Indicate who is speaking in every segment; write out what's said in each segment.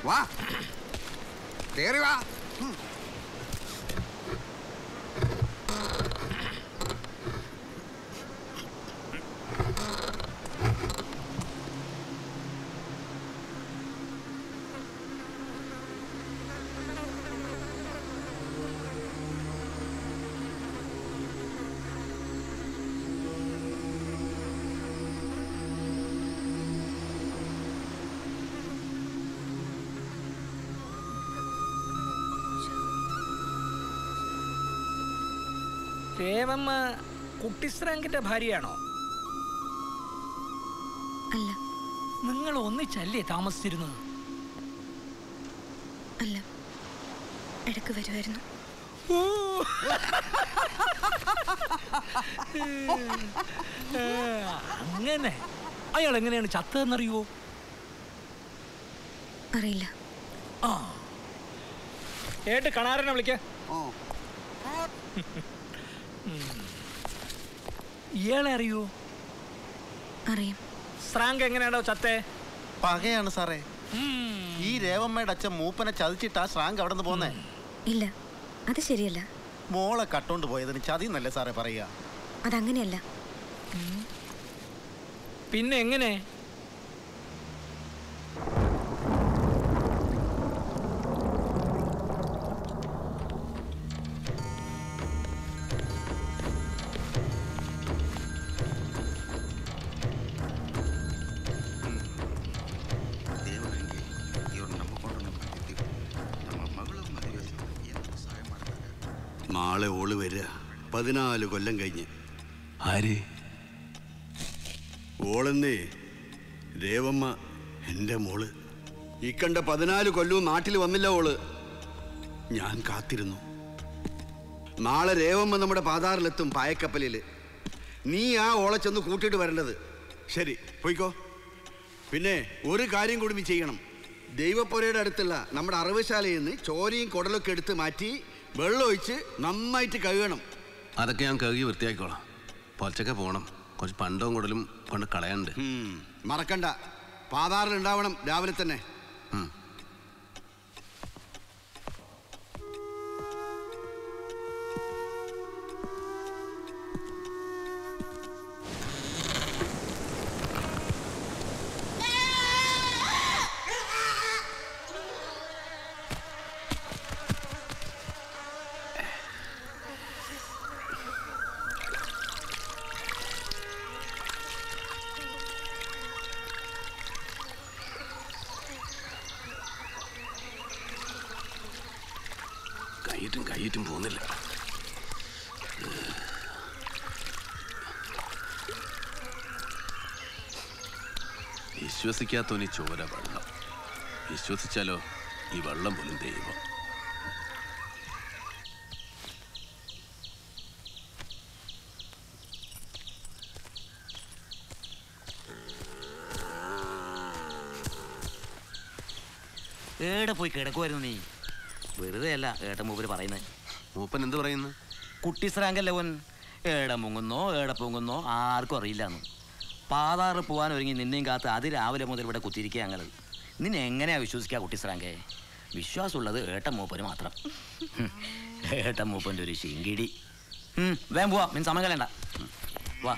Speaker 1: വാ കേറി വാ ഉം.
Speaker 2: രേവമ്മ കുട്ടിശ്രാങ്കിന്റെ ഭാര്യയാണോ
Speaker 3: അല്ല
Speaker 2: നിങ്ങൾ ഒന്നിച്ചല്ലേ താമസിച്ചിരുന്നത്
Speaker 3: അല്ല ഇടക്ക് വരുമായിരുന്നു
Speaker 2: ഏ, അങ്ങനെ അയാൾ എങ്ങനെയാണ് ചത്തതെന്നറിയുവോ
Speaker 3: അറിയില്ല
Speaker 2: ആ ഏട്ട് കണാരനെ വിളിക്ക
Speaker 1: ഓ
Speaker 2: ഇയാളെ അറിയോ
Speaker 3: അറിയാം
Speaker 2: ശ്രാങ്ക് എങ്ങനെയാണോ ചത്തേ
Speaker 4: പകയാണ് സാറേ ഈ രേവമ്മയുടെ അച്ഛൻ മൂപ്പനെ ചതിച്ചിട്ടാ ശ്രാങ്ക് അവിടെ നിന്ന് പോന്നേ
Speaker 3: ഇല്ല അത് ശരിയല്ല
Speaker 4: മോളെ കട്ടോണ്ട് പോയതിന് ചതി എന്നല്ലേ സാറേ പറയുക
Speaker 3: അതങ്ങനെയല്ല
Speaker 2: പിന്നെ എങ്ങനെ
Speaker 1: ದೇವರಂಗೆ ಇವ್ರು ನಂಬಿಕೊಂಡು ನಮ್ಮ ಬಂದಿದ್ದೀವಿ ನಮ್ಮ ಮಗಳು ಮದುವೆ ಏನು ಸಹಾಯ ಮಾಡ್ತಾರೆ നാളെ ഓള് വരിക പതിനാല് കൊല്ലം കഴിഞ്ഞ്
Speaker 5: ആര്
Speaker 1: ഓളെന്നേ ദേവമ്മ എൻ്റെ മോള് ഈ കണ്ട പതിനാല് കൊല്ലവും നാട്ടിൽ വന്നില്ല ഓള് ഞാൻ കാത്തിരുന്നു നാളെ രേവമ്മ നമ്മുടെ പാതാറിലെത്തും പായക്കപ്പലിൽ നീ ആ ഓളെ ചെന്ന് കൂട്ടിയിട്ട് വരേണ്ടത് ശരി പോയിക്കോ പിന്നെ ഒരു കാര്യം കൂടി നീ ചെയ്യണം ദൈവപ്പുരയുടെ അടുത്തുള്ള നമ്മുടെ അറവുശാലയിൽ നിന്ന് ചോരയും കുടലൊക്കെ എടുത്ത് മാറ്റി വെള്ളം ഒഴിച്ച് നന്നായിട്ട് കഴുകണം
Speaker 5: അതൊക്കെ ഞാൻ കഴുകി വൃത്തിയാക്കിക്കോളാം പൊലച്ചൊക്കെ പോകണം കുറച്ച് പണ്ടവും കുടലും കൊണ്ട് കളയാനുണ്ട്
Speaker 1: ഉം, മറക്കണ്ട പാതാറിൽ ഉണ്ടാവണം രാവിലെ തന്നെ
Speaker 5: ഉം. കൈയിട്ടും കൈയിട്ടും പോകുന്നില്ല വിശ്വസിക്കാത്തവന് ചോര വെള്ളം വിശ്വസിച്ചാലോ ഈ വെള്ളം പോലും ദൈവം
Speaker 6: ഏടെ പോയി കിടക്കുമായിരുന്നു നീ വെറുതെ അല്ല ഏട്ടൻ മൂപ്പര് പറയുന്നത്
Speaker 5: മൂപ്പൻ എന്ത് പറയുന്നു
Speaker 6: കുട്ടി സ്രാങ്കല്ലേ ഓൻ ഏടെ മുങ്ങുന്നോ ഏടെ പൊങ്ങുന്നോ ആർക്കും അറിയില്ലാന്ന് പാതാറ് പോകാൻ ഒരുങ്ങി നിന്നെയും കാത്ത് അത് രാവിലെ മുതൽ ഇവിടെ കുത്തിയിരിക്കുക ഞങ്ങൾ നിന്നെ എങ്ങനെയാ വിശ്വസിക്കുക കുട്ടി സ്രാങ്കെ വിശ്വാസമുള്ളത് ഏട്ടൻ മൂപ്പന് മാത്രം ഹും, ഏട്ടൻ മൂപ്പൻ്റെ ഒരു ശിങ്കിടി ഉം, വേഗം പോവാ മീൻ സമയം കളയണ്ട ഉം, വാ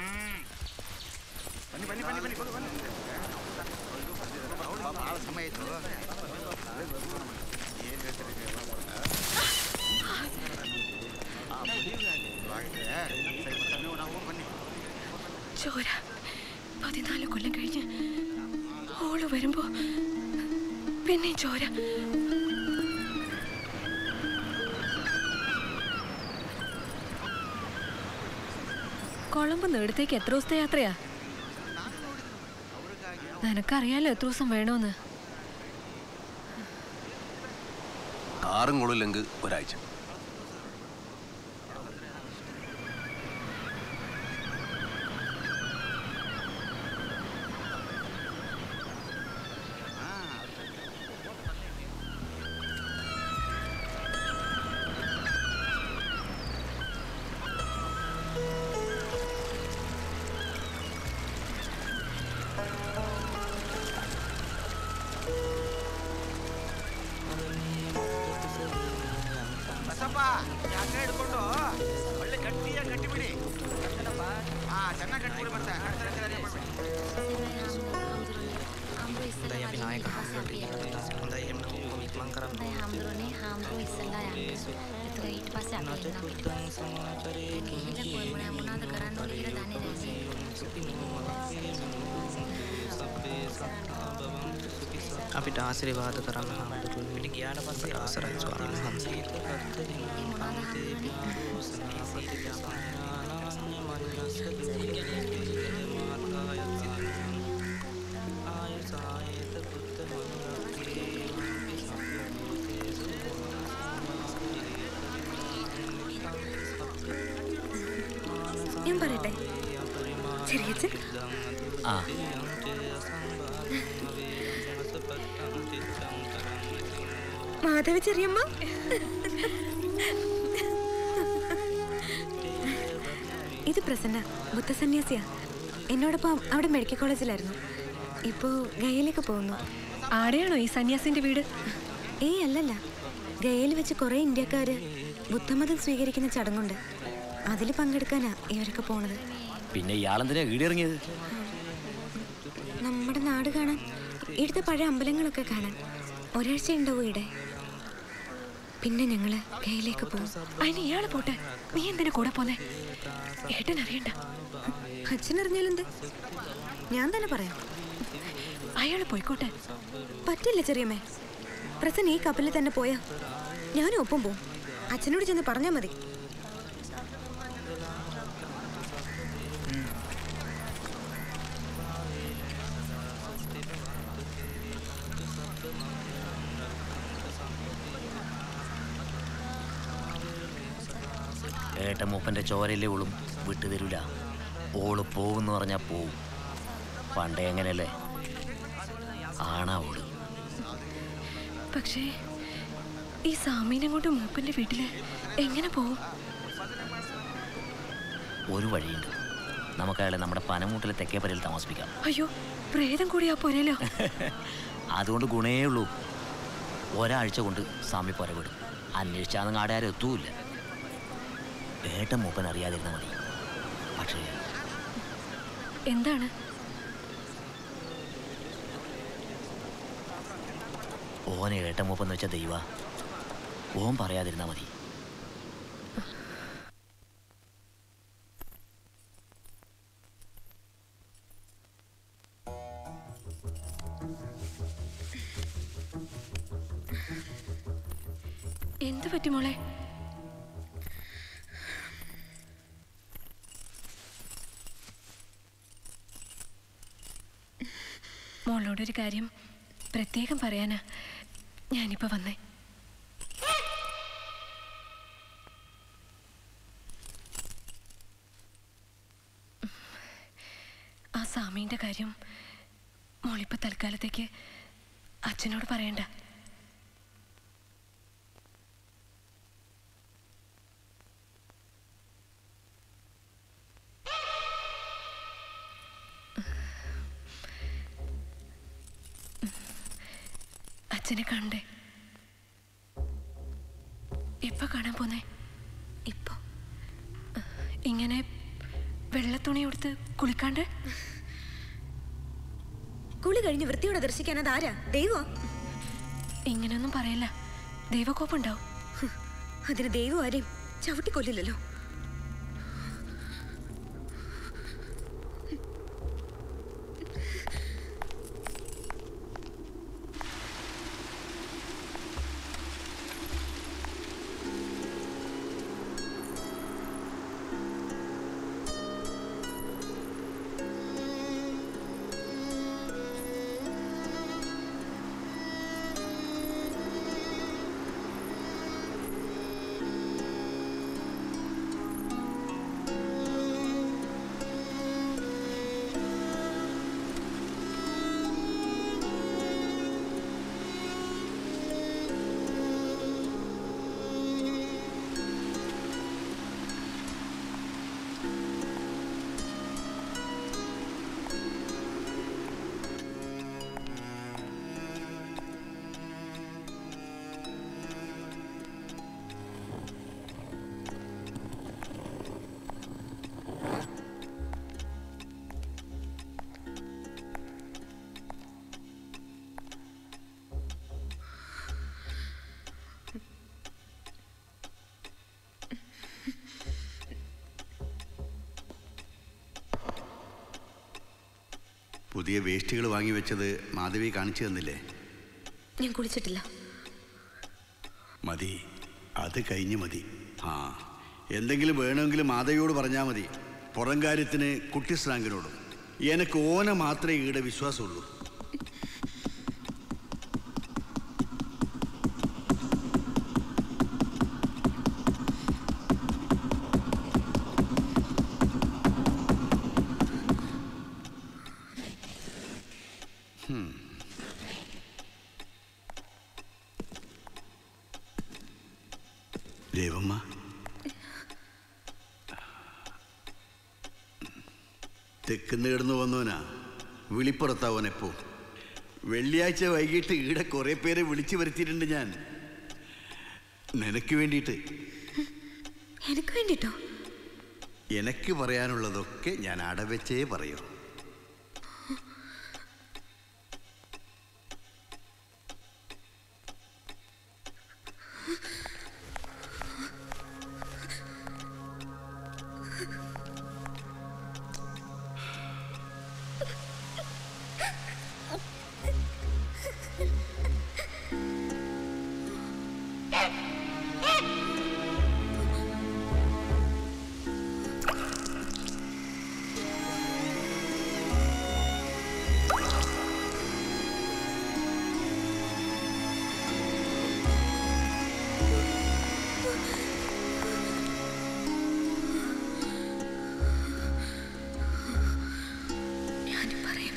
Speaker 3: ചോര പതിനാല് കൊല്ലം കഴിഞ്ഞ് ഓള് വരുമ്പോ പിന്നെ ചോര കൊളമ്പ് നേടത്തേക്ക് എത്ര ദിവസത്തെ യാത്രയാ നിനക്കറിയാലോ എത്ര ദിവസം വേണോന്ന്
Speaker 5: കാറും കൊള്ളില്ലെങ്കിൽ ഒരാഴ്ച
Speaker 7: Daya vinayak hamdulillah Daya menunggu mangkaram
Speaker 8: ඊට පස්සේ අපි එනවා පිටිපස්සේ. ගිහිල්ලා කොයි මොනවා මොනවද කරන්න ඕනේ කියලා දන්නේ නැහැ.
Speaker 7: අපිට ආශිර්වාද කරන්න හාමුදුරුවෝ පිට ගියාට පස්සේ අවසරයි ස්වාමීන් වහන්සේ
Speaker 8: ඒ මොනවද
Speaker 3: ഞാൻ പറയട്ടെ ചെറിയച്ഛൻ
Speaker 6: ആ
Speaker 3: മാധവ ചെറിയമ്മ ഇത് പ്രസന്ന ബുദ്ധസന്യാസിയാ എന്നോടൊപ്പം അവിടെ മെഡിക്കൽ കോളേജിലായിരുന്നു ഇപ്പോ ഗയയിലേക്ക് പോകുന്നു ആടെയാണോ ഈ സന്യാസിന്റെ വീട് ഏയ് അല്ലല്ല ഗയയിൽ വെച്ച് കുറെ ഇന്ത്യക്കാര് ബുദ്ധമതം സ്വീകരിക്കുന്ന ചടങ്ങുണ്ട് അതിൽ പങ്കെടുക്കാനാ ഇവരൊക്കെ പോണത്
Speaker 6: പിന്നെ ഇയാളെന്തിനാ ഈടിറങ്ങിയത്
Speaker 3: നമ്മുടെ നാട് കാണാൻ ഇവിടുത്തെ പഴയ അമ്പലങ്ങളൊക്കെ കാണാൻ ഒരാഴ്ച ഉണ്ടാവും ഇവിടെ പിന്നെ ഞങ്ങള് ഗയയിലേക്ക് പോകും അതിന് ഇയാള് പോട്ടെ നീ എന്തിനാ കൂടെ പോന്നെ ഏട്ടൻ അറിയണ്ട അച്ഛൻ അറിഞ്ഞാലെന്ത് ഞാൻ തന്നെ പറയാം അയാള് പോയിക്കോട്ടെ പറ്റില്ല ചെറിയമ്മേ പ്രസൻ ഈ കപ്പലിൽ തന്നെ പോയാ ഞാനും ഒപ്പം പോവും അച്ഛനോട് ചെന്ന് പറഞ്ഞാൽ മതി
Speaker 6: ഏട്ട മൂപ്പൻ്റെ ചോരയിലെ ഓളും വിട്ടു തരൂല ഓള് പോവെന്ന് പറഞ്ഞാൽ പോവും പണ്ടേ എങ്ങനെയല്ലേ ആണാ ഓള്
Speaker 3: പക്ഷേ ഈ സാമീനെ കൊണ്ട് മൂപ്പന്റെ വീട്ടില് എങ്ങനെ പോവും
Speaker 6: ഒരു വഴിയുണ്ട് നമുക്ക് അയാളെ നമ്മുടെ പനമൂട്ടിലെ തെക്കേപ്പരയിൽ താമസിപ്പിക്കാം
Speaker 3: അയ്യോ പ്രേതം കൂടിയാ പോരല്ലോ
Speaker 6: അതുകൊണ്ട് ഗുണേ ഉള്ളൂ ഒരാഴ്ച കൊണ്ട് സ്വാമി പുറവിടും അന്വേഷിച്ചാൽ ആടെ എത്തൂല്ല ഏട്ടൻ മൂപ്പൻ അറിയാതിരുന്നാൽ മതി പക്ഷേ
Speaker 3: എന്താണ്
Speaker 6: ഓനെ ഏട്ടൻ മൂപ്പെന്ന് വെച്ച ദൈവ ഓൻ പറയാതിരുന്നാൽ മതി
Speaker 3: എന്ത് പറ്റി മോളെ മോളോടൊരു കാര്യം പ്രത്യേകം പറയാനാ ഞാനിപ്പോ വന്നേ ആ സ്വാമീൻ്റെ കാര്യം മോളിപ്പോ തൽക്കാലത്തേക്ക് അച്ഛനോട് പറയണ്ട അച്ഛനെ കണ്ടേ എപ്പോ കാണാൻ പോന്നേ ഇപ്പൊ ഇങ്ങനെ വെള്ളത്തുണി കൊടുത്ത് കുളിക്കാണ്ട്
Speaker 9: കുളി കഴിഞ്ഞ് വൃത്തിയോടെ ദർശിക്കാൻ അതാരാ ദൈവോ
Speaker 3: ഇങ്ങനെയൊന്നും പറയല്ല ദൈവകോപം ഉണ്ടാവും
Speaker 9: അതിന് ദൈവം ആരെയും ചവിട്ടിക്കൊല്ലില്ലല്ലോ
Speaker 1: പുതിയ വേസ്റ്റുകൾ വാങ്ങി വെച്ചത് മാധവി കാണിച്ചു തന്നില്ലേ
Speaker 9: ഞാൻ കുളിച്ചിട്ടില്ല
Speaker 1: മതി അത് കഴിഞ്ഞ് മതി ആ എന്തെങ്കിലും വേണമെങ്കിൽ മാധവിയോട് പറഞ്ഞാൽ മതി പുറം കാര്യത്തിന് കുട്ടി സ്രാങ്കിനോടും എനിക്ക് ഓന മാത്രമേ ഈടെ വിശ്വാസമുള്ളൂ ഹും. ദേവമ്മ തെക്കുന്ന് കിടന്നു വന്നവനാ വിളിപ്പുറത്താവനെപ്പോ വെള്ളിയാഴ്ച വൈകിട്ട് ഈടെ കുറെ പേരെ വിളിച്ചു വരുത്തിയിട്ടുണ്ട് ഞാൻ നിനക്ക് വേണ്ടിയിട്ട്
Speaker 9: എനിക്ക് വേണ്ടിട്ടോ
Speaker 1: എനിക്ക് പറയാനുള്ളതൊക്കെ ഞാൻ അടവെച്ചേ പറയൂ
Speaker 9: ഞാൻ പറയാം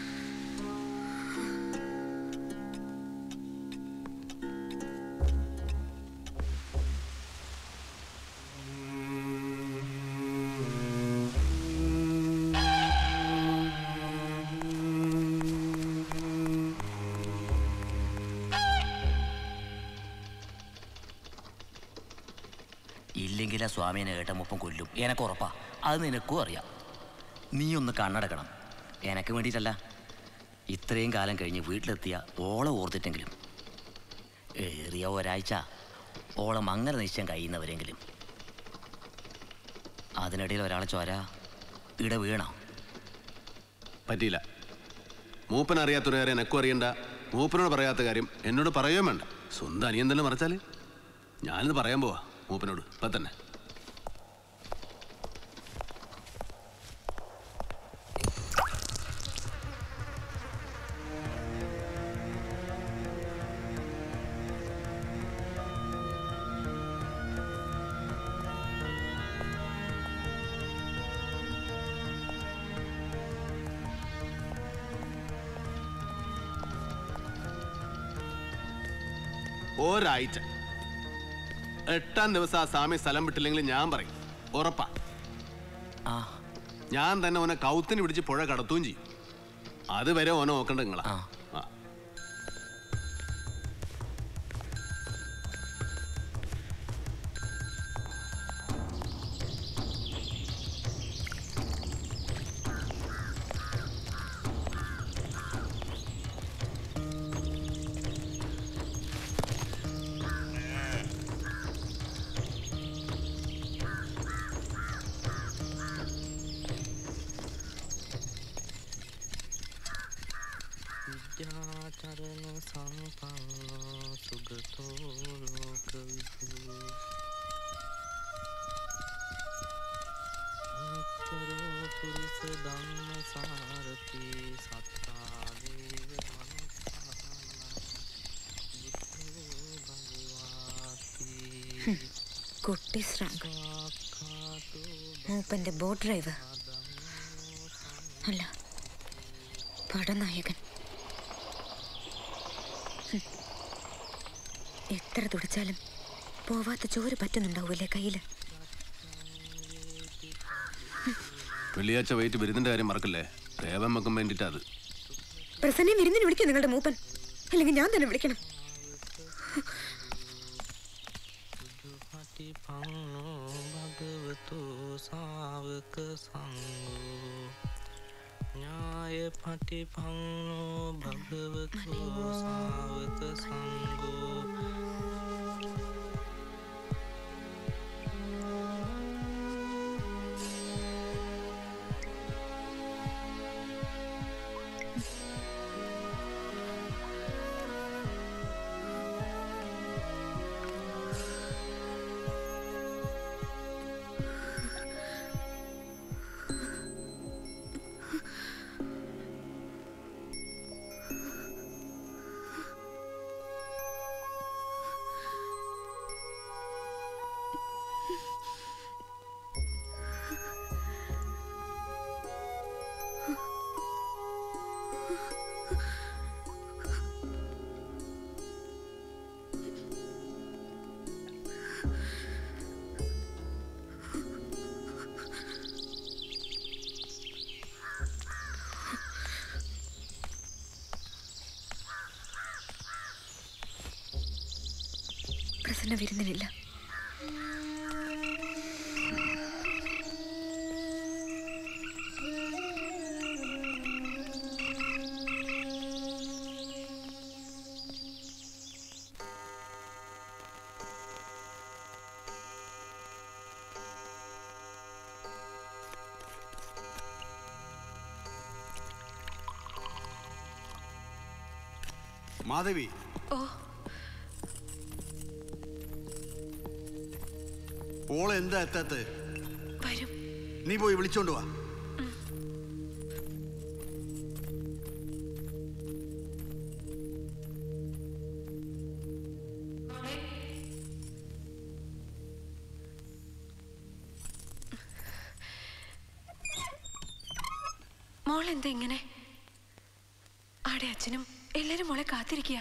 Speaker 6: ഇല്ലെങ്കിൽ ആ സ്വാമീനെ ഏട്ടമൊപ്പം കൊല്ലും എനക്ക് ഉറപ്പാ അത് നിനക്കും അറിയാം നീ ഒന്ന് കണ്ണടക്കണം എനക്ക് വേണ്ടിയിട്ടല്ല ഇത്രയും കാലം കഴിഞ്ഞ് വീട്ടിലെത്തിയ ഓളെ ഓർത്തിട്ടെങ്കിലും ഏറിയ ഒരാഴ്ച ഓളം അങ്ങനെ നിശ്ചയം കഴിയുന്നവരെങ്കിലും അതിനിടയിൽ ഒരാളെ ചോര ഇട വീണോ
Speaker 5: പറ്റിയില്ല മൂപ്പൻ അറിയാത്തൊരു കാര്യം എനക്കും അറിയണ്ട മൂപ്പനോട് പറയാത്ത കാര്യം എന്നോട് പറയുകയും വേണ്ട സ്വന്തം അനിയൻ തന്നെ മറച്ചാൽ ഞാനിത് പറയാൻ പോവാ മൂപ്പനോട് ഇപ്പം തന്നെ ഒരാഴ്ച എട്ടാം ദിവസം ആ സ്വാമി സ്ഥലം വിട്ടില്ലെങ്കിൽ ഞാൻ പറയും ഉറപ്പാ
Speaker 6: ആ
Speaker 5: ഞാൻ തന്നെ ഓനെ കൗത്തിന് പിടിച്ച് പുഴ കടത്തുകയും ചെയ്യും അതുവരെ ഓനെ നോക്കണ്ട നിങ്ങളാ
Speaker 6: ആ.
Speaker 5: ആ.
Speaker 7: വിദ്യാചരണ സമ്പന്നോ സുഗതോ ലോകവിഭൂ അനന്തരോ പുരുഷ ധම්ම സാരഥി സത്താദേവ
Speaker 9: കുട്ടി ശ്രാങ്ക് മൂപ്പന്റെ ബോട്ട് ഡ്രൈവർ അല്ല പടനായകൻ ഹും. എത്ര തുടിച്ചാലും പോവാത്ത ചോര പറ്റുന്നുണ്ടാവൂലേ കയ്യില്
Speaker 5: വെള്ളിയാഴ്ച വൈകിട്ട് ബിരുദിന്റെ കാര്യം മറക്കല്ലേ ദേവൻ വെക്കാൻ വേണ്ടിയിട്ട് അത്
Speaker 9: പ്രസന്നെ വിരുന്നിന് വിളിക്കും നിങ്ങളുടെ മൂപ്പൻ അല്ലെങ്കിൽ ഞാൻ തന്നെ വിളിക്കണം
Speaker 7: පටිපන්නෝ භගවතු සාවක සංගෝ ඥාය පටිපන්නෝ භගවතු සාවක සංගෝ
Speaker 3: പ്രസന്ന വിരുന്നിനില്ല
Speaker 1: മാധവി
Speaker 3: ഓ
Speaker 1: ഓള് എന്താ എത്താത്ത്
Speaker 3: വരും
Speaker 1: നീ പോയി വിളിച്ചോണ്ട് വാ
Speaker 3: മോൾ എന്താ ഇങ്ങനെ ആടെ അച്ഛനും എല്ലാരും മോളെ കാത്തിരിക്കുക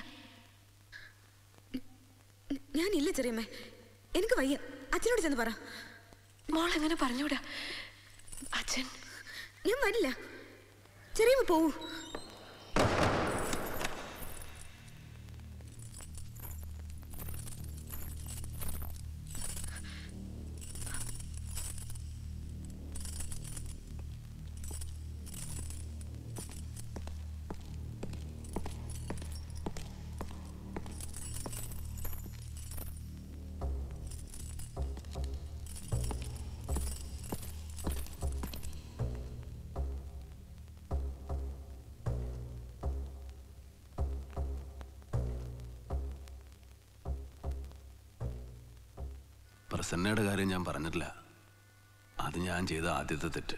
Speaker 9: ഞാനില്ല ചെറിയമ്മേ എനിക്ക് വയ്യ അച്ഛനോട് ചെന്ന് പറ
Speaker 3: മോൾ എങ്ങനെ പറഞ്ഞൂടാ അച്ഛൻ
Speaker 9: ഞാൻ വരില്ല ചെറിയമ്മ പോവൂ
Speaker 5: പ്രസന്നയുടെ കാര്യം ഞാൻ പറഞ്ഞിട്ടില്ല അത് ഞാൻ ചെയ്ത ആദ്യത്തെ തെറ്റ്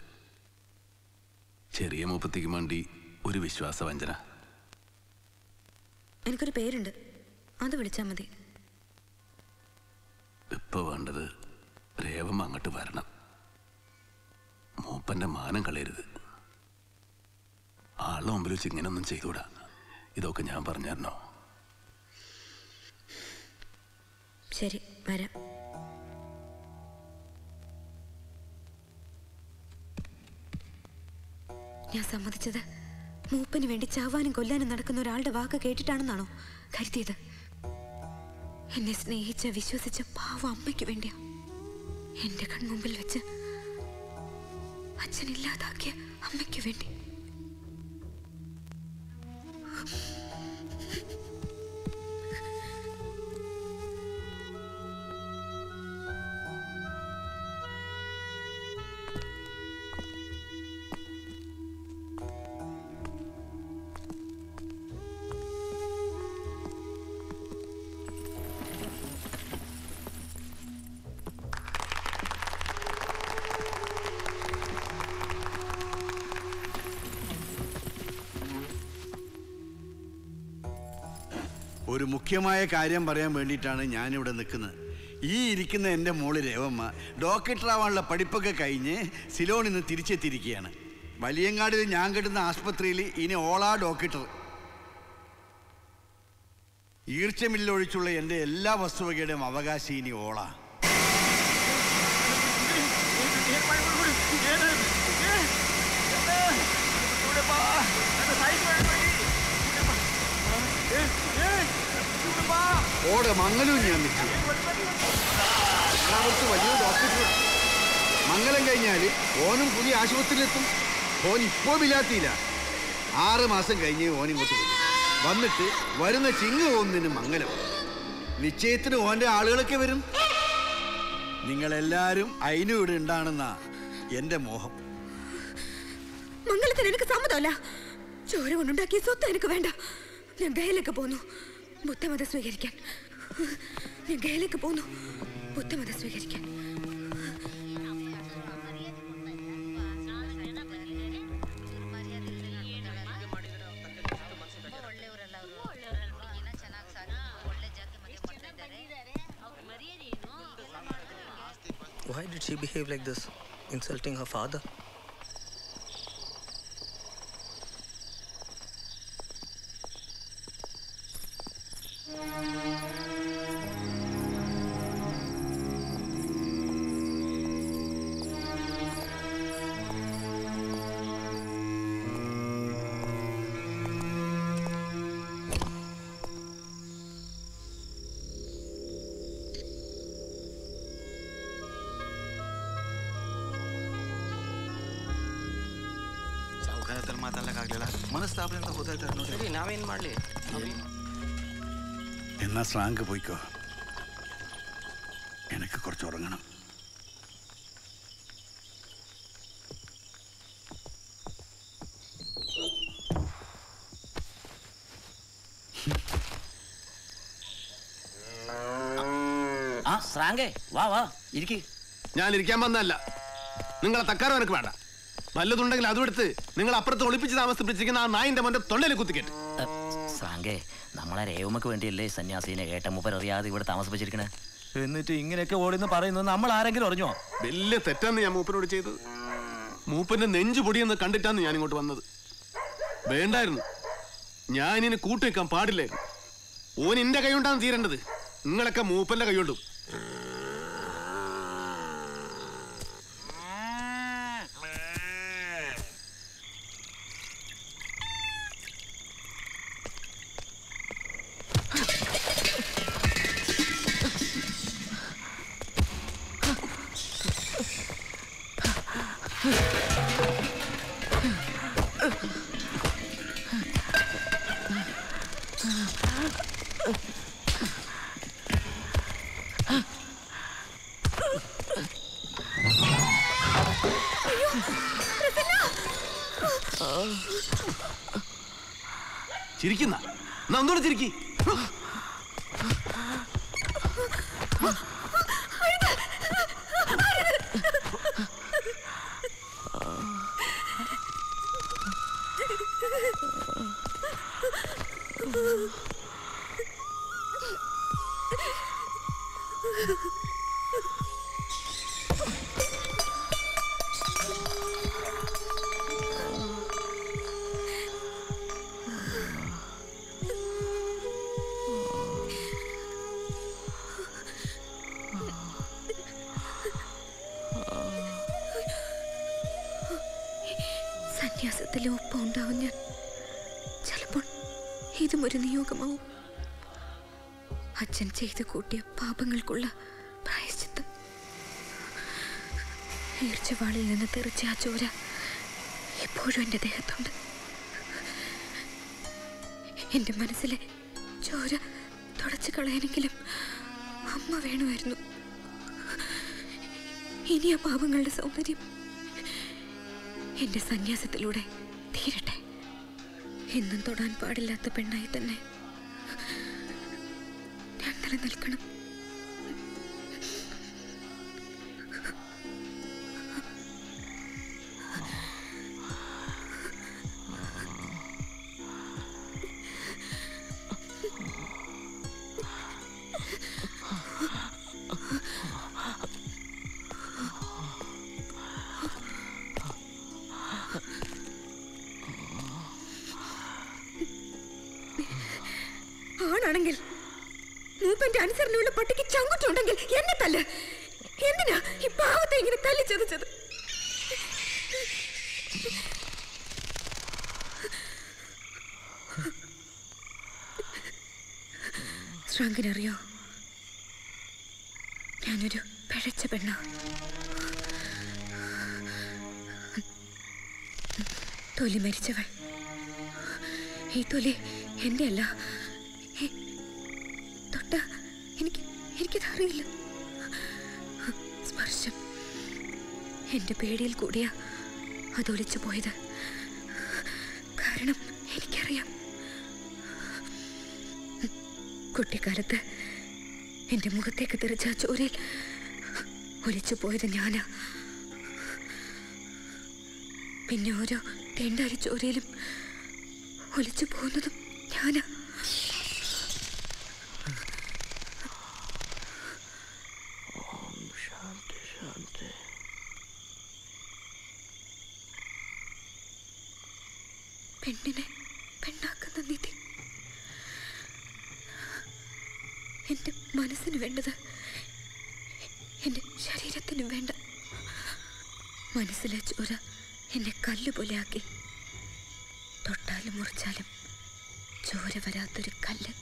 Speaker 5: ചെറിയ മുപ്പത്തിക്ക് വേണ്ടി ഒരു വിശ്വാസവഞ്ചന
Speaker 9: എനിക്കൊരു പേരുണ്ട് അത് വിളിച്ചാൽ മതി
Speaker 5: ഇപ്പൊ വേണ്ടത് രേവം അങ്ങോട്ട് വരണം മൂപ്പന്റെ മാനം കളയരുത് ആളുടെ മുമ്പിൽ വെച്ച് ഇങ്ങനെയൊന്നും ചെയ്തുകൂടാ ഇതൊക്കെ ഞാൻ പറഞ്ഞായിരുന്നോ
Speaker 9: ശരി വരാം ഞാൻ സമ്മതിച്ചത് മൂപ്പന് വേണ്ടി ചാവാനും കൊല്ലാനും നടക്കുന്ന ഒരാളുടെ വാക്ക് കേട്ടിട്ടാണെന്നാണോ കരുതിയത് എന്നെ സ്നേഹിച്ച വിശ്വസിച്ച പാവ അമ്മയ്ക്ക് വേണ്ടിയാ എന്റെ കൺമുമ്പിൽ വെച്ച് അച്ഛനില്ലാതാക്കിയ അമ്മയ്ക്ക് വേണ്ടി
Speaker 1: ഒരു മുഖ്യമായ കാര്യം പറയാൻ വേണ്ടിയിട്ടാണ് ഞാനിവിടെ നിൽക്കുന്നത് ഈ ഇരിക്കുന്ന എൻ്റെ മോള് രേവമ്മ ഡോക്ടറാവാനുള്ള പഠിപ്പൊക്കെ കഴിഞ്ഞ് സിലോണിൽ നിന്ന് തിരിച്ചെത്തിയിരിക്കുകയാണ് വലിയങ്ങാടിൽ ഞാൻ കിട്ടുന്ന ആസ്പത്രിയിൽ ഇനി ഓളാ ഡോക്ടർ ഈർച്ചമില്ലൊഴിച്ചുള്ള എൻ്റെ എല്ലാ വസ്തുവകയുടെയും അവകാശം ഇനി ഓളാ ഓടെ മംഗലവും ഞാൻ നിൽക്കും എറണാകുളത്ത് വലിയ ഡോക്ടർ മംഗലം കഴിഞ്ഞാൽ ഓനും പുതിയ ആശുപത്രിയിലെത്തും ഓൻ ഇപ്പോൾ വിലാത്തിയില്ല ആറ് മാസം കഴിഞ്ഞ് ഓൻ ഇങ്ങോട്ട് വരും വന്നിട്ട് വരുന്ന ചിങ്ങ ഒന്നിന് മംഗലം നിശ്ചയത്തിന് ഓൻ്റെ ആളുകളൊക്കെ വരും നിങ്ങളെല്ലാവരും അതിനും ഇവിടെ ഉണ്ടാണെന്നാ എൻ്റെ മോഹം
Speaker 9: മംഗലത്തിന് എനിക്ക് സമ്മതമല്ല ചോര കൊണ്ടുണ്ടാക്കിയ സ്വത്ത് എനിക്ക് വേണ്ട ഞാൻ ഗയയിലേക്ക് പോന്നു ബുദ്ധമതം സ്വീകരിക്കാൻ ഞാൻ ഗയയിലേക്ക് പോന്നു ബുദ്ധമതം സ്വീകരിക്കാൻ
Speaker 7: Why did she behave like this, insulting her father? ಮಾತಾಡ್ಲಿಕ್ಕಾಗ್ಲಿಲ್ಲ ಮನಸ್ತಾಪದಿಂದ ಹೋಗ್ತಾ ನೋಡಿ
Speaker 10: ಸರಿ ನಾವೇನ್ ಮಾಡ್ಲಿ
Speaker 1: എന്നാ സ്രാങ്ക് പോയിക്കോ എനിക്ക് കുറച്ച് ഉറങ്ങണം
Speaker 6: ആ സ്രാങ്കേ വാ വാ ഇരിക്ക്
Speaker 5: ഞാൻ ഇരിക്കാൻ വന്നതല്ല നിങ്ങളെ തക്കാരം എനിക്ക് വേണ്ട വല്ലതുണ്ടെങ്കിൽ അതും എടുത്ത് നിങ്ങൾ അപ്പുറത്ത് ഒളിപ്പിച്ച് താമസിപ്പിച്ചിരിക്കുന്ന ആ നായിന്റെ മോന്റെ തൊണ്ടയിൽ കുത്തിക്കേട്ട്
Speaker 6: എ, സ്രാങ്കേ നമ്മളെ രേവമ്മക്ക് വേണ്ടിയല്ലേ സന്യാസീനെ ഏട്ടമൂപ്പർ അറിയാതെ ഇവിടെ താമസിപ്പിച്ചിരിക്കണേ എന്നിട്ട് ഇങ്ങനെയൊക്കെ ഓടിന്ന് പറയുന്നത് നമ്മൾ ആരെങ്കിലും അറിഞ്ഞോ
Speaker 5: വലിയ തെറ്റാന്ന് ഞാൻ മൂപ്പനോട് ചെയ്തത് മൂപ്പന്റെ നെഞ്ചു പൊടിയെന്ന് കണ്ടിട്ടാന്ന് ഞാൻ ഇങ്ങോട്ട് വന്നത് വേണ്ടായിരുന്നു ഞാൻ ഇനി കൂട്ടുവെക്കാൻ പാടില്ലായിരുന്നു ഓൻ എന്റെ കൈകൊണ്ടാണ് തീരേണ്ടത് നിങ്ങളൊക്കെ മൂപ്പന്റെ കൈകൊണ്ടും ചിരിക്കുന്ന എന്നാ ഒന്നുകൂടെ ചിരിക്കി
Speaker 9: സന്യാസത്തിലെ ഒപ്പം ഉണ്ടാവും ഞാൻ ചിലപ്പോൾ ഇതും ഒരു നിയോഗമാവും അച്ഛൻ ചെയ്തു കൂട്ടിയ പാപങ്ങൾക്കുള്ള പ്രായശ്ചിത്തം ഈർച്ചവാളിൽ നിന്ന് തെറിച്ച ആ ചോര ഇപ്പോഴും എൻ്റെ ദേഹത്തുണ്ട് എൻ്റെ മനസ്സിലെ ചോര തുടച്ചു കളയാനെങ്കിലും അമ്മ വേണമായിരുന്നു ഇനി ആ പാപങ്ങളുടെ സൗന്ദര്യം എന്റെ സന്യാസത്തിലൂടെ തീരട്ടെ എന്നും തൊടാൻ പാടില്ലാത്ത പെണ്ണായി തന്നെ ഞാൻ നിലനിൽക്കണം ആണാണെങ്കിൽ മൂപ്പന്റെ അനുസരണയുള്ള പട്ടിക്ക് ചങ്കുറ്റുണ്ടെങ്കിൽ എന്നെ തല്ല് എന്തിനാ ഈ പാവത്തെ ഇങ്ങനെ തല്ലി ചതച്ചത് ശ്രാങ്കിനറിയോ ഞാനൊരു പിഴച്ച പെണ്ണ തൊലി മരിച്ചവൾ ഈ തൊലി എൻ്റെ അല്ല ഈ- തൊട്ട എനിക്ക് എനിക്കതറിയില്ല സ്പർശം എൻ്റെ പേടിയിൽ കൂടിയ അതൊലിച്ചു പോയത് കാരണം എനിക്കറിയാം കുട്ടിക്കാലത്ത് എൻ്റെ മുഖത്തേക്ക് തെറിച്ച ആ ചോരയിൽ ഒലിച്ചു പോയത് ഞാനാ പിന്നെ ഓരോ തെണ്ടാരി ചോരയിലും ഒലിച്ചു പോകുന്നതും ഞാനാ പെണ്ണിനെ പെണ്ണാക്കുന്ന നിധി എൻ്റെ മനസ്സിന് വേണ്ടത് എൻ്റെ ശരീരത്തിന് വേണ്ട മനസ്സിലെ ചോര എന്നെ കല്ലുപോലെ ആക്കി തൊട്ടാലും മുറിച്ചാലും ചോര വരാത്തൊരു കല്ല്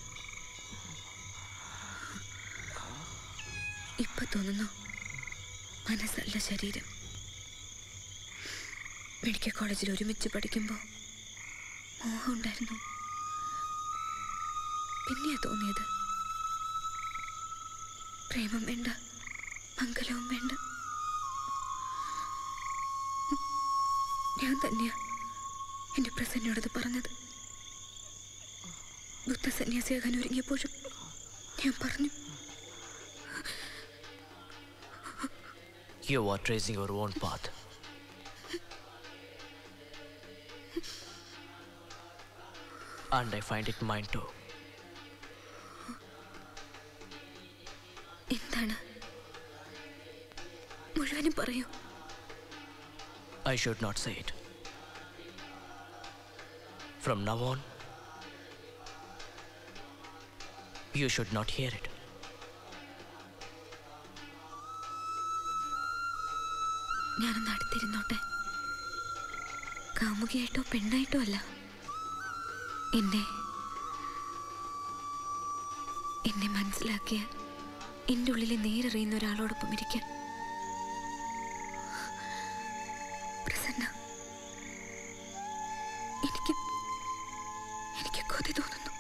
Speaker 9: ഇപ്പൊ തോന്നുന്നു മനസ്സല്ല ശരീരം മെഡിക്കൽ കോളേജിൽ ഒരുമിച്ച് പഠിക്കുമ്പോൾ മോഹം ഉണ്ടായിരുന്നു പിന്നെയാ തോന്നിയത് പ്രേമം വേണ്ട മംഗലവും വേണ്ട ഞാൻ തന്നെയാ എൻ്റെ പ്രസന്നയോടത് പറഞ്ഞത് ബുദ്ധ സന്യാസിയാകാൻ ഒരുങ്ങിയപ്പോഴും ഞാൻ പറഞ്ഞു
Speaker 10: You are tracing your own path. And I find it mine too.
Speaker 9: എന്താണ് മുഴുവനും പറയൂ
Speaker 10: I should not say it. From now on, you should not hear it.
Speaker 9: ഞാനൊന്ന് അടുത്തിരുന്നോട്ടെ കാമുകിയായിട്ടോ പെണ്ണായിട്ടോ അല്ല എന്നെ എന്നെ മനസ്സിലാക്കിയ എൻ്റെ ഉള്ളിലെ നേരെറിയുന്ന ഒരാളോടൊപ്പം ഇരിക്കാൻ പ്രസന്ന എനിക്ക് എനിക്ക് കൊതി തോന്നുന്നു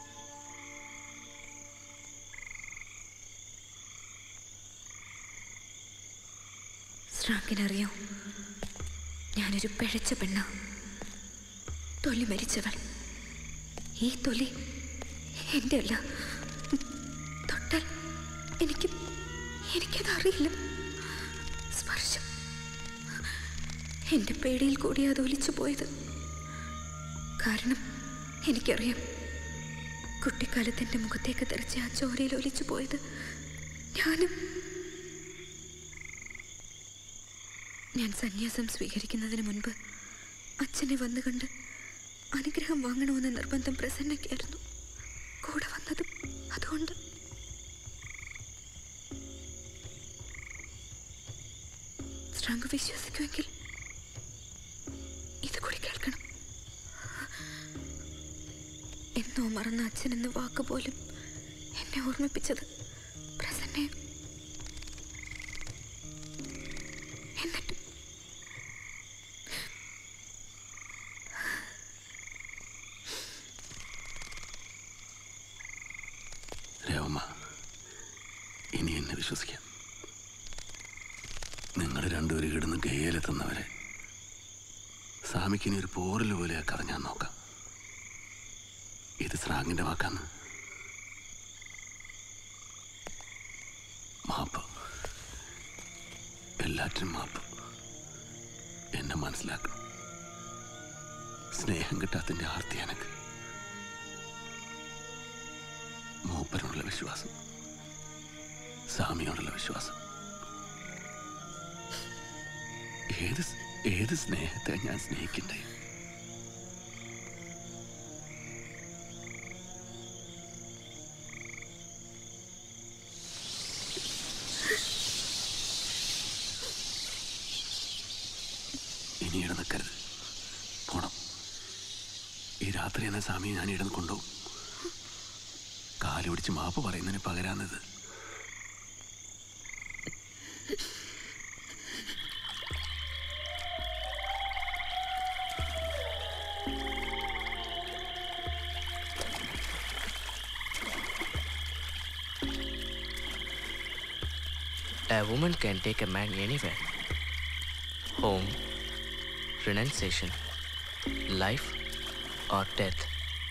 Speaker 9: ശ്രാങ്കിനറിയോ ഞാനൊരു പിഴച്ച പെണ്ണ തൊലി മരിച്ചവൾ ഈ തൊലി എൻ്റെ അല്ല തൊട്ടാൽ എനിക്ക് എനിക്കത് അറിയില്ല സ്പർശം എൻ്റെ പേടിയിൽ കൂടി അത് ഒലിച്ചു പോയത് കാരണം എനിക്കറിയാം കുട്ടിക്കാലത്ത് എൻ്റെ മുഖത്തേക്ക് തെറിച്ച് ആ ചോരയിൽ ഒലിച്ചു പോയത് ഞാനും ഞാൻ സന്യാസം സ്വീകരിക്കുന്നതിന് മുൻപ് അച്ഛനെ വന്നു കണ്ട് അനുഗ്രഹം വാങ്ങണമെന്ന നിർബന്ധം പ്രസന്നയ്ക്കായിരുന്നു കൂടെ വന്നതും അതുകൊണ്ട് ശ്രാങ്ക് വിശ്വസിക്കുമെങ്കിൽ ഇത് കൂടി കേൾക്കണം എന്നോ മറന്ന അച്ഛൻ എന്ന വാക്ക് പോലും എന്നെ ഓർമ്മിപ്പിച്ചത് പ്രസന്നെ എന്നിട്ട്
Speaker 5: രേവമ്മ ഇനി എന്നെ വിശ്വസിക്കാം നിങ്ങൾ രണ്ടുപേരും കിടന്ന് ഗയയിലെത്തുന്നവരെ സ്വാമിക്കിനി ഒരു പോറൽ പോലെ ആ കഥ ഞാൻ നോക്കാം ഇത് സ്രാങ്ങിന്റെ വാക്കാന്ന് മാപ്പ് എല്ലാറ്റിനും മാപ്പ് എന്നെ മനസ്സിലാക്കണം സ്നേഹം കിട്ടാത്തതിൻ്റെ ആർത്തി എനക്ക് മൂപ്പനോടുള്ള വിശ്വാസം സ്വാമിയോടുള്ള വിശ്വാസം ഏത് സ്- ഏത് സ്നേഹത്തെ ഞാൻ സ്നേഹിക്കണ്ടേ ഇനി ഇവിടെ നിൽക്കരുത് പോണം ഈ രാത്രി എന്ന സ്വാമിയെ ഞാൻ ഇവിടെ കൊണ്ടുപോകും കാല് പിടിച്ച് മാപ്പ് പറയുന്നതിന് പകരാന്നത്
Speaker 10: A woman can take a man anywhere. Home, renunciation, life, or death.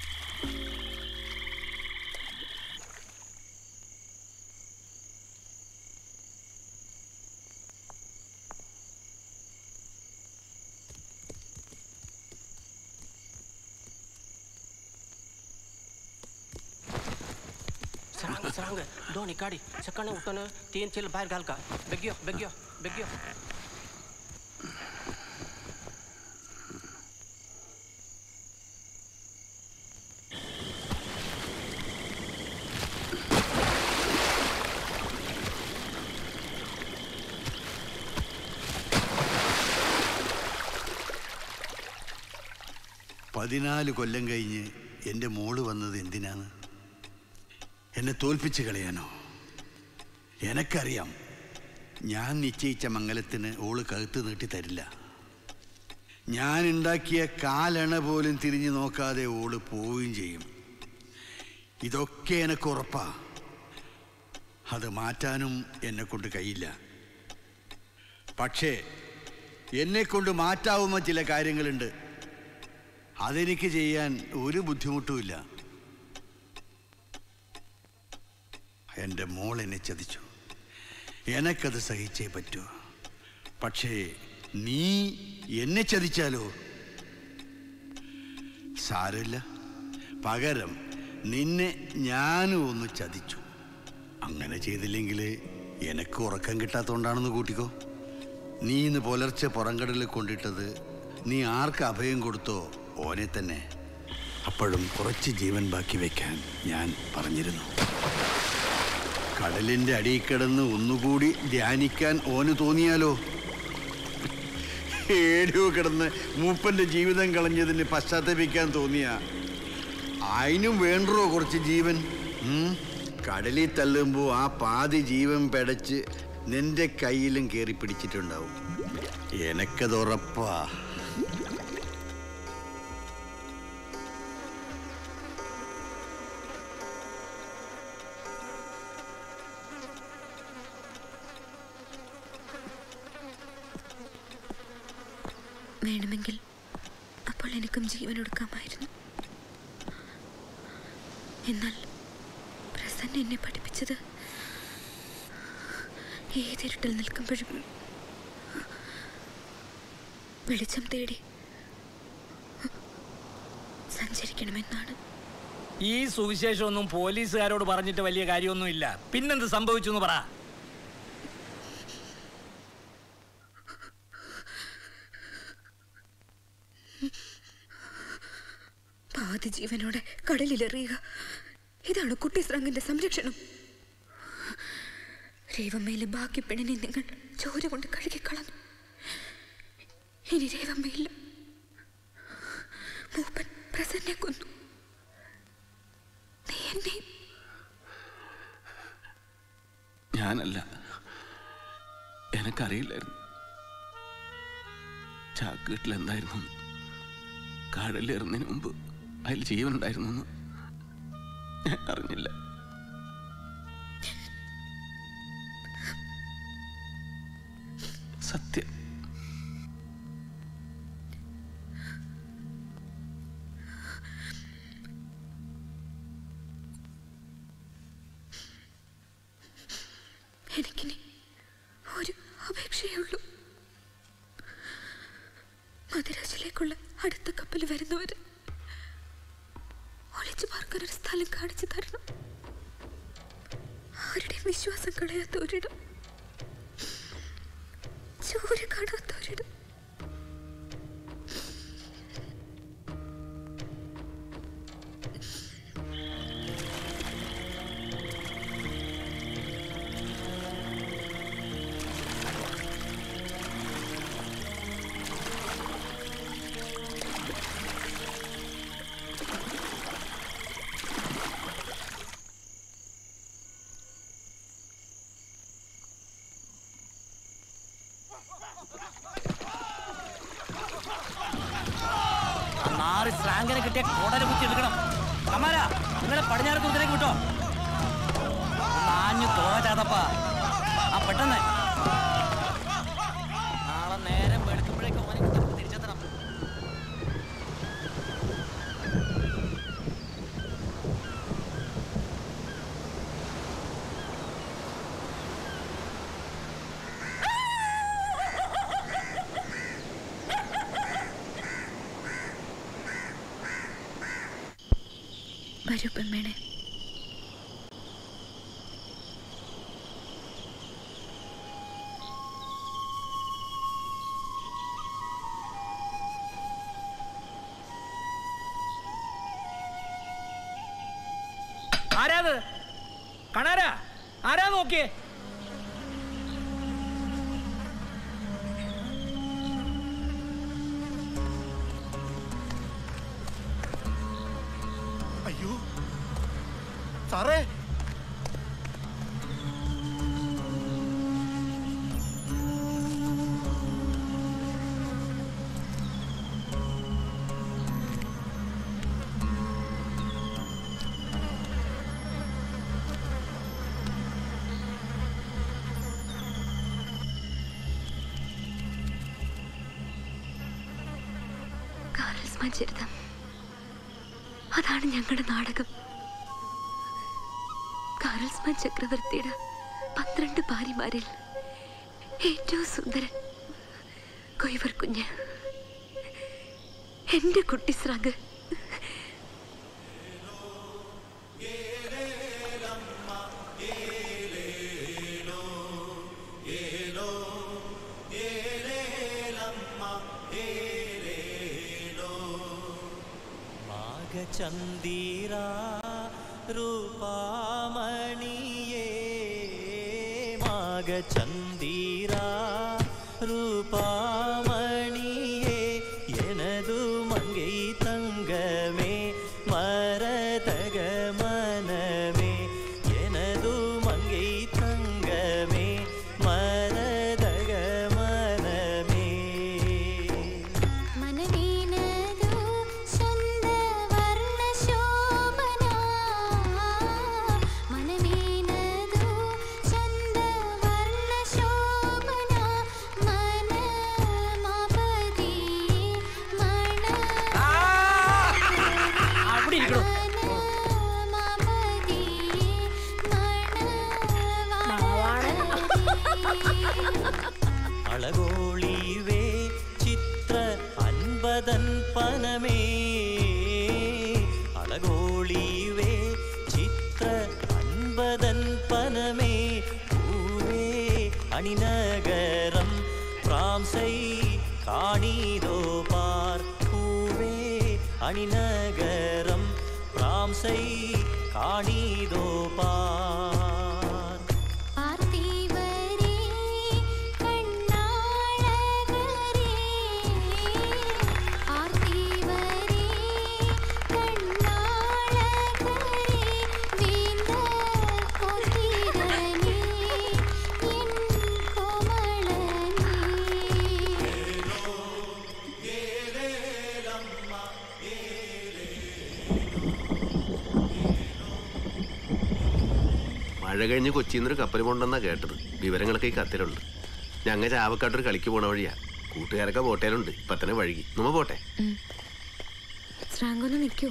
Speaker 11: सरंग सरंग दोन्ही काढी सकाळी उठून तीन चिल बाहेर घाल का बेग्यो बेग्यो बेग्यो
Speaker 1: പതിനാല് കൊല്ലം കഴിഞ്ഞ് എൻ്റെ മോള് വന്നത് എന്തിനാണ് എന്നെ തോൽപ്പിച്ച് കളയാനോ എനക്കറിയാം ഞാൻ നിശ്ചയിച്ച മംഗലത്തിന് ഓള് കഴുത്ത് നീട്ടി തരില്ല ഞാൻ ഉണ്ടാക്കിയ കാലണ പോലും തിരിഞ്ഞു നോക്കാതെ ഓള് പോവുകയും ചെയ്യും ഇതൊക്കെ എനക്ക് ഉറപ്പാ അത് മാറ്റാനും എന്നെ കൊണ്ട് കഴിയില്ല പക്ഷേ എന്നെ കൊണ്ട് മാറ്റാവുന്ന ചില കാര്യങ്ങളുണ്ട് അതെനിക്ക് ചെയ്യാൻ ഒരു ബുദ്ധിമുട്ടുമില്ല എൻ്റെ മോൾ എന്നെ ചതിച്ചു എനക്കത് സഹിച്ചേ പറ്റൂ പക്ഷേ നീ എന്നെ ചതിച്ചാലോ സാരമില്ല പകരം നിന്നെ ഞാനും ഒന്ന് ചതിച്ചു അങ്ങനെ ചെയ്തില്ലെങ്കിൽ എനക്ക് ഉറക്കം കിട്ടാത്തതുകൊണ്ടാണെന്ന് കൂട്ടിക്കോ നീ ഇന്ന് പുലർച്ചെ പുറംകടലിൽ കൊണ്ടിട്ടത് നീ ആർക്ക് അഭയം കൊടുത്തോ ഓനെ തന്നെ അപ്പോഴും കുറച്ച് ജീവൻ ബാക്കി വെക്കാൻ ഞാൻ പറഞ്ഞിരുന്നു കടലിൻ്റെ അടിയിൽ കിടന്ന് ഒന്നുകൂടി ധ്യാനിക്കാൻ ഓന് തോന്നിയാലോ ഏടിയോ കിടന്ന് മൂപ്പന്റെ ജീവിതം കളഞ്ഞതിന് പശ്ചാത്തപിക്കാൻ തോന്നിയ അതിനും വേണ്ടോ കുറച്ച് ജീവൻ ഉം? കടലിൽ തള്ളുമ്പോൾ ആ പാതി ജീവൻ പെടച്ച് നിന്റെ കയ്യിലും കയറി പിടിച്ചിട്ടുണ്ടാവും എനക്കത് ഉറപ്പാ
Speaker 9: വേണമെങ്കിൽ അപ്പോൾ എനിക്കും ജീവൻ കൊടുക്കാമായിരുന്നു എന്നാൽ പ്രസന്ന എന്നെ പഠിപ്പിച്ചത് ഏതിരുട്ടിൽ നിൽക്കുമ്പോഴും വെളിച്ചം തേടി സഞ്ചരിക്കണമെന്നാണ്
Speaker 2: ഈ സുവിശേഷമൊന്നും പോലീസുകാരോട് പറഞ്ഞിട്ട് വലിയ കാര്യമൊന്നുമില്ല പിന്നെന്ത് സംഭവിച്ചു എന്ന് പറ
Speaker 9: പാതി ജീവനോടെ കടലിലെറിയുക ഇതാണ് കുട്ടി സ്രംഗിന്റെ സംരക്ഷണം രേവമ്മയിലെ ബാക്കി പെണ്ണിനെ നിങ്ങൾ ചോര കൊണ്ട് കഴുകിക്കളഞ്ഞു ഇനി രേവമ്മയില്ല മൂപ്പൻ പ്രസന്നെ കൊന്നു നീ എന്നെയും
Speaker 5: ഞാനല്ല എനക്കറിയില്ലായിരുന്നു ചാക്കീട്ടിൽ എന്തായിരുന്നു കടലിറങ്ങുന്നതിന് മുമ്പ് അതിൽ ജീവനുണ്ടായിരുന്നു ഞാൻ അറിഞ്ഞില്ല സത്യം
Speaker 9: എനിക്കിനി ഒരു അപേക്ഷയേ ഉള്ളൂ മദിരാജിലേക്കുള്ള അടുത്ത കപ്പൽ വരുന്നവര് ഒളിച്ചു പാർക്കാൻ ഒരു സ്ഥലം കാണിച്ചു തരണം ആരുടെയും വിശ്വാസം കളയാത്ത ഒരിടം ചോര കാണാത്ത ഒരിടം
Speaker 6: നാറ് സ്രാങ്കിനെ കിട്ടിയ കോടല കുത്തി എടുക്കണം കമാര നിങ്ങളെ പടിഞ്ഞാറ് കുതിരേക്ക് വിട്ടോ നാഞ്ഞു തോറ്റാതപ്പാ ആ പെട്ടെന്ന് നാളെ നേരം വെളുക്കുമ്പോഴേക്കും ഓനെ കുത്തി തിരിച്ചെത്തണം
Speaker 9: വരൂ പെമ്മേണെ
Speaker 2: ആരാത് കണാരാ ആരാ നോക്കിയേ
Speaker 4: അയ്യോ സാറേ
Speaker 9: കാറൽസ്മാൻ ചരിതം അതാണ് ഞങ്ങളുടെ നാടകം കാറൽസ്മാൻ ചക്രവർത്തിയുടെ പന്ത്രണ്ട് ഭാര്യമാരിൽ ഏറ്റവും സുന്ദരൻ കൊയ്വർ കുഞ്ഞ് എന്റെ കുട്ടി സ്രാങ്ക്
Speaker 12: മാഘചന്ദിരാ ರೂಪಾಮಣಿಯೇ ಮಾಗಚಂದಿರ ರೂಪಾಮಣಿಯೇ எனது மங்கை தங்கமே மரதக மனமே எனது மங்கை தங்கமே மரதக மனமே
Speaker 8: മനവീനതു ചന്ദവർണ്ണ ശോഭന മനവീനതു ചന്ദവർണ്ണ ശോഭന മനമാപതി മണ
Speaker 2: അവിടെ ഇരിക്കണോ
Speaker 8: മനമാപതി
Speaker 12: അളകോളിവേ ചിത്ര അൻപതൻ പനമേ അളകോളിവേ ചിത്ര അൻപതൻ പനമേ പൂവേ അണിനഗരം പ്രാംസൈ കാണീതോ പാർ പൂവേ അണിനഗരം പ്രാംസൈ കാണീതോ പാർ
Speaker 8: പാർത്ഥിവരേ കണ്ണാളകരേ ആർത്തിവരേ കണ്ണാളകരേ വീന്ത കോതിരനേ എൻ കോമളനേ
Speaker 5: മഴ കഴിഞ്ഞ് കൊച്ചിയിൽ നിന്നൊരു കപ്പൽ പോണ്ടെന്നാ കേട്ടത് വിവരങ്ങളൊക്കെ ഈ കത്തിലുണ്ട് ഞങ്ങ ചാവക്കാട്ടൊരു കളിക്ക് പോണ വഴിയാ കൂട്ടുകാരൊക്കെ ബോട്ടയിലുണ്ട് ഇപ്പൊ തന്നെ വഴുകി നമ്മ പോട്ടെ
Speaker 9: ശ്രാങ്കൊന്ന് നിൽക്കൂ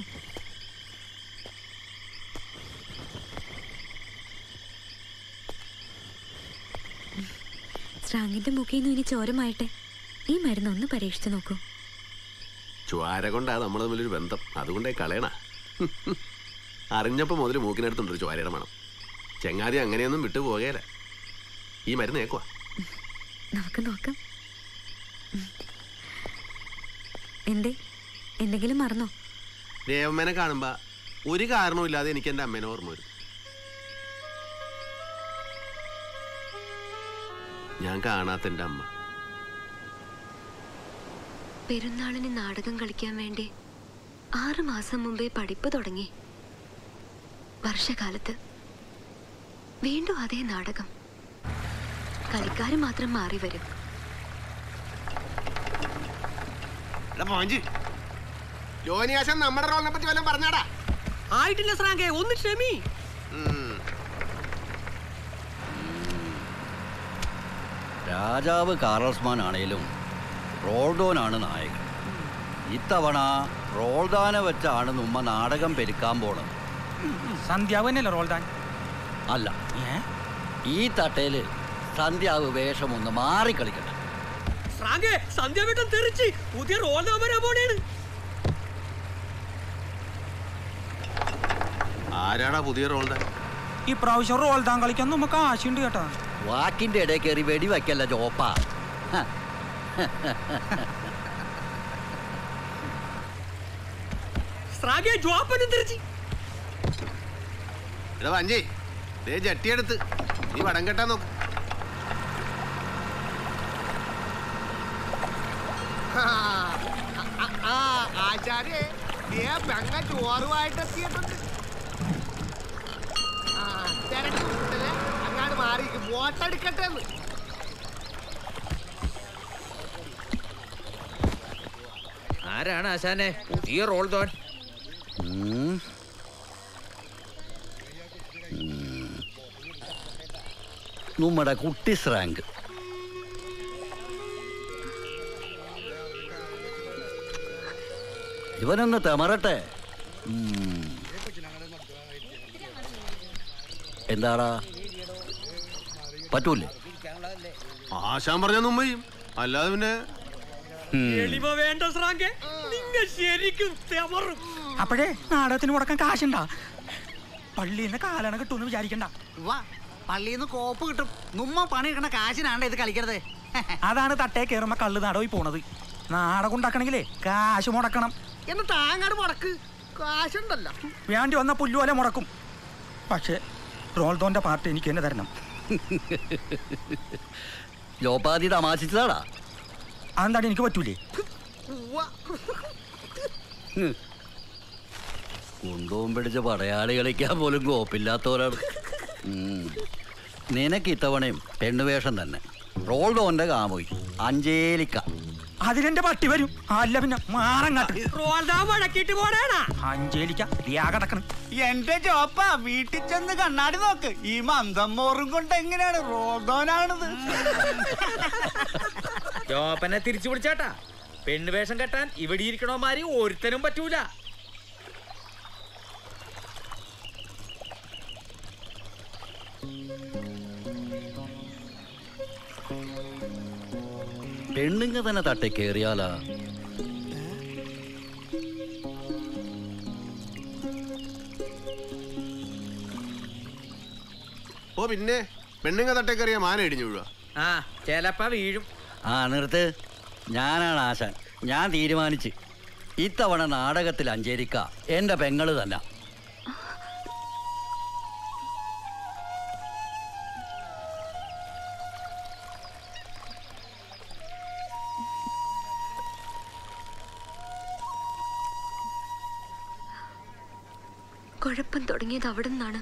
Speaker 9: ശ്രാങ്കിന്റെ മുഖയിൽ നിന്ന് ഇനി ചോരമായിട്ടെ ഈ മരുന്ന് ഒന്ന് പരീക്ഷിച്ചു നോക്കൂ
Speaker 5: ചുവാര കൊണ്ടാ നമ്മൾ തമ്മിലൊരു ബന്ധം അതുകൊണ്ടേ കളയണ അറിഞ്ഞപ്പോ മുതൽ മൂക്കിനടുത്തുണ്ട് ഒരു ചുവാരയുടെ മണം ചെങ്ങാതി അങ്ങനെയൊന്നും വിട്ടു പോകേല ഈ മരുന്ന് ഏക്കുവാ
Speaker 9: നമുക്ക് നോക്കാം ഉം. എന്തേ എന്തെങ്കിലും മറന്നോ
Speaker 5: ദേവമ്മേനെ കാണുമ്പോ ഒരു കാരണവും ഇല്ലാതെ എനിക്ക് എൻ്റെ അമ്മേനെ ഓർമ്മ വരും ഞാൻ കാണാത്ത എൻ്റെ അമ്മ
Speaker 9: പെരുന്നാളിന് നാടകം കളിക്കാൻ വേണ്ടി ആറ് മാസം മുമ്പേ പഠിപ്പ് തുടങ്ങി വർഷകാലത്ത് വീണ്ടും അതേ നാടകം കളിക്കാർ മാത്രം മാറി വരും
Speaker 5: ജോനിയാശം നമ്മുടെ റോളിനെ പറ്റി വല്ലതും പറഞ്ഞാടാ
Speaker 11: ആയിട്ടില്ല ശ്രാങ്കെ ഒന്ന് ക്ഷമി
Speaker 13: രാജാവ് കാറൽസ്മാൻ ആണേലും റോൾഡോനാണ് നായകൻ ഇത്തവണ റോൾദാനെ വെച്ചാണ് ഉമ്മ നാടകം പെരുക്കാൻ പോണത്
Speaker 14: സന്ധ്യാവനല്ലേ റോൾദാൻ
Speaker 13: അല്ല ഈ തട്ടയില് സന്ധ്യാവ് വേഷമൊന്ന് മാറിക്കളിക്കട്ടെ
Speaker 11: ശ്രാങ്കെ സന്ധ്യാവട്ടം തെറിച്ച് പുതിയ റോൾ നമ്പർ പോണേണ്
Speaker 5: ആരാടാ പുതിയ റോൾഡാ
Speaker 14: ഈ പ്രാവശ്യം റോൾദാൻ കളിക്കാൻ നമുക്ക് ആശയുണ്ട് കേട്ടോ
Speaker 13: വാക്കിന്റെ ഇടയിൽ കയറി വെടിവെക്കല്ല ജോപ്പ ഹ.
Speaker 11: ശ്രാങ്കെ ജോപ്പനും തെറിച്ച്
Speaker 5: എടാ വഞ്ചി ദേ ജട്ടിയെടുത്ത് നീ വടം കെട്ടാൻ നോക്ക്
Speaker 15: ആ ആചാര്യ പെങ്ങ ചോറുമായിട്ട് എത്തിയിട്ടുണ്ട് ആ തിരക്ക് കൂട്ടല്ലേ അങ്ങാട് മാറി വോട്ടെടുക്കട്ടെ എന്ന്
Speaker 16: ആരാണ് ആശാനെ പുതിയ റോൾ തോൻ
Speaker 13: ഉം. ഉം. നമ്മുടെ കുട്ടി സ്രാങ്ക് ഇവനൊന്ന് തെമറട്ടെ ഉം. എന്താടാ പറ്റൂലേ
Speaker 5: ആശാൻ പറഞ്ഞാൽ മുമ്പയും അല്ലാതെ പിന്നെ
Speaker 2: എളിമ വേണ്ട സ്രാങ്കെ നിങ്ങ ശരിക്കും തെമറും
Speaker 14: അപ്പോഴേ നാടകത്തിന് മുടക്കാൻ കാശുണ്ടാ പള്ളിയിൽ നിന്ന് കാലാണ് കിട്ടുമെന്ന് വിചാരിക്കണ്ട
Speaker 15: വാ പള്ളിയിൽ നിന്ന് കോപ്പ് കിട്ടും നമ്മ പണി കിട്ടണ കാശിനാണ്ട് ഇത് കളിക്കരുത്
Speaker 14: അതാണ് തട്ടേ കയറുമ്പോ കള്ള് നാടകമായി പോണത് നാടകം ഉണ്ടാക്കണമെങ്കിലേ കാശ് മുടക്കണം
Speaker 15: എന്നിട്ട് ആങ്ങാട് മുടക്ക് കാശുണ്ടല്ലോ
Speaker 14: വേണ്ടി വന്ന പുല്ലുപോലെ മുടക്കും പക്ഷേ റോൾദോന്റെ പാർട്ടി എനിക്ക് തന്നെ തരണം
Speaker 13: ജോപ്പാതി തമാശിച്ചതാടാ
Speaker 14: അതെന്താണ് എനിക്ക് പറ്റൂലേ
Speaker 13: കുന്തവും പിടിച്ച് പടയാളി കളിക്കാൻ പോലും കോപ്പില്ലാത്തവരാണ് ഉം. നിനക്ക് ഇത്തവണയും പെണ്ണുവേഷം തന്നെ റോൾഡോന്റെ കാമുയി അഞ്ചേലിക്ക
Speaker 14: അതിനെന്റെ പട്ടി വരും അല്ല പിന്നെ മാറങ്ങാട്ട്
Speaker 2: വഴക്കിട്ട് പോരാടാ
Speaker 14: അഞ്ചേലിക്ക ദിയാകടക്കണം
Speaker 15: എന്റെ ചോപ്പ വീട്ടിൽ ചെന്ന് കണ്ണാടി നോക്ക് ഈ മന്ദം മോറും കൊണ്ട് എങ്ങനെയാണ് റോഡോനാണത്
Speaker 16: ജോപ്പനെ തിരിച്ചു പിടിച്ചാട്ടാ പെണ്ണുവേഷം കെട്ടാൻ ഇവിടെ ഇരിക്കണോമാരി ഒരുത്തനും പറ്റൂല
Speaker 13: പെണ്ണുങ്ങ തന്നെ തട്ടി കയറിയാലാ
Speaker 5: ഓ പിന്നെ പെണ്ണുങ്ങ തട്ടേ കയറിയ മാന ഇടിഞ്ഞു വീഴുക
Speaker 16: ആ ചെലപ്പ വീഴും
Speaker 13: ആ നിർത്ത് ഞാനാണ് ആശാൻ ഞാൻ തീരുമാനിച്ച് ഇത്തവണ നാടകത്തിൽ അഞ്ചേരിക്ക എന്റെ പെങ്ങള് തന്നെ
Speaker 3: കുഴപ്പം തുടങ്ങിയത് അവിടെ നിന്നാണ്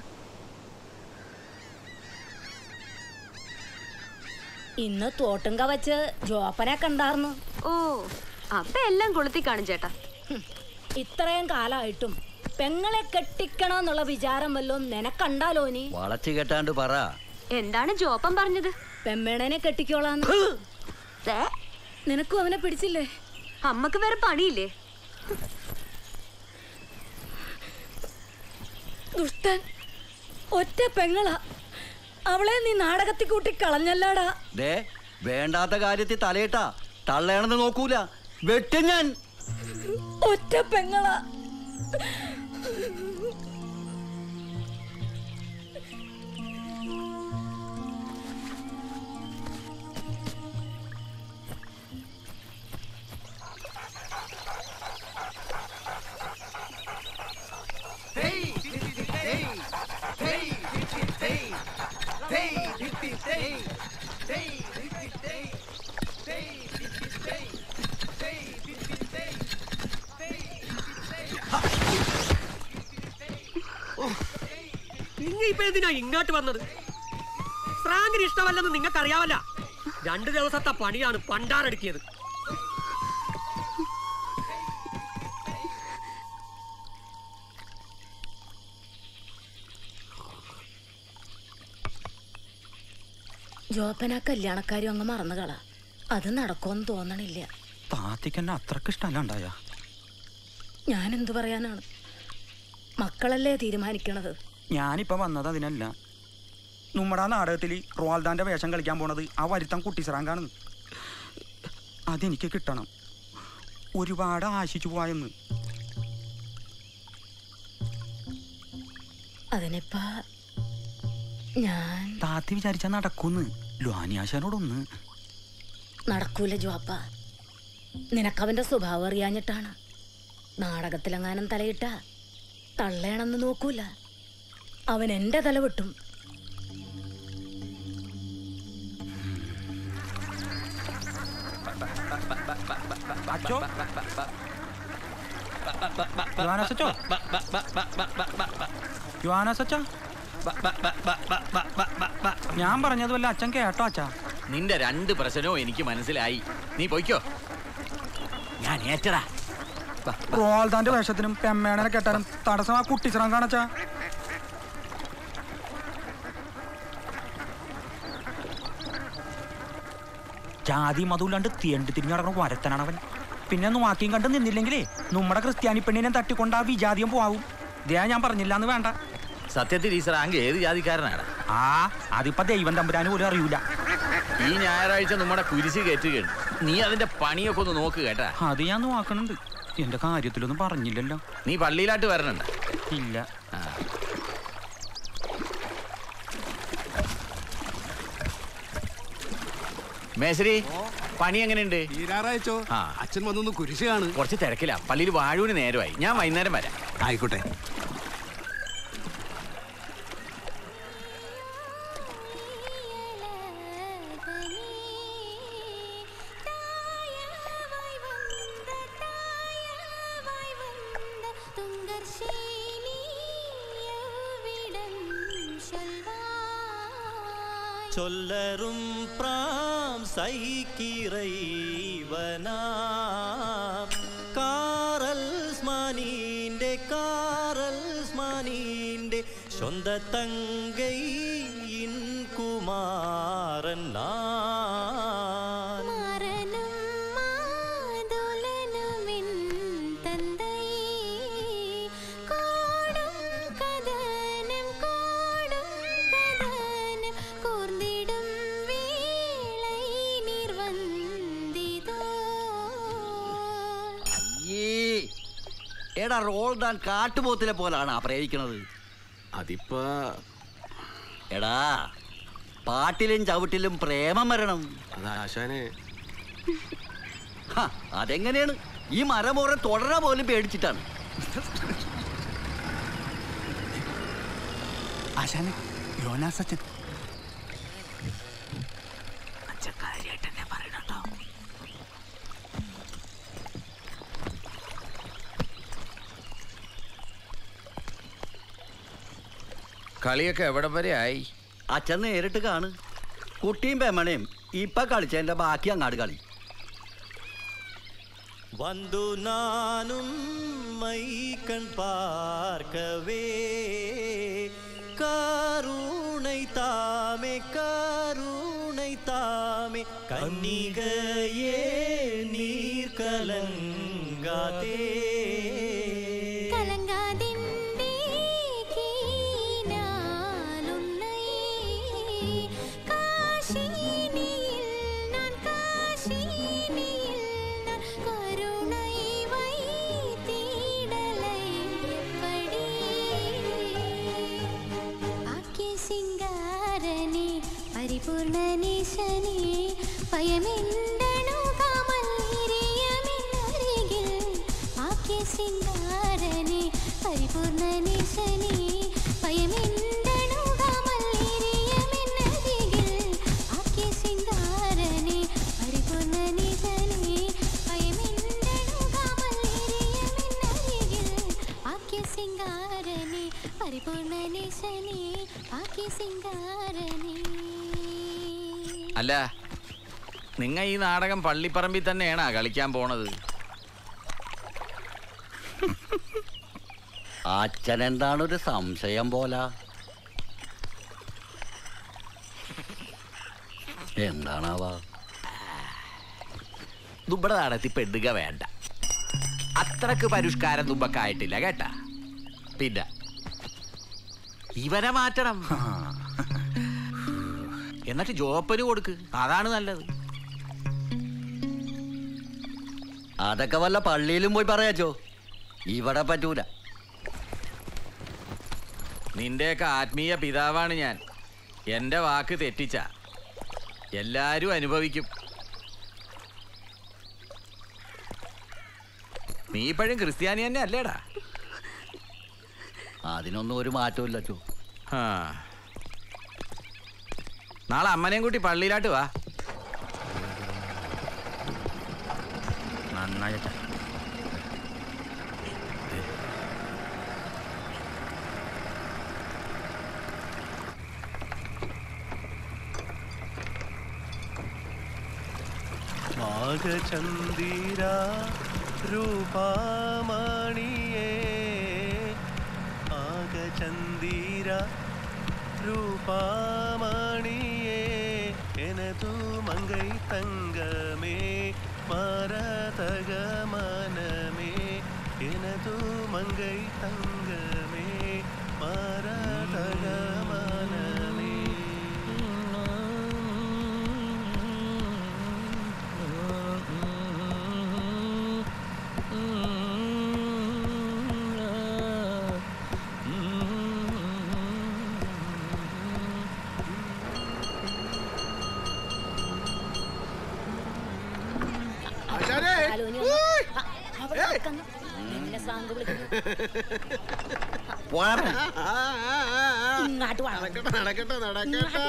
Speaker 8: ഇന്ന് തോട്ടുങ്ക വെച്ച് ജോപ്പനെ കണ്ടാർന്നു
Speaker 3: ഓ അപ്പൊ എല്ലാം കൊളുത്തി കാണും ചേട്ടാ
Speaker 8: ഇത്രയും കാലമായിട്ടും പെങ്ങളെ കെട്ടിക്കണമെന്നുള്ള വിചാരം വല്ലതും നിനക്കണ്ടാലോ നീ
Speaker 13: വളച്ചു കെട്ടാണ്ട് പറ
Speaker 3: എന്താണ് ജോപ്പൻ പറഞ്ഞത്
Speaker 8: പെമ്മേണനെ കെട്ടിക്കോളാന്ന് നിനക്കും അവനെ പിടിച്ചില്ലേ
Speaker 3: അമ്മക്ക് വേറെ പണിയില്ലേ
Speaker 8: ദുഷ്ടൻ ഒറ്റ പെങ്ങളാ അവളെ നീ നാടകത്തിൽ കൂട്ടി കളഞ്ഞല്ലാടാ
Speaker 13: ദേ വേണ്ടാത്ത കാര്യത്തിൽ തലയിട്ടാ തള്ളയാണെന്ന് നോക്കൂല വെട്ടും ഞാൻ
Speaker 8: ഒറ്റ പെങ്ങളാ
Speaker 2: നിങ്ങ ഇപ്പൊ എന്തിനാ ഇങ്ങോട്ട് വന്നത് ഫ്രാങ്കിന് ഇഷ്ടമല്ലെന്ന് നിങ്ങൾക്ക് അറിയാവല്ല രണ്ടു ദിവസത്തെ പണിയാണ് പണ്ടാറടുക്കിയത്
Speaker 8: ജോപ്പന കല്യാണക്കാരും അങ്ങ് മറന്നു കള അത് നടക്കുമെന്ന് തോന്നണില്ല
Speaker 14: താത്തിക്ക് എന്നെ അത്രക്ക് ഇഷ്ടമല്ല ഉണ്ടായ
Speaker 8: ഞാൻ എന്തു പറയാനാണ് മക്കളല്ലേ തീരുമാനിക്കണത്
Speaker 14: ഞാനിപ്പോ വന്നത് അതിനല്ല നമ്മുടെ ആ നാടകത്തിൽ റോൾദാന്റെ വേഷം കളിക്കാൻ പോണത് ആ വരുത്തം കുട്ടിസ്രാങ്കാണ് അതെനിക്ക് കിട്ടണം ഒരുപാട് ആശിച്ചു പോയെന്ന്
Speaker 8: അതിനിപ്പ ഞാൻ
Speaker 14: താത്തി വിചാരിച്ചാ നടക്കൂന്ന് ലുവാനിയാശാനോടൊന്ന്
Speaker 8: നടക്കൂല ജോപ്പ നിനക്കവന്റെ സ്വഭാവം അറിയാഞ്ഞിട്ടാണ് നാടകത്തിലെങ്ങാനും തലയിട്ട തള്ളയണെന്ന് നോക്കൂല അവൻ എന്റെ തല വെട്ടും
Speaker 14: അച്ചോ യുവാനസച്ചോ യുവാനസച്ച ഞാൻ പറഞ്ഞത് വല്ല അച്ഛൻ കേട്ടോ അച്ഛാ
Speaker 16: നിന്റെ രണ്ട് പ്രശ്നവും എനിക്ക് മനസ്സിലായി നീ പോയിക്കോ ഞാൻ ഏറ്റടാ
Speaker 14: റോൾദാന്റെ വേഷത്തിനും പെമ്മേണനെ കെട്ടാനും തടസ്സം ആ കുട്ടിച്ചിറാൻ കാണച്ചാ ജാതി മതമില്ലാണ്ട് തീണ്ടി തിരിഞ്ഞു നടക്കുന്ന വരത്തനാണ് അവൻ പിന്നെ നോക്കിയും കണ്ട് നിന്നില്ലെങ്കിലേ നമ്മുടെ ക്രിസ്ത്യാനി പെണ്ണിനെ തട്ടിക്കൊണ്ട് ആ വിജാതിയും പോവും ദയാ ഞാൻ പറഞ്ഞില്ല എന്ന് വേണ്ട
Speaker 16: സത്യത്തിൽ ഈ സ്രാങ്ക് ഏത് ജാതിക്കാരനാണ്
Speaker 14: ആ അതിപ്പോ ദൈവം തമ്പുരാന് പോലും അറിയൂല
Speaker 16: ഈ ഞായറാഴ്ച നമ്മുടെ കുരിശ് കയറ്റുകയാണ് നീ അതിന്റെ പണിയൊക്കെ ഒന്ന് നോക്ക് കേട്ടാ
Speaker 14: അത് ഞാൻ നോക്കണുണ്ട് എന്റെ കാര്യത്തിലൊന്നും പറഞ്ഞില്ലല്ലോ
Speaker 16: നീ പള്ളിയിലാട്ട് വരണണ്ട
Speaker 14: ഇല്ല
Speaker 16: മേശരി പണി എങ്ങനെയുണ്ട്
Speaker 1: തീരാറായച്ചോ
Speaker 16: ആ
Speaker 1: അച്ഛൻ വന്നൊന്ന് കുരിശ് കാണ്
Speaker 16: കുറച്ച് തിരക്കില്ല പള്ളിയിൽ വാഴൂന് നേരമായി ഞാൻ വൈകുന്നേരം വരാം
Speaker 1: ആയിക്കോട്ടെ
Speaker 12: சொல்லரும் பிராம் സൈക്കിറൈവനാം കാറൽ സ്മാനീന്റെ കാറൽ സ്മാനീന്റെ സ്വന്ത തങ്കൈ ഇൻ കുമാരൻ நான்
Speaker 13: അയ്യേ എടാ റോൾ താൻ കാട്ടുപോത്തിനെ പോലാണ് ആ പ്രയോഗിക്കണത്
Speaker 5: അതിപ്പോ
Speaker 13: എടാ പാട്ടിലും ചവിട്ടിലും പ്രേമം വരണം
Speaker 5: ആശാനെ
Speaker 13: ഹ, അതെങ്ങനെയാണ് ഈ മരമോറെ തുടരാ പോലും പേടിച്ചിട്ടാണ്
Speaker 15: ആശാനെ യോനാസച്ചൻ
Speaker 16: കളിയൊക്കെ എവിടം വരെ ആയി
Speaker 13: അച്ഛൻ നേരിട്ട് കാണ് കുട്ടിയും പെമ്മണയും ഇപ്പൊ കളിച്ചതിന്റെ ബാക്കി അങ്ങാട് കളി
Speaker 12: வந்து நானும் மை கண் பார்க்கவே கருணை தாமே கருணை தாமே கன்னிகையே நீர் கலங்காதே
Speaker 8: സിംഗാരനെ പരിപൂർണനീശനെ ഭയമെന്തണു കമല്ലിരിയമെന്നരികിൽ ആക്കിയ സിംഗാരനെ പരിപൂർണനീശനെ ഭയമെന്തണു കമല്ലിരിയമെന്നരികിൽ ആക്കിയ സിംഗാരനെ പരിപൂർണനീശനെ ഭയമെന്തണു കമല്ലിരിയമെന്നരികിൽ ആക്കിയ സിംഗാരനെ പരിപൂർണനീശനെ ആക്കിയ സിംഗാരനെ
Speaker 16: അല്ല നിങ്ങ ഈ നാടകം പള്ളിപ്പറമ്പിൽ തന്നെയാണാ കളിക്കാൻ പോണത്
Speaker 13: അച്ഛൻ എന്താണ് ഒരു സംശയം പോല എന്താണാവാ
Speaker 16: ദുബട നടത്തി പെടുക വേണ്ട അത്രക്ക് പരിഷ്കാരം ദുബക്കായിട്ടില്ല കേട്ടാ പിന്നെ ഇവരെ മാറ്റണം എന്നിട്ട് ജോപ്പന് കൊടുക്ക് അതാണ് നല്ലത്
Speaker 13: അതൊക്കെ വല്ല പള്ളിയിലും പോയി പറയാച്ചോ ഇവിടെ പറ്റൂല
Speaker 16: നിന്റെയൊക്കെ ആത്മീയ പിതാവാണ് ഞാൻ എന്റെ വാക്ക് തെറ്റിച്ച എല്ലാരും അനുഭവിക്കും നീ ഇപ്പോഴും ക്രിസ്ത്യാനി തന്നെ അല്ലേടാ
Speaker 13: അതിനൊന്നും ഒരു മാറ്റവും ഇല്ല ചോ
Speaker 16: ആ. നാളെ അമ്മനെയും കൂട്ടി പള്ളിയിലാട്ട് വാ
Speaker 14: നന്നായി
Speaker 12: നാഗചന്ദിര രൂപാമണിയേ നാഗചന്ദിര രൂപാമണിയേ எனது மங்கை தங்கமே மரதக மனமே எனது மங்கை தங்கமே மரதக மனமே
Speaker 8: ഹലോ, ഇനി ഒന്ന്. ആ, അവിടെ നിൽക്കുന്നു. എന്നെ സാങ്ക് വിളിക്കുന്നു. ഇങ്ങോട്ട് വാ.
Speaker 1: നടക്കട്ടെ നടക്കട്ടെ നടക്കട്ടെ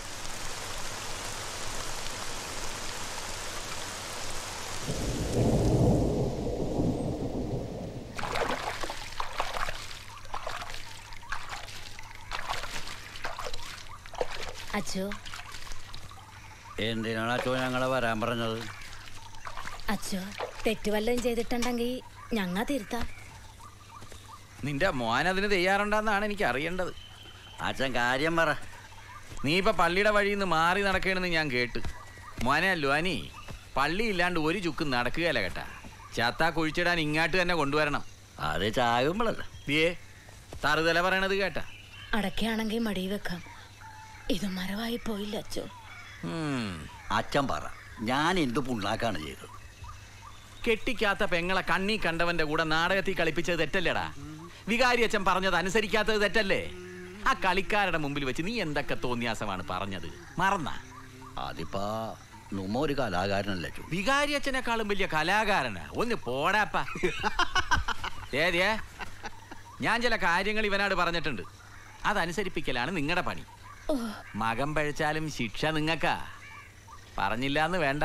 Speaker 8: അച്ചോ
Speaker 13: എന്തിനാണ് അച്ഛൻ ഞങ്ങളെ വരാൻ പറഞ്ഞത്
Speaker 8: അച്ചോ തെറ്റ് വല്ലതും ചെയ്തിട്ടുണ്ടെങ്കിൽ ഞങ്ങ തിരുത്താം
Speaker 16: നിന്റെ മോൻ അതിന് തയ്യാറുണ്ടെന്നാണ് എനിക്ക് അറിയേണ്ടത്
Speaker 13: അച്ഛൻ കാര്യം പറ
Speaker 16: നീ ഇപ്പൊ പള്ളിയുടെ വഴിയിൽ നിന്ന് മാറി നടക്കണെന്ന് ഞാൻ കേട്ട് മോനെ ലുവാനി പള്ളി ഇല്ലാണ്ട് ഒരു ചുക്ക് നടക്കുകയല്ല കേട്ടാ ചാത്ത കുഴിച്ചിടാൻ ഇങ്ങാട്ട് തന്നെ കൊണ്ടുവരണം
Speaker 13: അത് ചാകുമ്പോഴല്ല
Speaker 16: ഏ തറുതല പറയണത് കേട്ടാ
Speaker 8: അടയ്ക്കാണെങ്കിൽ മടി വെക്കാം ഇത് മരവായി പോയില്ല അച്ചോ
Speaker 13: അച്ഛൻ പറ ഞാൻ എന്ത് പുണ്ണാക്കാണ് ചെയ്തത്
Speaker 16: കെട്ടിക്കാത്ത പെങ്ങളെ കണ്ണി കണ്ടവന്റെ കൂടെ നാടകത്തിൽ കളിപ്പിച്ചത് തെറ്റല്ലേടാ വികാരി അച്ഛൻ പറഞ്ഞത് അനുസരിക്കാത്തത് തെറ്റല്ലേ ആ കളിക്കാരുടെ മുമ്പിൽ വെച്ച് നീ എന്തൊക്കെ തോന്നിയാസമാണ് പറഞ്ഞത് മറന്ന
Speaker 13: അതിപ്പോ നുമ്മ ഒരു കലാകാരനല്ലേ ചു
Speaker 16: വികാരി അച്ഛനെക്കാളും വലിയ കലാകാരനാ ഒന്ന് പോടാപ്പ ഏതിയേ ഞാൻ ചില കാര്യങ്ങൾ ഇവനോട് പറഞ്ഞിട്ടുണ്ട് അതനുസരിപ്പിക്കലാണ് നിങ്ങളുടെ പണി
Speaker 8: ഓ
Speaker 16: മകം പഴിച്ചാലും ശിക്ഷ നിങ്ങക്കാ പറഞ്ഞില്ല എന്ന് വേണ്ട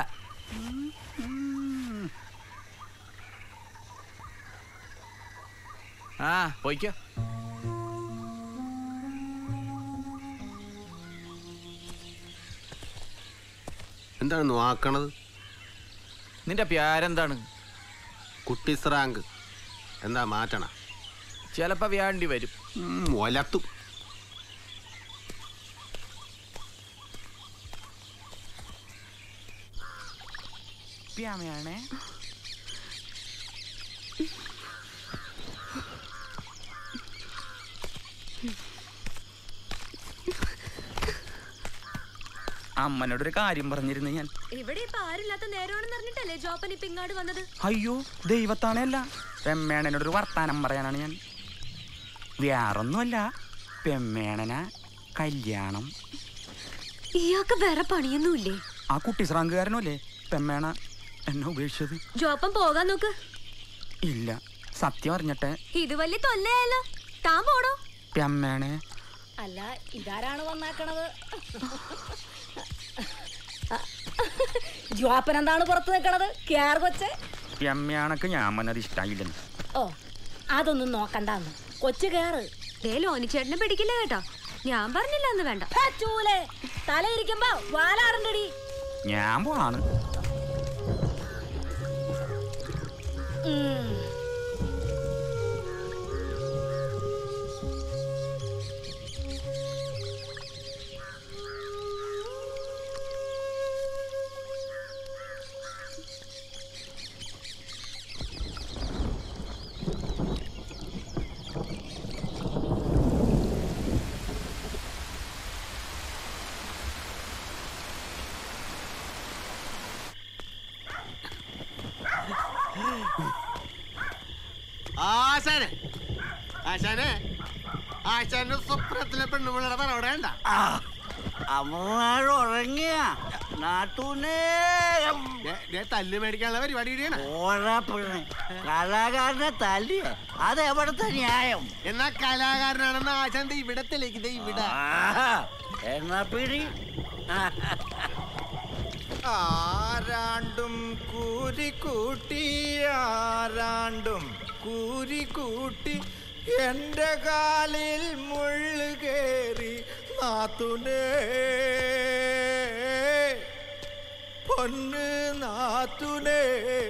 Speaker 16: ആ പോയിക്കോ
Speaker 5: എന്താണ് നോക്കണത്
Speaker 16: നിന്റെ പ്യാരെന്താണ്
Speaker 5: കുട്ടി സ്രാങ്ക് എന്താ മാറ്റണ
Speaker 16: ചിലപ്പോ വ്യാണ്ടി വരും
Speaker 5: ഒലത്തും
Speaker 14: പ്യാമയാണേ അമ്മനോടൊരു കാര്യം പറഞ്ഞിരുന്നു ഞാൻ
Speaker 9: ഇവിടെ ഇപ്പൊ ആരില്ലാത്ത നേരമാണെന്ന് അറിഞ്ഞിട്ടല്ലേ ജോപ്പൻ ഇപ്പൊ ഇങ്ങോട്ട് വന്നത്
Speaker 14: അയ്യോ ദൈവത്താണല്ല പെമ്മേണനോടൊരു വർത്താനം പറയാനാണ് ഞാൻ വേറൊന്നുമല്ല പെമ്മേണന കല്യാണം
Speaker 9: ഇയാൾക്ക് വേറെ പണിയൊന്നുമില്ലേ
Speaker 14: ആ കുട്ടി ശ്രാങ്കുകാരനല്ലേ പെമ്മേണ എന്നെ ഉപേക്ഷിച്ചത്
Speaker 9: ജോപ്പൻ പോകാൻ നോക്ക്
Speaker 14: ഇല്ല സത്യം അറിഞ്ഞട്ടെ
Speaker 9: ഇത് വലിയ തൊല്ലയായല്ലോ താൻ പോടോ
Speaker 14: പെമ്മേണെ
Speaker 8: അല്ല ഇതാരാണ് വന്നാക്കണത് ജോപ്പൻ എന്താണ് പുറത്ത് നിൽക്കണത് ക്യാർ കൊച്ച്
Speaker 14: പെമ്മേണക്ക് ഞാൻ വന്നത് ഇഷ്ടായില്ലെന്ന്
Speaker 8: ഓ അതൊന്നും നോക്കണ്ടെന്ന് കൊച്ചു കേറ്
Speaker 9: ദേ ലോനിച്ചേട്ടനെ പിടിക്കില്ല കേട്ടോ ഞാൻ പറഞ്ഞില്ല എന്ന് വേണ്ട
Speaker 8: ഹാ, ചൂലേ തല ഇരിക്കുമ്പോ വാലാടണ്ടടി
Speaker 14: ഞാൻ പോണാണ്
Speaker 8: ഉം.
Speaker 4: ആശാനെ ആശാനെ ആശാന്റെ സ്വപ്നത്തിലെ പെണ്ണുപിള്ളയുടെ പറവടേണ്ട
Speaker 13: അമ്മ ഉറങ്ങിയ നാട്ടൂനേ
Speaker 4: തല്ല് മേടിക്കാനുള്ള പരിപാടി ഇടിയാണ്
Speaker 13: ഓടാ പെണ്ണെ കലാകാരനെ തല്ലിയ അത് എവിടത്തെ ന്യായം
Speaker 4: എന്നാ കലാകാരനാണെന്ന് ആശാൻ ദേ ഇവിടെ തെളിയിക്കുന്നത് ഇവിടെ
Speaker 13: ആഹാ, എന്നാ പിടി
Speaker 12: ആരാണ്ടും കൂരിക്കൂട്ടി ആരാണ്ടും കൂരിക്കൂട്ടി എന്റെ കാലിൽ മുള്ളു കേറി നാത്തുനേ പൊന്ന് നാത്തുനേ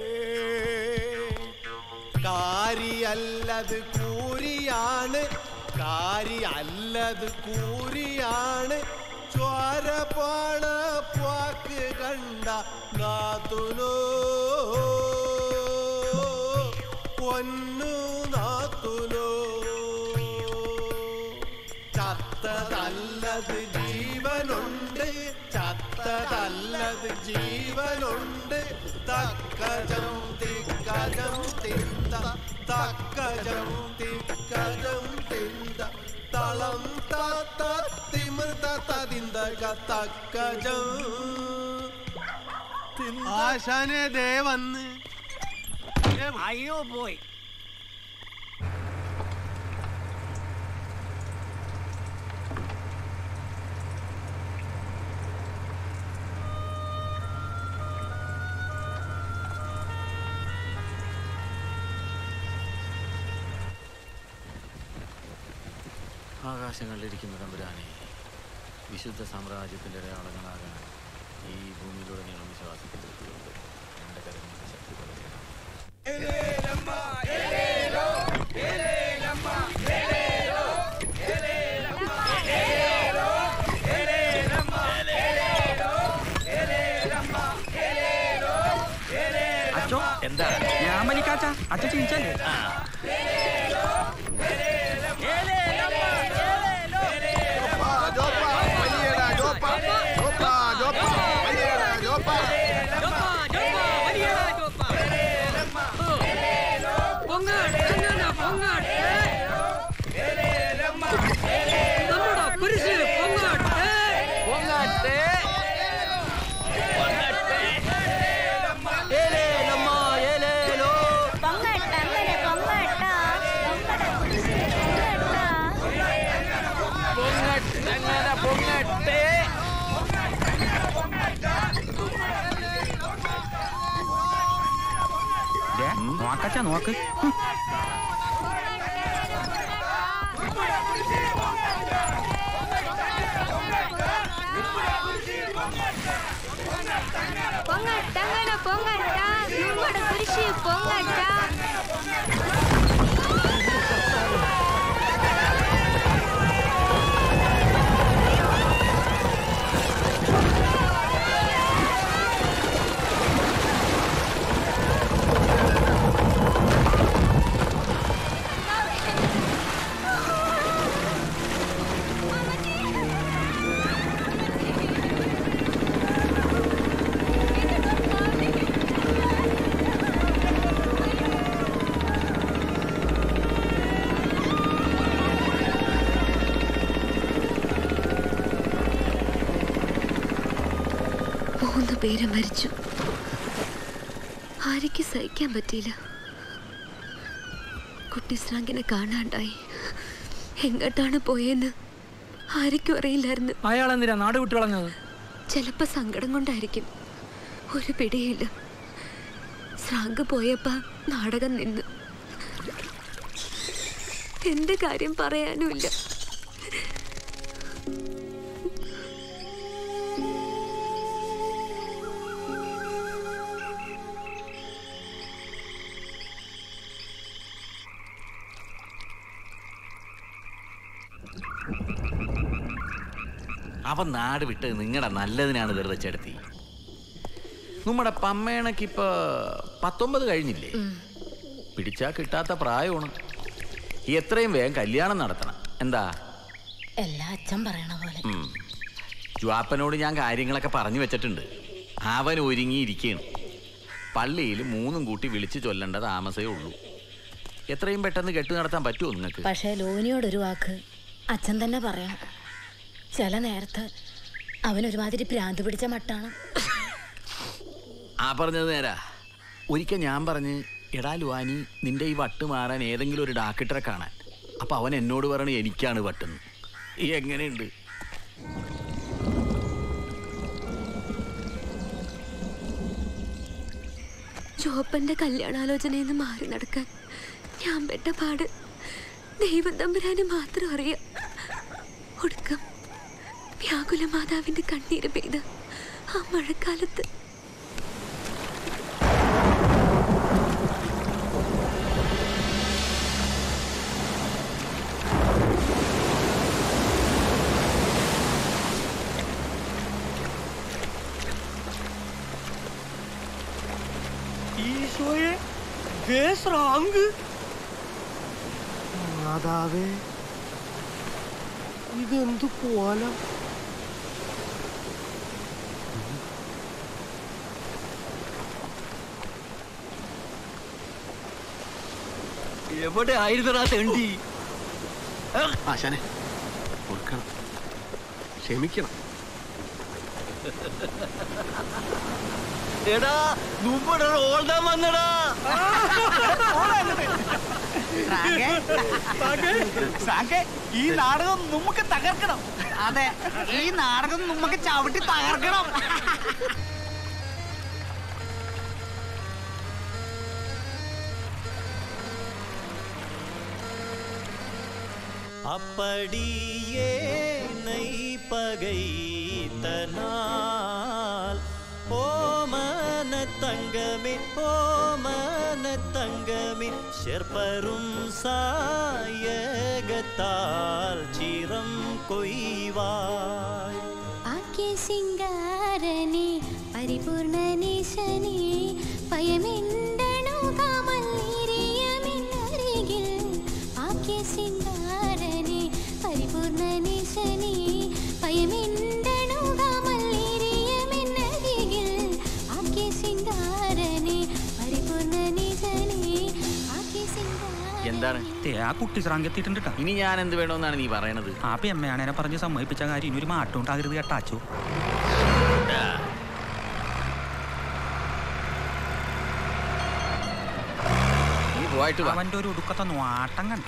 Speaker 12: കാരിയല്ലത് കൂരിയാണ് കാരിയല്ലത് കൂരിയാണ് ചോ ദ്വാരപാള പാക്ക് കണ്ട നാത്തുനോ പൊന്നു നാത്തുനോ ചത്തതല്ലത് ജീവനുണ്ട് ചത്തതല്ലത് ജീവനുണ്ട് തക്കജം തിക്കജം തിന്ത തക്കജം തിക്കജം തിന്ത തളം താത്ത തിമൃത തതിന്ത തക്കജം
Speaker 5: ആശാനെ ദേ വന്ന്
Speaker 15: അയ്യോ പോയി
Speaker 16: ആകാശങ്ങളിലിരിക്കുന്ന തമ്പുരാനെ വിശുദ്ധ സാമ്രാജ്യത്തിന്റെ അടയാളങ്ങളാകാൻ ഈ ഭൂമിയിലൂടെ നീളം വിശ്വാസിക്കുന്നത് എന്റെ കരങ്ങൾക്ക് ശക്തി പകരണം
Speaker 14: അച്ചോ
Speaker 16: എന്താ
Speaker 14: ഞാൻ മലിക്കാച്ച അച്ഛ ചിരിച്ചല്ലേ
Speaker 2: നമ്മുടെ കുരിശ് പൊങ്ങാട്ടെ
Speaker 16: പൊങ്ങാട്ടെ പൊങ്ങട്ടെ പൊങ്ങട്ടെ
Speaker 14: ദേ, നോക്കച്ചാ നോക്ക് ഹും.
Speaker 8: പൊങ്ങട്ടങ്ങനെ പൊങ്ങട്ട നമ്മുടെ കുരിശ് പൊങ്ങട്ട
Speaker 9: മൂന്ന് പേര് മരിച്ചു ആര്യയ്ക്ക് സഹിക്കാൻ പറ്റിയില്ല കുട്ടി ശ്രാങ്കിനെ കാണാണ്ടായി എങ്ങോട്ടാണ് പോയെന്ന് ആർക്കും അറിയില്ലായിരുന്നു
Speaker 17: അയാൾ എന്തിനാ നാട് വിട്ടു കളഞ്ഞത്
Speaker 9: ചിലപ്പോ സങ്കടം കൊണ്ടായിരിക്കും ഒരു പിടിയില്ല ശ്രാങ്ക് പോയപ്പ നാടകം നിന്നു എന്റെ കാര്യം പറയാനുമില്ല
Speaker 16: അവൻ നാട് വിട്ട് നിങ്ങളുടെ നല്ലതിനാണ് വെറുതെ ചേട്ടത്തി നമ്മുടെ പമ്മേണക്കിപ്പോ പത്തൊമ്പത് കഴിഞ്ഞില്ലേ പിടിച്ചാ കിട്ടാത്ത പ്രായമാണ് എത്രയും വേഗം കല്യാണം നടത്തണം എന്താ
Speaker 8: എല്ലാ അച്ഛൻ പറയണ പോലെ
Speaker 16: ഉം. ജുവാപ്പനോട് ഞാൻ കാര്യങ്ങളൊക്കെ പറഞ്ഞു വെച്ചിട്ടുണ്ട് അവൻ ഒരുങ്ങിയിരിക്കുകയാണ് പള്ളിയിൽ മൂന്നും കൂട്ടി വിളിച്ചു ചൊല്ലേണ്ട താമസേ ഉള്ളൂ എത്രയും പെട്ടെന്ന് കെട്ടു നടത്താൻ പറ്റുമോ നിങ്ങൾക്ക്
Speaker 8: പക്ഷേ ലോനിയോടൊരു വാക്ക് അച്ഛൻ തന്നെ പറയണം ചില നേരത്ത് അവൻ ഒരുമാതിരി ഭ്രാന്ത് പിടിച്ച മട്ടാണ്
Speaker 16: ആ പറഞ്ഞത് നേരാ ഒരിക്കൽ ഞാൻ പറഞ്ഞ് എടാ ലുവാനി നിന്റെ ഈ വട്ട് മാറാൻ ഏതെങ്കിലും ഒരു ഡാക്ടറെ കാണാൻ അപ്പൊ അവൻ എന്നോട് പറയണ എനിക്കാണ് വട്ടെന്ന് ഈ എങ്ങനെയുണ്ട്
Speaker 9: ചോപ്പന്റെ കല്യാണാലോചനയിൽ നിന്ന് മാറി നടക്കാൻ ഞാൻ പെട്ട പാട് ദൈവം തമ്പുരാന് മാത്രം അറിയാം ഒടുക്കം വ്യാകുല മാതാവിന്റെ കണ്ണീര് പെയ്ത് ആ മഴക്കാലത്ത്
Speaker 2: സ്രാങ്ക്
Speaker 12: മാതാവേ ഇതെന്തു കോലം
Speaker 13: എവിടെ ആയിരുന്നടാ തെണ്ടി
Speaker 5: ആശാനെ കൊടുക്കണം ക്ഷമിക്കണം
Speaker 13: എടാ നമ്മുടെ റോൾഡാൻ വന്നടാ
Speaker 15: സാങ്കേ, ഈ നാടകം നമുക്ക് തകർക്കണം അതെ ഈ നാടകം നമുക്ക് ചവിട്ടി തകർക്കണം
Speaker 12: அப்படியே நெய் பகைத்தனால் ஓமன தங்கமே ஓமன தங்கமே ஷெர்பரும் சாயகத்தால் சிரம் கொய்வாய்
Speaker 17: ആക്കെ സിംഗാരനെ പരിപൂർണ നിശനെ പയമെന്തണു കാമല്ലിരിയമിന്നരികിൽ ആക്കെ സിംഗാരനെ പരിപൂർണ നിശനെ പയമെന്തണു കാമല്ലിരിയമിന്നരികിൽ ആക്കെ സിംഗാരനെ പരിപൂർണ നിശനെ ആക്കെ സിംഗാരനെ
Speaker 16: എന്താണ്
Speaker 14: ആ കുട്ടി ശ്രാങ്ക് എത്തിയിട്ടുണ്ട് ട്ടാ.
Speaker 16: ഇനി ഞാൻ എന്ത് വേണമെന്നാണ് നീ പറയണത്
Speaker 14: ആ പെമ്മയാണേനെ പറഞ്ഞ് സമ്മതിപ്പിച്ച കാര്യം ഇനി ഒരു മാറ്റം ഉണ്ടാകരുത് കേട്ടാച്ചു
Speaker 16: നീ പോയിട്ട് വാ
Speaker 14: അവന്റെ ഒരു ഒടുക്കത്തെ നോട്ടം കണ്ട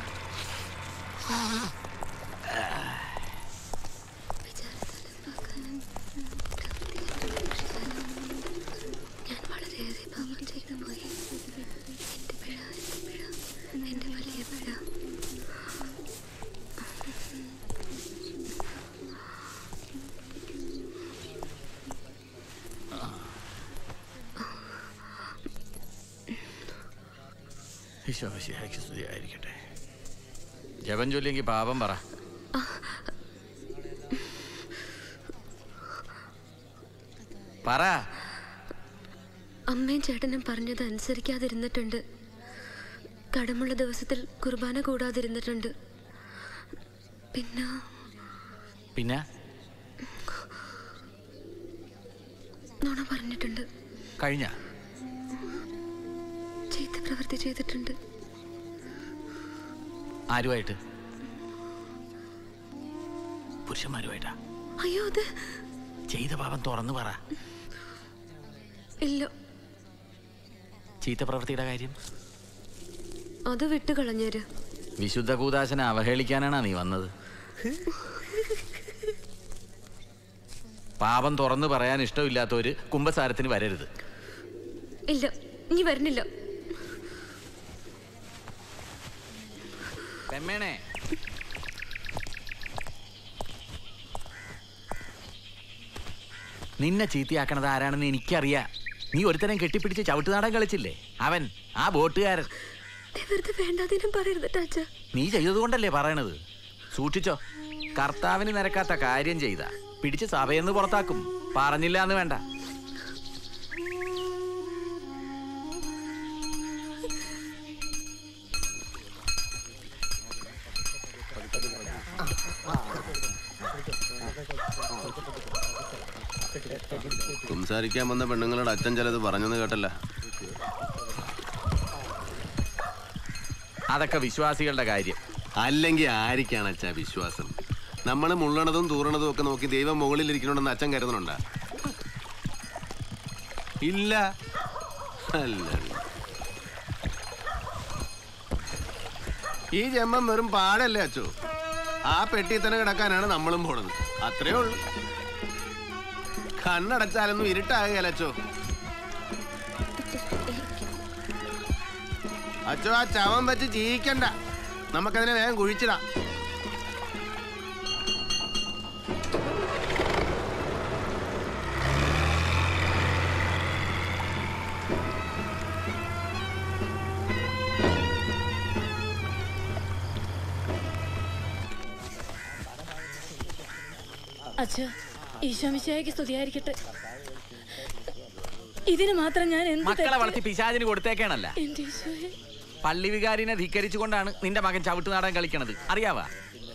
Speaker 9: ഞാൻ വളരെയേറെ പാപം ചെയ്തു പോയി എന്റെ പിഴ എന്റെ പിഴ എന്റെ വലിയ പിഴ
Speaker 16: ഈശോമിശിഹായ്ക്ക് സ്തുതിയായിരിക്കട്ടെ ജപം ചൊല്ലിയെങ്കിൽ പാപം പറ പറ
Speaker 9: അമ്മയും ചേട്ടനും പറഞ്ഞത് അനുസരിക്കാതിരുന്നിട്ടുണ്ട് കടമുള്ള ദിവസത്തിൽ കുർബാന കൂടാതിരുന്നിട്ടുണ്ട് പിന്നെ
Speaker 16: പിന്നെ
Speaker 9: നുണ പറഞ്ഞിട്ടുണ്ട്
Speaker 16: കഴിഞ്ഞ
Speaker 9: ചീത്ത പ്രവൃത്തി ചെയ്തിട്ടുണ്ട്
Speaker 16: ആരുമായിട്ട് പുരുഷന്മാരുമായിട്ടാ
Speaker 9: അയ്യോ അത്
Speaker 16: ചെയ്ത പാപം തുറന്നു പറ
Speaker 9: ഇല്ല
Speaker 16: ചീത്ത പ്രവൃത്തിയുടെ കാര്യം
Speaker 9: അത് വിട്ടുകളഞ്ഞേര്
Speaker 16: വിശുദ്ധ കൂദാശനെ അവഹേളിക്കാനാണ് നീ വന്നത് പാപം തുറന്നു പറയാൻ ഇഷ്ടമില്ലാത്തവര് കുംഭസാരത്തിന് വരരുത്
Speaker 9: ഇല്ല ഇനി വരുന്നില്ല
Speaker 16: പെമ്മേണേ നിന്നെ ചീത്തയാക്കണത് ആരാണെന്ന് എനിക്കറിയാം നീ ഒരുത്തരം കെട്ടിപ്പിടിച്ച് ചവിട്ടുനാടൻ കളിച്ചില്ലേ അവൻ ആ ബോട്ടുകാരൻ
Speaker 9: ദേ വെറുതെ വേണ്ടാതിനും പറയരുത് ടാച്ച
Speaker 16: നീ ചെയ്തതുകൊണ്ടല്ലേ പറയണത് സൂക്ഷിച്ചോ കർത്താവിന് നിരക്കാത്ത കാര്യം ചെയ്ത പിടിച്ച് സഭയെന്ന് പുറത്താക്കും പറഞ്ഞില്ല എന്ന് വേണ്ട
Speaker 5: സംസാരിക്കാൻ വന്ന പെണ്ണുങ്ങളുടെ അച്ഛൻ ചിലത് പറഞ്ഞെന്ന് കേട്ടല്ല
Speaker 16: അതൊക്കെ വിശ്വാസികളുടെ കാര്യം
Speaker 5: അല്ലെങ്കിൽ ആരിക്കാണ് അച്ഛാ വിശ്വാസം നമ്മൾ മുള്ളണതും തൂറണതും ഒക്കെ നോക്കി ദൈവം മുകളിൽ ഇരിക്കണമെന്ന് അച്ഛൻ കരുതുന്നുണ്ടാ ഇല്ല അല്ല ഈ ജന്മം വെറും പാടല്ലേ അച്ചോ ആ പെട്ടി തന്നെ കിടക്കാനാണ് നമ്മളും പോണത് അത്രേ ഉള്ളൂ കണ്ണടച്ചാലൊന്നും ഇരുട്ടാകുകയല്ല അച്ചോ അച്ചോ ആ ചവൻ വെച്ച് ജീവിക്കണ്ട നമുക്കതിനെ വേഗം കുഴിച്ചിടാം
Speaker 8: അച്ഛ ഈശോമിശിയായിക്ക് സ്തുതിയായിരിക്കട്ടെ ഇതിന് മാത്രം ഞാൻ എന്ത്
Speaker 16: മക്കളെ
Speaker 8: തെറ്റ്?
Speaker 16: വളർത്തി പിശാചിന് കൊടുത്തേക്കാണല്ല
Speaker 8: എന്റെ ഈശോയെ.
Speaker 16: പള്ളി വികാരിനെ ധിക്കരിച്ചുകൊണ്ടാണ് നിന്റെ മകൻ ചവിട്ട് നാടൻ കളിക്കണത് അറിയാവാ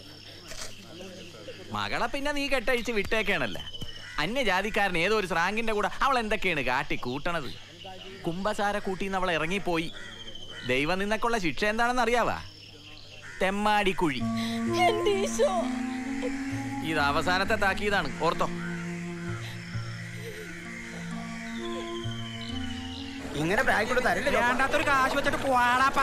Speaker 16: മകളെ പിന്നെ നീ കെട്ടഴിച്ച് വിട്ടേക്കാണല്ല അന്യജാതിക്കാരൻ ഏതോ ഒരു സ്രാങ്കിന്റെ കൂടെ അവൾ എന്തൊക്കെയാണ് കാട്ടി കൂട്ടണത് കുംഭസാര കൂട്ടിന്ന് അവൾ ഇറങ്ങിപ്പോയി ദൈവം നിന്നൊക്കെയുള്ള ശിക്ഷ എന്താണെന്ന് അറിയാവാ തെമ്മാടി കുഴി
Speaker 8: എന്റെ ഈശോ
Speaker 16: ഇത് അവസാനത്തെ താക്കീതാണ് ഓർത്തോ
Speaker 15: ഇങ്ങനെ ബാഗ് കൊണ്ട് തരില്ല വേണ്ടാത്തൊരു കാശ് വെച്ചിട്ട് പോവാടാപ്പാ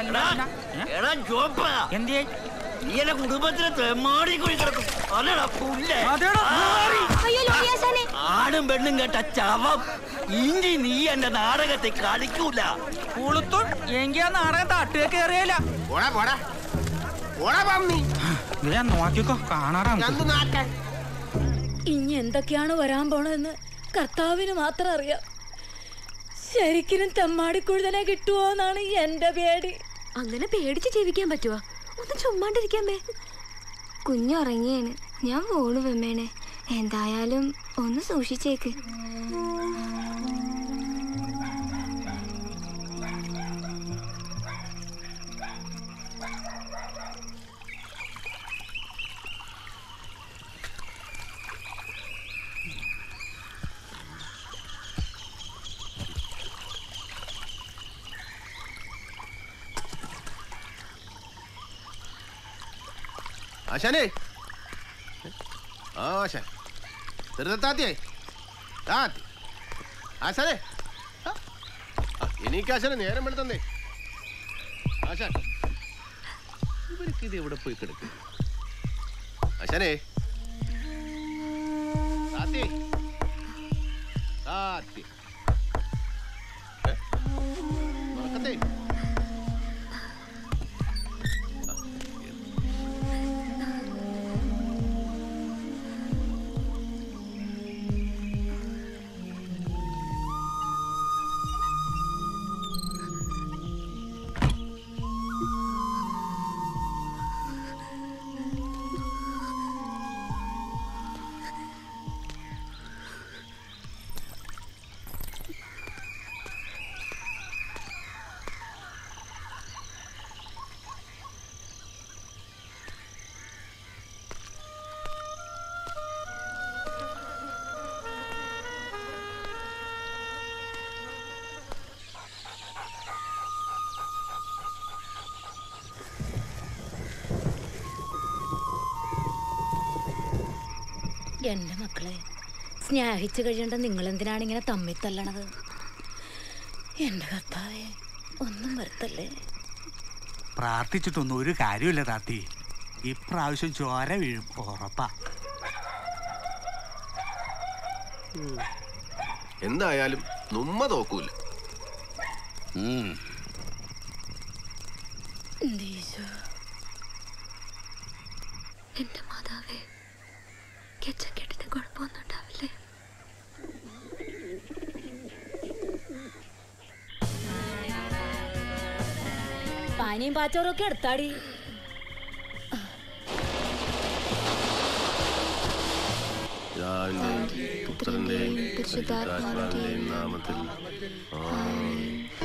Speaker 13: എന്തേ നീ എന്റെ കുടുംബത്തിന് തെമ്മാടി കുഴി കിടക്കും അല്ലടാ പുല്ലേ
Speaker 17: അയ്യോ ലോഹിയാശാനെ
Speaker 13: ആടും പെണ്ണും കേട്ട ചവം ഇഞ്ചി നീ എന്റെ നാടകത്തെ കളിക്കൂല
Speaker 15: കുളുത്തും എങ്കിൽ ആ നാടകം തട്ടുക കയറിയല്ല
Speaker 4: പോടാ പോടാ പോടാ പന്നി
Speaker 15: ഞാൻ നോക്കിക്കോ കാണാറാ
Speaker 4: ചന്തു നാക്കാൻ
Speaker 8: ഇനി എന്തൊക്കെയാണ് വരാൻ പോണതെന്ന് കർത്താവിന് മാത്രം അറിയാം ശരിക്കും തെമ്മാടിക്കുഴുതനെ കിട്ടുമോ എന്നാണ് എന്റെ പേടി
Speaker 9: അങ്ങനെ പേടിച്ച് ജീവിക്കാൻ പറ്റുമോ ഒന്ന് ചുമ്മാണ്ടിരിക്കാൻ മേ
Speaker 17: കുഞ്ഞുറങ്ങിയാണ് ഞാൻ ഫോണ് വെമ്മേണേ എന്തായാലും ഒന്ന് സൂക്ഷിച്ചേക്ക്
Speaker 4: ആശാനേ ആ ആശാൻ ചെറുതാത്തിയേ താത്തി ആശാനേ ആ, ആ, എനിക്ക് ആശാനെ നേരം വെളുത്തന്നേ ആശാൻ ഇവർക്ക് ഇത് എവിടെ പോയി കിടക്കും ആശാനേ താത്തി താത്തി ഏ? ഉറക്കത്തെ
Speaker 8: എന്റെ മക്കളെ സ്നേഹിച്ചു കഴിയേണ്ട നിങ്ങൾ എന്തിനാണ് ഇങ്ങനെ തമ്മിൽ തല്ലണത് എന്റെ കർത്താവെ ഒന്നും വരുത്തല്ലേ
Speaker 15: പ്രാർത്ഥിച്ചിട്ടൊന്നും ഒരു കാര്യമില്ല താത്തി ഇപ്രാവശ്യം ചോര വീഴും ഉറപ്പാ
Speaker 4: എന്തായാലും നമ്മ തോക്കൂല
Speaker 8: എന്റെ ഈശോ
Speaker 9: എന്റെ മാതാവേ കെച്ചക്കെട്ടിന് കുഴപ്പമൊന്നും ഉണ്ടാവില്ലേ
Speaker 8: പാനിയും പാച്ചോറും ഒക്കെ എടുത്താടി
Speaker 4: പിതാവിന്റെയും പുത്രന്റെയും പരിശുദ്ധാത്മാവിന്റെയും നാമത്തിൽ ആമേൻ.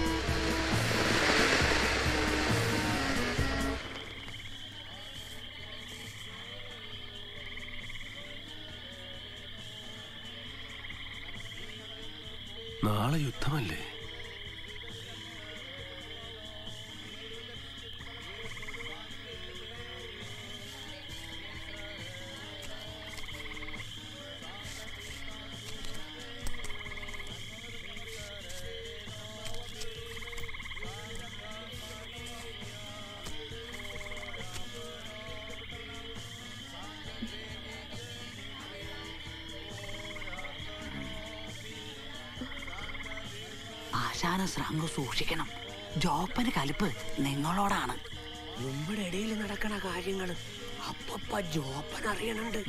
Speaker 4: നാളെ യുദ്ധമല്ലേ
Speaker 15: ആശാന ശ്രാങ്ക് സൂക്ഷിക്കണം ജോപ്പന് കലിപ്പ് നിങ്ങളോടാണ്
Speaker 2: നമ്മുടെ ഇടയിൽ നടക്കണ കാര്യങ്ങള് അപ്പപ്പ ജോപ്പൻ അറിയണുണ്ട്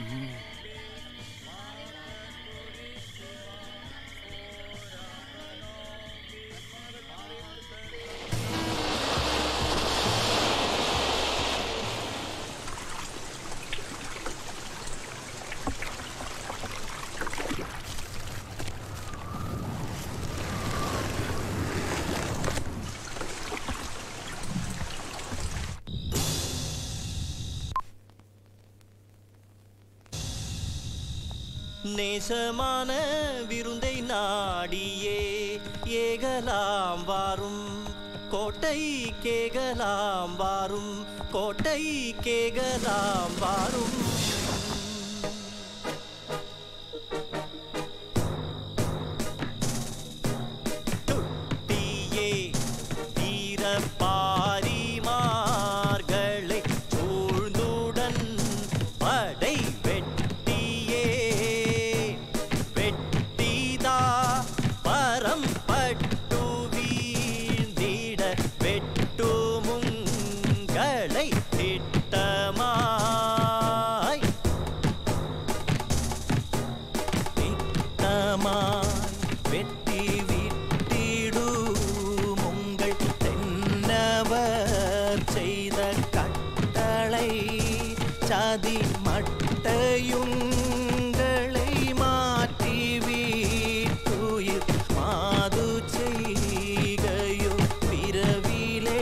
Speaker 12: நேசமான விருந்தை நாடியே ஏகலாம் வாரும் கோட்டை கேகலாம் வாரும் கோட்டை கேகலாம் வாரும் துட்டியே வீர பாரிமார்களை சூழ்ந்துடன் படை வெட்டியே வெட்டிதா பரம் பட்டு வீழ்ந்திட வெட்டுமுங்களை திட்டமாய் திட்டமாய் வெட்டி விட்டிடும் உங்கள் தென்னவர் செய்த கட்டளை சதி மட்டையுங்களை மாற்றி வீட்டுயிர் மாது செய்கையோ பிறவிலே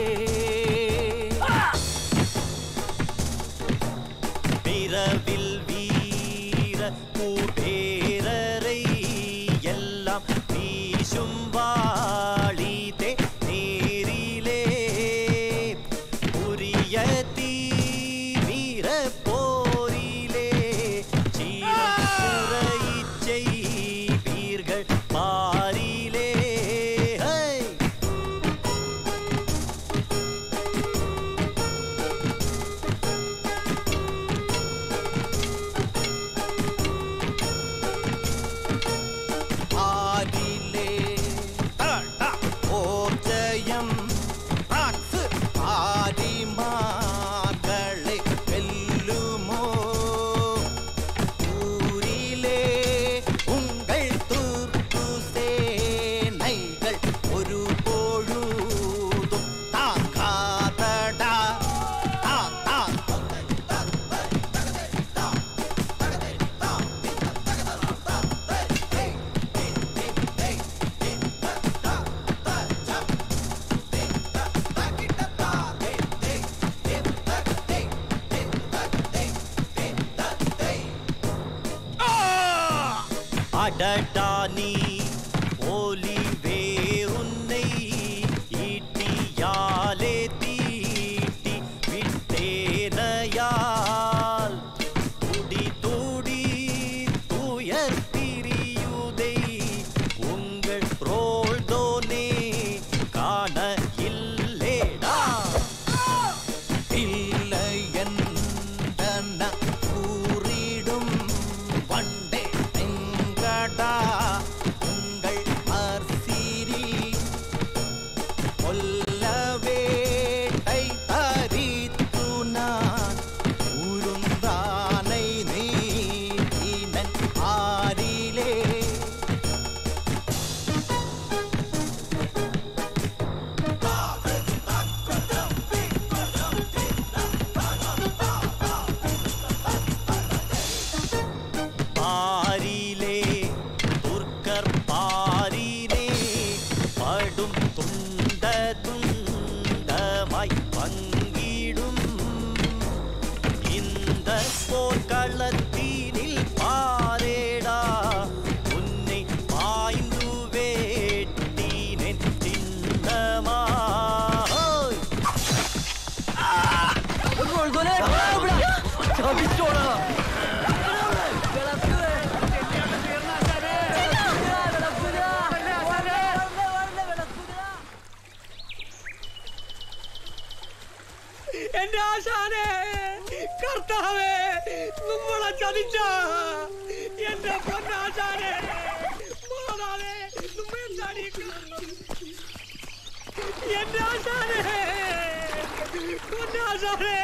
Speaker 12: பிறவில் வீர கூடேரரை எல்லாம் வீசும் வாழிதே நீரிலே உரிய தீ வீர போரிலே சீரம் செய்வீர்கள் பாரிலே ஹை! ஆதிலே ஓர்ஜயம் ராக்ஸு ஆதிமார்களை வெல்லுமோ ஊரிலே உங்கள் தூர்ப்பு சேனைகள் ஒரு பொழுதும் தாக்காதடா தா தா அடடா நீ ஒலிவே உன்னை ஈட்டியாலே தீட்டி விட்டேனையால் துடி துடி துயர் பிரியுதை உங்கள் ரோல்தோனே காண இல்லேடா இல்லை எந்தன கூறிடும் வண்டே எங்கடா உங்கள் அர்சிரி கொல்லவேட்டை தரித்து நான் உருந்தானை நீனன் ஆரிலே பாரிலே துர்க்கர் பாரிலே படும் துண்ட துண்டமாய் பங்கிடும் இந்த போர்க்களத்தினில் பாரேடா உன்னை பாய்ந்து வேட்டினேன் சின்னமா
Speaker 2: എന്റെ ആശാനെ കർത്താവേ നമ്മളെ ചതിച്ച എന്റെ പൊന്നാശാനെ മാതാവേ നമ്മെ ചതിക്കുന്നു. എന്റെ ആശാനെ പൊന്നാശാനെ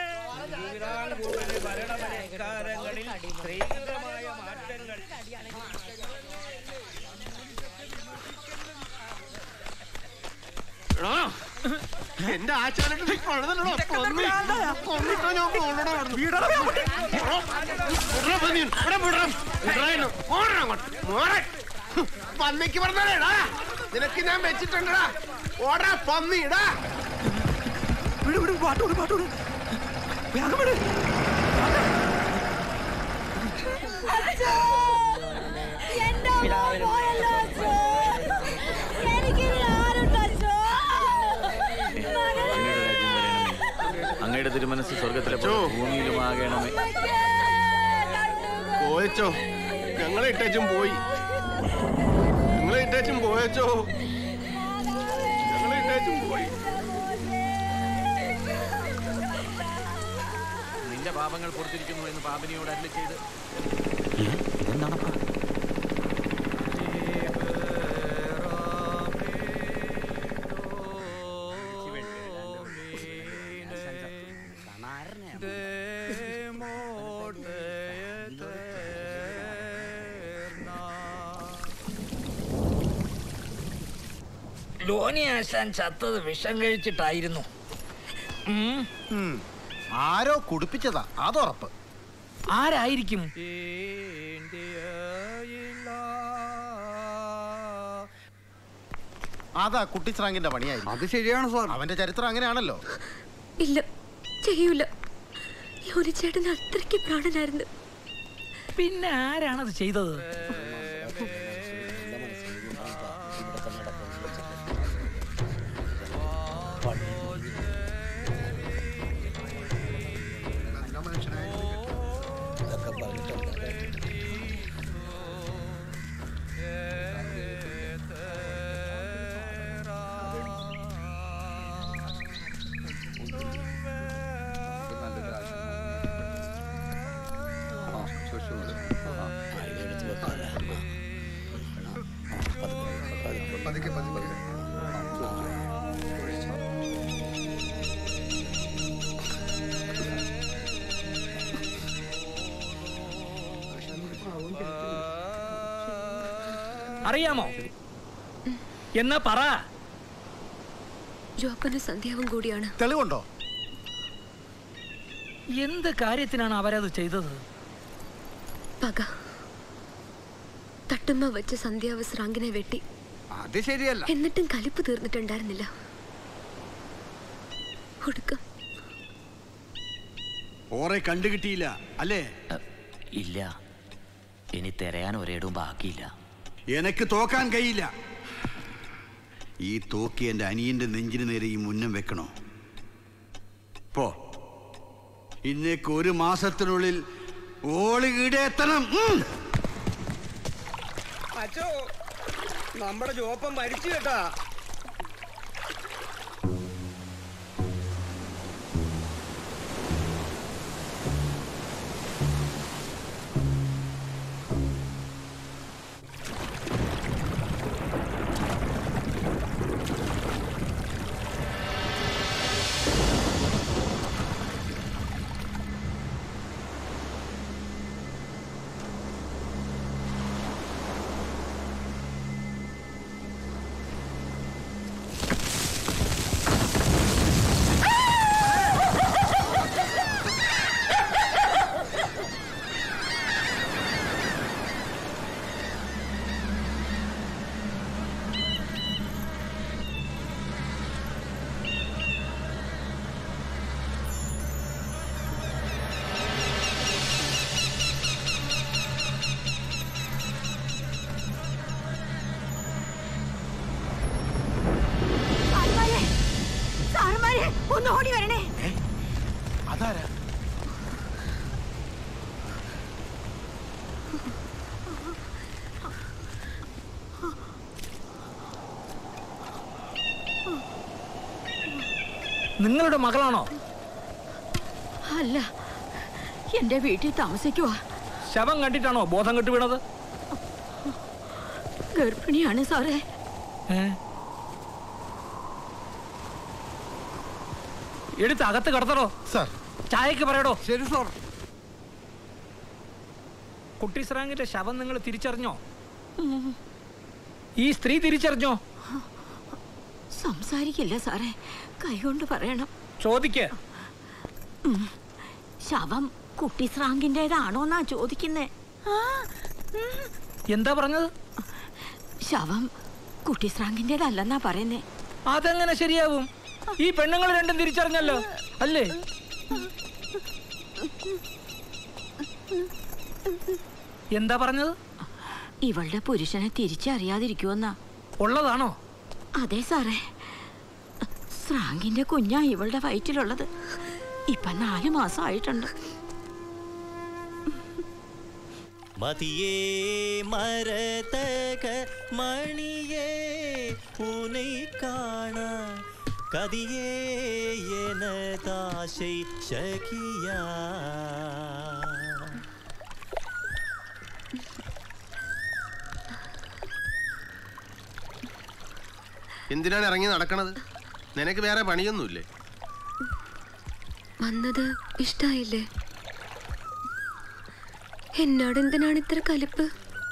Speaker 5: എന്റെ ആചാരത്തിൽ നീ കൊഴുതല്ലടോ, പന്നി. കൊന്നിട്ടോ ഞാൻ കൊല്ലടോ അവിടുന്ന്. വിടടാ പന്നി. ഇവിടെ വിടടാ. വിടടാ എന്നെ. ഓടടാ അങ്ങോട്ട്. മോറെ. പന്നിക്ക് പറഞ്ഞാലേടാ നിനക്ക് ഞാൻ വെച്ചിട്ടുണ്ടടാ ഓടാ പന്നിടാ
Speaker 14: വിട് വിട് പാട്ടോട് പാട്ടോട് വേഗം വിട്
Speaker 18: അച്ഛാ
Speaker 16: അങ്ങയുടെ തിരുമനസ് സ്വർഗത്തിലെ പോലെ ഭൂമിയിലും ആകണമേ
Speaker 5: പോയച്ചോ ഞങ്ങളെ ഇട്ടേച്ചും പോയി ഞങ്ങളെ ഇട്ടേച്ചും പോയച്ചോ ഞങ്ങളെ ഇട്ടേച്ചും പോയി
Speaker 16: നിന്റെ പാപങ്ങൾ പുറത്തിരിക്കുന്നു എന്ന് പാപിനിയോട് അല്ല ചെയ്ത്
Speaker 15: ലോനി ആശാൻ ചത്തത് വിഷം കഴിച്ചിട്ടായിരുന്നു
Speaker 4: ഉം. ആരോ കുടിപ്പിച്ചതാ അതുറപ്പ്
Speaker 15: ആരായിരിക്കും
Speaker 4: അതാ കുട്ടിസ്രാങ്കിന്റെ പണിയായി അത് ശരിയാണ് സാർ അവന്റെ ചരിത്രം അങ്ങനെയാണല്ലോ
Speaker 9: ഇല്ല ചെയ്യൂല യോനി ചേട്ടൻ അത്രയ്ക്ക് പ്രാണനായിരുന്നു
Speaker 15: പിന്നെ ആരാണത് ചെയ്തത് അറിയാമോ എന്നാ പറ
Speaker 9: ജോപ്പന് സന്ധ്യാവും കൂടിയാണ്
Speaker 4: തെളിവുണ്ടോ
Speaker 15: എന്ത് കാര്യത്തിനാണ് അവരത് ചെയ്തത്
Speaker 9: പക തട്ടുമ്മ വെച്ച് സന്ധ്യാവസ്രാങ്കിനെ വെട്ടി
Speaker 1: അത് ശരിയല്ല
Speaker 9: എന്നിട്ടും കലിപ്പ് തീർന്നിട്ടുണ്ടായിരുന്നില്ല ഒടുക്കം
Speaker 1: ഓറെ കണ്ടുകിട്ടിയില്ല അല്ലേ
Speaker 6: ഇല്ല ഇനി തിരയാൻ ഒരിടവും ബാക്കിയില്ല
Speaker 1: എനക്ക് തോക്കാൻ കഴിയില്ല ഈ തോക്കി എന്റെ അനിയന്റെ നെഞ്ചിന് നേരെ ഈ മുന്നം വെക്കണോ പോ ഇന്നേക്ക് ഒരു മാസത്തിനുള്ളിൽ ഓള് ഈടെ എത്തണം ഉം.
Speaker 2: അച്ചോ നമ്മുടെ ജോപ്പൻ മരിച്ചു കേട്ടാ
Speaker 9: സാറുമാരെ ഒന്ന് ഓടി വരണേ
Speaker 4: അതാരാ
Speaker 15: നിങ്ങളുടെ മകളാണോ
Speaker 18: അല്ല എന്റെ വീട്ടിൽ താമസിക്കുവാ
Speaker 15: ശവം കണ്ടിട്ടാണോ ബോധം കെട്ട് വീണത്
Speaker 18: ഗർഭിണിയാണ് സാറേ
Speaker 15: എടുത്ത് അകത്ത് കടത്തണോ
Speaker 4: സാർ
Speaker 15: ചായക്ക് പറയടോ
Speaker 1: ശരി സാർ
Speaker 15: കുട്ടി സ്രാങ്കിന്റെ ശവം നിങ്ങൾ തിരിച്ചറിഞ്ഞോ ഈ സ്ത്രീ തിരിച്ചറിഞ്ഞോ
Speaker 18: സംസാരിക്കില്ല സാറേ കൈകൊണ്ട് പറയണം
Speaker 15: ചോദിക്ക്
Speaker 18: ഉം. ശവം കുട്ടി സ്രാങ്കിൻ്റെതാണോന്നാ ചോദിക്കുന്നേ
Speaker 15: എന്താ പറഞ്ഞത്
Speaker 18: ശവം കുട്ടി സ്രാങ്കിൻ്റെതല്ലെന്നാ പറയുന്നേ
Speaker 15: അതെങ്ങനെ ശരിയാവും ഈ പെണ്ണുങ്ങൾ രണ്ടും തിരിച്ചറിഞ്ഞല്ലോ അല്ലേ എന്താ പറഞ്ഞത്
Speaker 18: ഇവളുടെ പുരുഷനെ തിരിച്ചറിയാതിരിക്കുമെന്നാ
Speaker 15: ഉള്ളതാണോ
Speaker 18: അതെ സാറേ സ്രാങ്കിന്റെ കുഞ്ഞാ ഇവളുടെ വയറ്റിലുള്ളത് ഇപ്പൊ നാല് മാസമായിട്ടുണ്ട്
Speaker 12: மதியே மரதக மணியே உனை காண கதியே எனதாசை சகியா
Speaker 5: എന്തിനാണ് ഇറങ്ങി നടക്കണത് നിനക്ക് വേറെ പണിയൊന്നുമില്ലേ
Speaker 9: വന്നത് ഇഷ്ടായില്ലേ എന്നോട് എന്തിനാണ് ഇത്ര കലിപ്പ്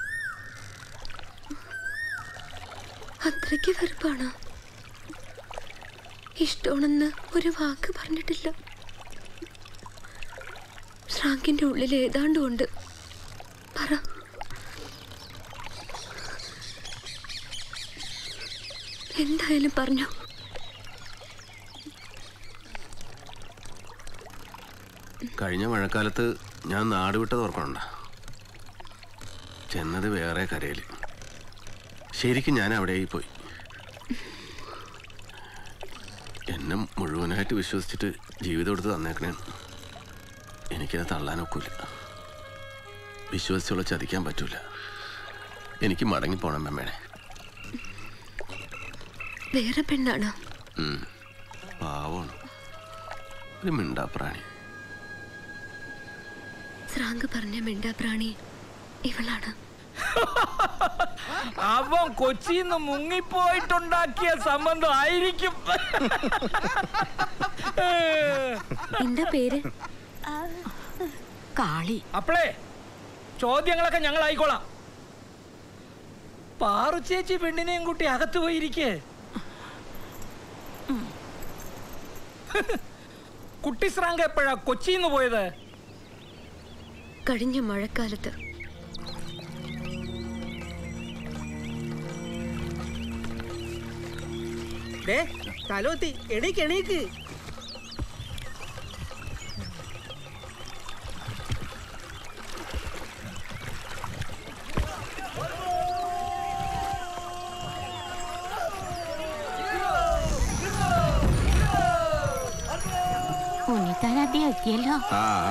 Speaker 9: അത്രയ്ക്ക് വെറുപ്പാണോ ഇഷ്ടമാണെന്ന് ഒരു വാക്ക് പറഞ്ഞിട്ടില്ല ശ്രാങ്കിന്റെ ഉള്ളിൽ ഏതാണ്ടും ഉണ്ട് പറ എന്തായാലും പറഞ്ഞു
Speaker 5: കഴിഞ്ഞ മഴക്കാലത്ത് ഞാൻ നാട് വിട്ടത് ഓർക്കണുണ്ട ചെന്നത് വേറെ കരയിൽ ശരിക്കും ഞാൻ അവിടെയായി പോയി എന്നെ മുഴുവനായിട്ട് വിശ്വസിച്ചിട്ട് ജീവിതം എടുത്ത് തന്നേക്കണേ എനിക്കത് തള്ളാനൊക്കില്ല വിശ്വസിച്ചുള്ള ചതിക്കാൻ പറ്റൂല എനിക്ക് മടങ്ങിപ്പോണം മെമ്മേടെ
Speaker 9: വേറെ പെണ്ണാണോ
Speaker 5: ഉം. പാവമാണ് ഒരു മിണ്ടാപ്രാണി
Speaker 9: ശ്രാങ്ക് പറഞ്ഞ മിണ്ടാപ്രാണി ഇവളാണ്
Speaker 15: അവൻ കൊച്ചിന്ന് മുങ്ങിപ്പോയിട്ടുണ്ടാക്കിയ സംബന്ധം ആയിരിക്കും
Speaker 9: എന്താ പേര്
Speaker 18: കാളി
Speaker 15: അപ്പളേ ചോദ്യങ്ങളൊക്കെ ഞങ്ങൾ ആയിക്കോളാം പാറു ചേച്ചി പെണ്ണിനെയും കൂട്ടി അകത്ത് പോയിരിക്കേ കുട്ടി ശ്രാങ്ക് എപ്പോഴാ കൊച്ചിന്ന് പോയത്
Speaker 9: കഴിഞ്ഞ മഴക്കാലത്ത്
Speaker 2: ദേ തലോത്തി എണീക്ക് എണീക്ക്
Speaker 18: ഉണ്ണിത്താനാദ്യം എത്തിയല്ലോ
Speaker 5: ആ ആ.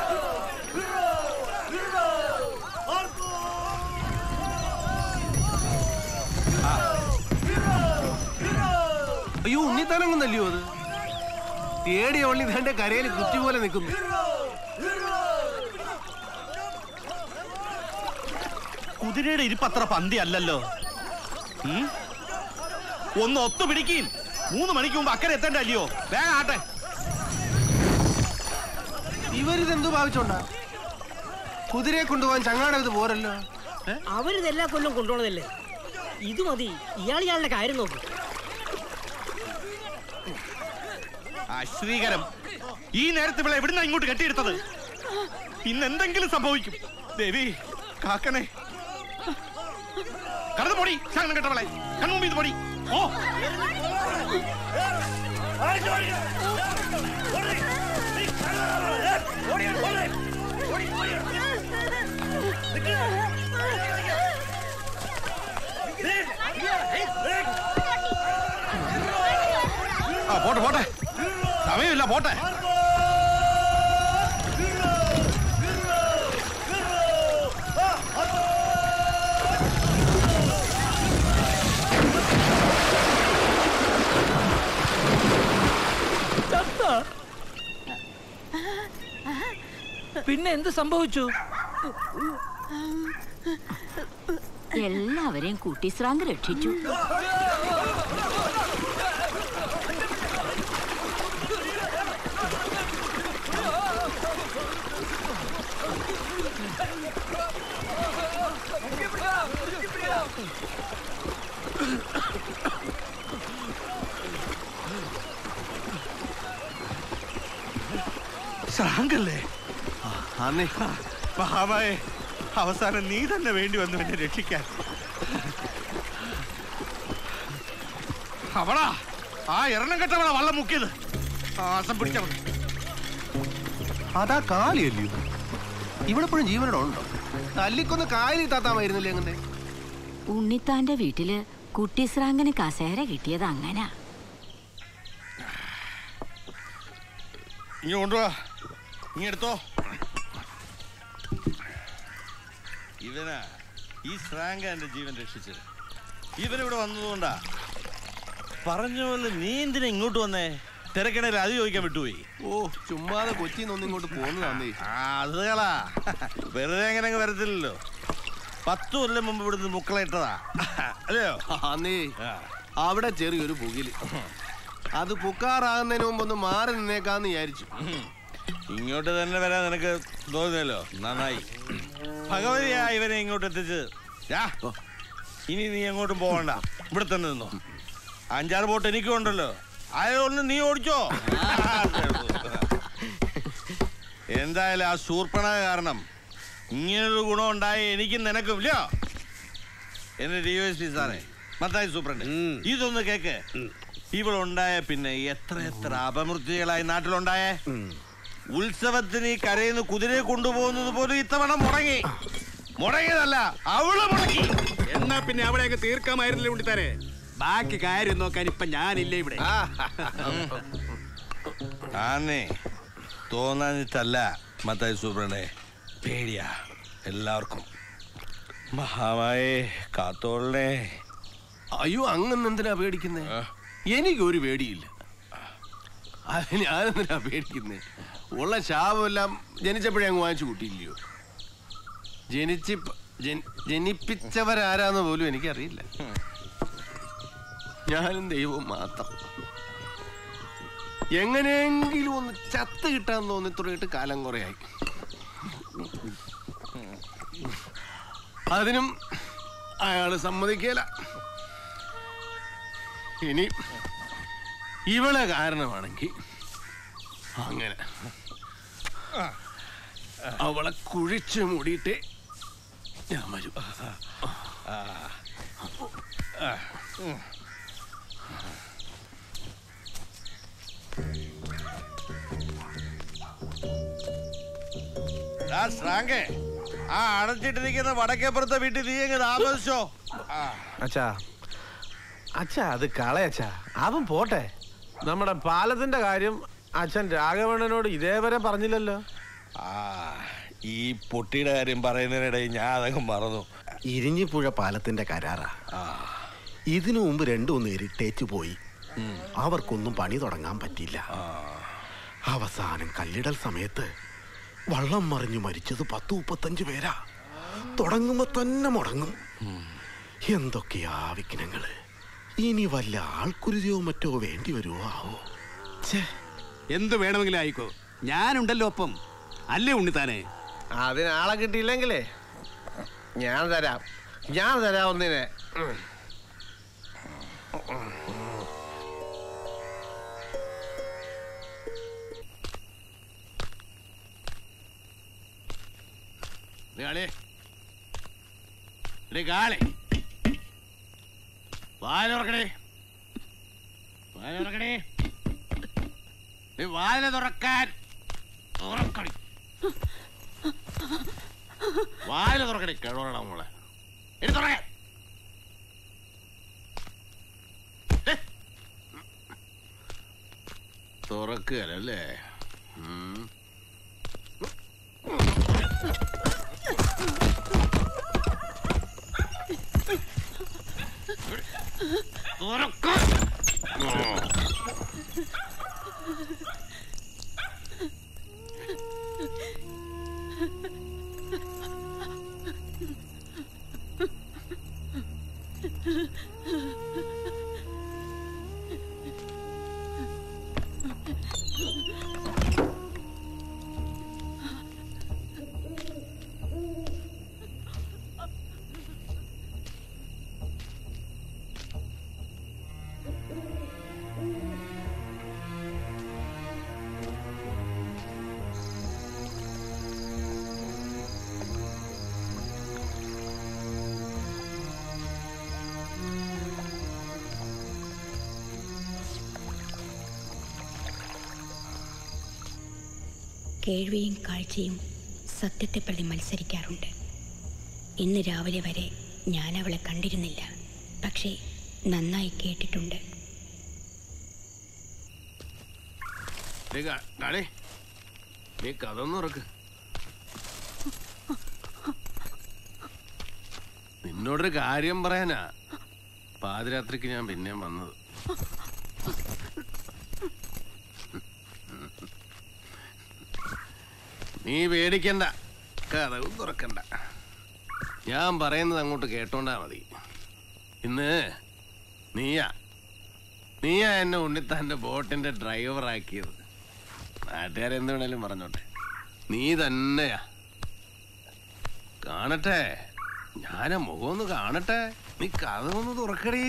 Speaker 5: അയ്യോ ഉണ്ണിത്താനങ്ങുന്നല്ലയോ അത് തേടിയ വള്ളി തന്റെ കരയിൽ കുറ്റി പോലെ നിൽക്കുന്നു
Speaker 19: കുതിരയുടെ ഇരിപ്പ് അത്ര പന്തി അല്ലല്ലോ ഉം? ഒന്ന് ഒത്തു പിടിക്കും മൂന്ന് മണിക്ക് മുമ്പ് അക്കരെ എത്തേണ്ട അല്ലയോ വേഗം ആട്ടെ
Speaker 5: ഇവരിതെന്തു ഭാവിച്ചോണ്ടാ കുതിരയെ കൊണ്ടുപോകാൻ ചങ്ങാടം ഇത് പോരല്ലോ
Speaker 2: അവരിത് എല്ലാ കൊല്ലം കൊണ്ടുപോകണതല്ലേ ഇത് മതി ഇയാൾ ഇയാളുടെ കാര്യം നോക്കും
Speaker 19: അശ്രീകരം ഈ നേരത്തെ ഇവിടെ എവിടുന്ന ഇങ്ങോട്ട് കെട്ടിയെടുത്തത് ഇന്ന് എന്തെങ്കിലും സംഭവിക്കും ദേവി കാക്കണേ കടന്നു പൊടി ശകലം കെട്ടവളെ കൺമുമ്പ് ഇത് പൊടി ഓ ആ പോട്ടെ പോട്ടെ സമയമില്ല പോട്ടെ
Speaker 15: ചത്തോ? പിന്നെ എന്ത് സംഭവിച്ചു
Speaker 18: എല്ലാവരെയും കുട്ടി ശ്രാങ്ക് രക്ഷിച്ചു
Speaker 19: ശ്രാങ്കല്ലേ
Speaker 5: അന്നേ
Speaker 19: മഹാമായെ അവസാനം നീ തന്നെ വേണ്ടി വന്നു എന്നെ രക്ഷിക്കാൻ അവളാ ആ എണ്ണം കെട്ടവളാ വള്ളം മുക്കിയത് ആസം പിടിച്ചവൾ
Speaker 5: അതാ കാളിയല്ലയോ ഇവിടെ എപ്പോഴും ജീവനോടെ ഉണ്ടോ
Speaker 20: തല്ലിക്കൊന്ന് കായലിൽ താത്താമായിരുന്നില്ലേ അങ്ങനെ
Speaker 18: ഉണ്ണിത്താന്റെ വീട്ടില് കുട്ടിസ്രാങ്കന് കസേര കിട്ടിയത് അങ്ങനാ
Speaker 19: ഇങ്ങ് കൊണ്ടുവാ ഇങ്ങ് എടുത്തോ ഇവനാ ഈ ശ്രാങ്ക എന്റെ ജീവൻ രക്ഷിച്ചത് ഇവനിവിടെ വന്നതുകൊണ്ടാ പറഞ്ഞ പോലെ നീ എന്തിനാ ഇങ്ങോട്ട് വന്നേ തിരക്കിടയിൽ അത് ചോദിക്കാൻ വിട്ടുപോയി
Speaker 20: ഓ ചുമ്മാതെ കൊച്ചിന്നൊന്നും ഇങ്ങോട്ട് പോന്നതാന്നേ
Speaker 19: ആ അത് കളാ വെറുതെ അങ്ങനെ അങ്ങ് വരത്തില്ലല്ലോ പത്ത് കൊല്ലം മുമ്പ് ഇവിടുന്ന് മുക്കളയിട്ടതാ അല്ലയോ
Speaker 20: അന്നേ അവിടെ ചെറിയൊരു പുകില് അത് പുക്കാറാകുന്നതിന് മുമ്പ് ഒന്ന് മാറി നിന്നേക്കാന്ന് വിചാരിച്ചു
Speaker 19: ഇങ്ങോട്ട് തന്നെ വരാൻ നിനക്ക് തോന്നിയല്ലോ നന്നായി ഭഗവതിയാ ഇവനെ ഇങ്ങോട്ട് എത്തിച്ചത് യാ, ഇനി നീ എങ്ങോട്ടും പോകണ്ട ഇവിടെ തന്നെ നിന്നോ അഞ്ചാറ് ബോട്ട് എനിക്കും ഉണ്ടല്ലോ അതൊന്ന് നീ ഓടിച്ചോ എന്തായാലും ആ ശൂർപ്പണ കാരണം ഇങ്ങനൊരു ഗുണം ഉണ്ടായി എനിക്കും നിനക്കും ഇല്ലയോ എന്റെ ഡി എസ് പി സാറേ മത്തായി സൂപ്രണ്ട് ഇതൊന്ന് കേക്ക് ഇവളുണ്ടായ പിന്നെ എത്ര എത്ര അപമൃത്യുകളായി നാട്ടിലുണ്ടായേ ഉത്സവത്തിന് ഈ കരയിന്ന് കുതിരയെ കൊണ്ടുപോകുന്നത് പോലും ഇത്തവണ മുടങ്ങി മുടങ്ങിയതല്ല അവള് മുടങ്ങി
Speaker 1: എന്നാ പിന്നെ അവിടെയൊക്കെ തീർക്കാമായിരുന്നില്ല ഉണ്ടിത്താരെ ബാക്കി കാര്യം നോക്കാൻ ഇപ്പൊ ഞാനില്ല ഇവിടെ
Speaker 19: ആന്നേ തോന്നാനിട്ടല്ല മത്തായി സൂപ്രണ്ടേ പേടിയാ എല്ലാവർക്കും മഹാമായേ കാത്തോളനെ
Speaker 20: അയ്യോ അങ്ങനെ എന്തിനാ പേടിക്കുന്നേ എനിക്കൊരു പേടിയില്ല അത് ഞാനെന്തിനാ പേടിക്കുന്നേ ഉള്ള ശാപമെല്ലാം ജനിച്ചപ്പോഴേ അങ്ങ് വാങ്ങിച്ചു കൂട്ടിയില്ലയോ ജനിച്ച് ജനിപ്പിച്ചവരാരാന്ന് പോലും എനിക്കറിയില്ല ഞാനും ദൈവവും മാത്രം എങ്ങനെയെങ്കിലും ഒന്ന് ചത്ത് കിട്ടാൻ തോന്നി തുടങ്ങിയിട്ട് കാലം കുറയായി അതിനും അയാള് സമ്മതിക്കല ഇനി ഇവളെ കാരണമാണെങ്കിൽ അങ്ങനെ അവളെ കുഴിച്ചു മൂടിയിട്ട് ഞാൻ വരും
Speaker 19: ആ ശ്രാങ്കേ ആ അടച്ചിട്ടിരിക്കുന്ന വടക്കേപ്പുറത്തെ വീട്ടിൽ നീ എങ്ങനെ താമസിച്ചോ ആ
Speaker 20: അച്ഛാ അച്ഛാ അത് കളയച്ചാ അവൻ പോട്ടെ നമ്മുടെ പാലത്തിന്റെ കാര്യം അച്ഛൻ രാഘവണ്ണനോട് ഇതേവരെ പറഞ്ഞില്ലല്ലോ
Speaker 19: ആ ഈ പൊട്ടിയുടെ കാര്യം പറയുന്നതിനിടയിൽ ഞാൻ അതങ്ങ് മറന്നു
Speaker 4: ഇരിഞ്ഞിപ്പുഴ പാലത്തിന്റെ കരാറാ ഇതിനു മുമ്പ് രണ്ടു മൂന്ന് ഇരിട്ടേച്ച് പോയി അവർക്കൊന്നും പണി തുടങ്ങാൻ പറ്റില്ല അവസാനം കല്ലിടൽ സമയത്ത് വള്ളം മറിഞ്ഞു മരിച്ചത് പത്ത് മുപ്പത്തഞ്ച് പേരാ തുടങ്ങുമ്പോ തന്നെ മുടങ്ങും എന്തൊക്കെയാ വിഘ്നങ്ങള് ഇനി വല്ല ആൾക്കുരുതിയോ മറ്റോ വേണ്ടി വരുമോ ആവോ
Speaker 1: എന്ത് വേണമെങ്കിലും ആയിക്കോ ഞാനുണ്ടല്ലോ ഒപ്പം അല്ലേ ഉണ്ണിത്താനെ
Speaker 20: അതിന് ആളെ കിട്ടിയില്ലെങ്കിലേ ഞാൻ തരാം ഞാൻ തരാം ഒന്നിനെ ഉം.
Speaker 1: കാളെ കാളെ വാല തുറക്കണേ വാല തുറക്കണേ നീ വാല തുറക്കാൻ തുറക്കണി വാല തുറക്കണേ കിഴവണം മോളെ എടുത്ത് തുറക്കാൻ തുറക്കുകയല്ലേ ഉം തുറക്കാൻ
Speaker 8: കേൾവിയും കാഴ്ചയും സത്യത്തെ പ്രതി മത്സരിക്കാറുണ്ട് ഇന്ന് രാവിലെ വരെ ഞാൻ അവളെ കണ്ടിരുന്നില്ല പക്ഷേ നന്നായി കേട്ടിട്ടുണ്ട്
Speaker 5: ദേ കാ- കാളി, നീ കഥ ഒന്ന് ഉറക്ക് നിന്നോടൊരു കാര്യം പറയാനാ പാതിരാത്രിക്ക് ഞാൻ പിന്നെയും വന്നത് നീ പേടിക്കണ്ട കഥവും തുറക്കണ്ട ഞാൻ പറയുന്നത് അങ്ങോട്ട് കേട്ടോണ്ടാ മതി ഇന്ന് നീയാ നീയാ എന്നെ ഉണ്ണിത്താന്റെ ബോട്ടിന്റെ ഡ്രൈവറാക്കിയത് നാട്ടുകാരെന്ത് വേണേലും പറഞ്ഞോട്ടെ നീ തന്നെയാ കാണട്ടെ ഞാൻ ആ മുഖം ഒന്ന് കാണട്ടെ നീ കഥ ഒന്ന് തുറക്കടി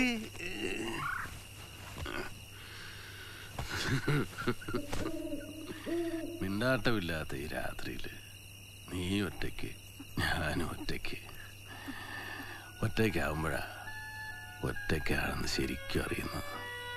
Speaker 5: മിണ്ടാട്ടമില്ലാത്ത ഈ രാത്രിയില് നീ ഒറ്റയ്ക്ക് ഞാനും ഒറ്റയ്ക്ക് ഒറ്റയ്ക്കാവുമ്പോഴാ ഒറ്റയ്ക്കാണെന്ന് ശരിക്കും അറിയുന്നത്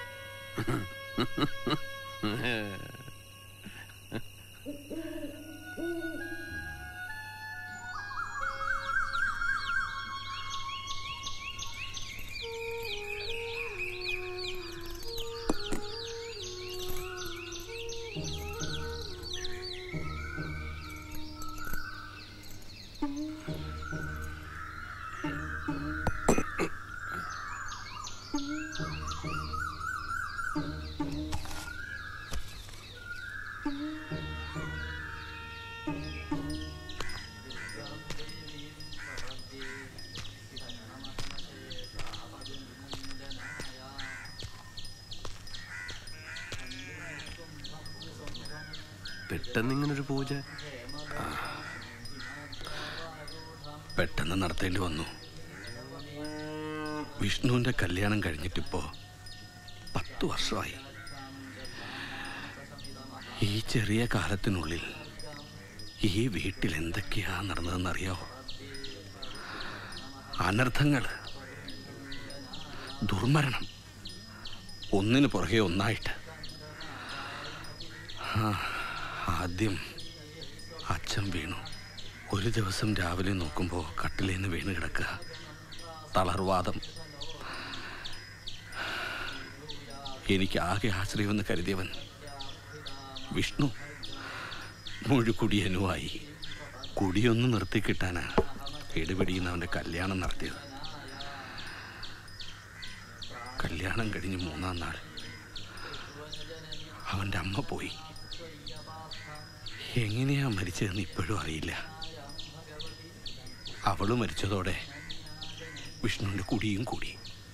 Speaker 5: പെട്ടെന്ന് ഇങ്ങനൊരു പൂജ
Speaker 1: പെട്ടെന്ന് നടത്തേണ്ടി വന്നു വിഷ്ണുവിന്റെ കല്യാണം കഴിഞ്ഞിട്ടിപ്പോ പത്ത് വർഷമായി ഈ ചെറിയ കാലത്തിനുള്ളിൽ ഈ വീട്ടിൽ എന്തൊക്കെയാ നടന്നതെന്നറിയാവോ അനർത്ഥങ്ങൾ ദുർമരണം ഒന്നിനു പുറകെ ഒന്നായിട്ട് ആ, ആദ്യം അച്ഛൻ വീണു ഒരു ദിവസം രാവിലെ നോക്കുമ്പോൾ കട്ടിലേന്ന് വീണ് കിടക്കുക തളർവാദം എനിക്ക് ആകെ ആശ്രയമെന്ന് കരുതിയവൻ വിഷ്ണു മുഴുക്കുടിയനുമായി കുടിയൊന്ന് നിർത്തിക്കിട്ടാനാ ഇടിപിടിയുന്ന അവൻ്റെ കല്യാണം നടത്തിയത് കല്യാണം കഴിഞ്ഞ് മൂന്നാം നാൾ അവൻ്റെ അമ്മ പോയി എങ്ങനെയാ മരിച്ചതെന്ന് ഇപ്പോഴും അറിയില്ല അവള് മരിച്ചതോടെ വിഷ്ണുവിൻ്റെ കുടിയും കൂടി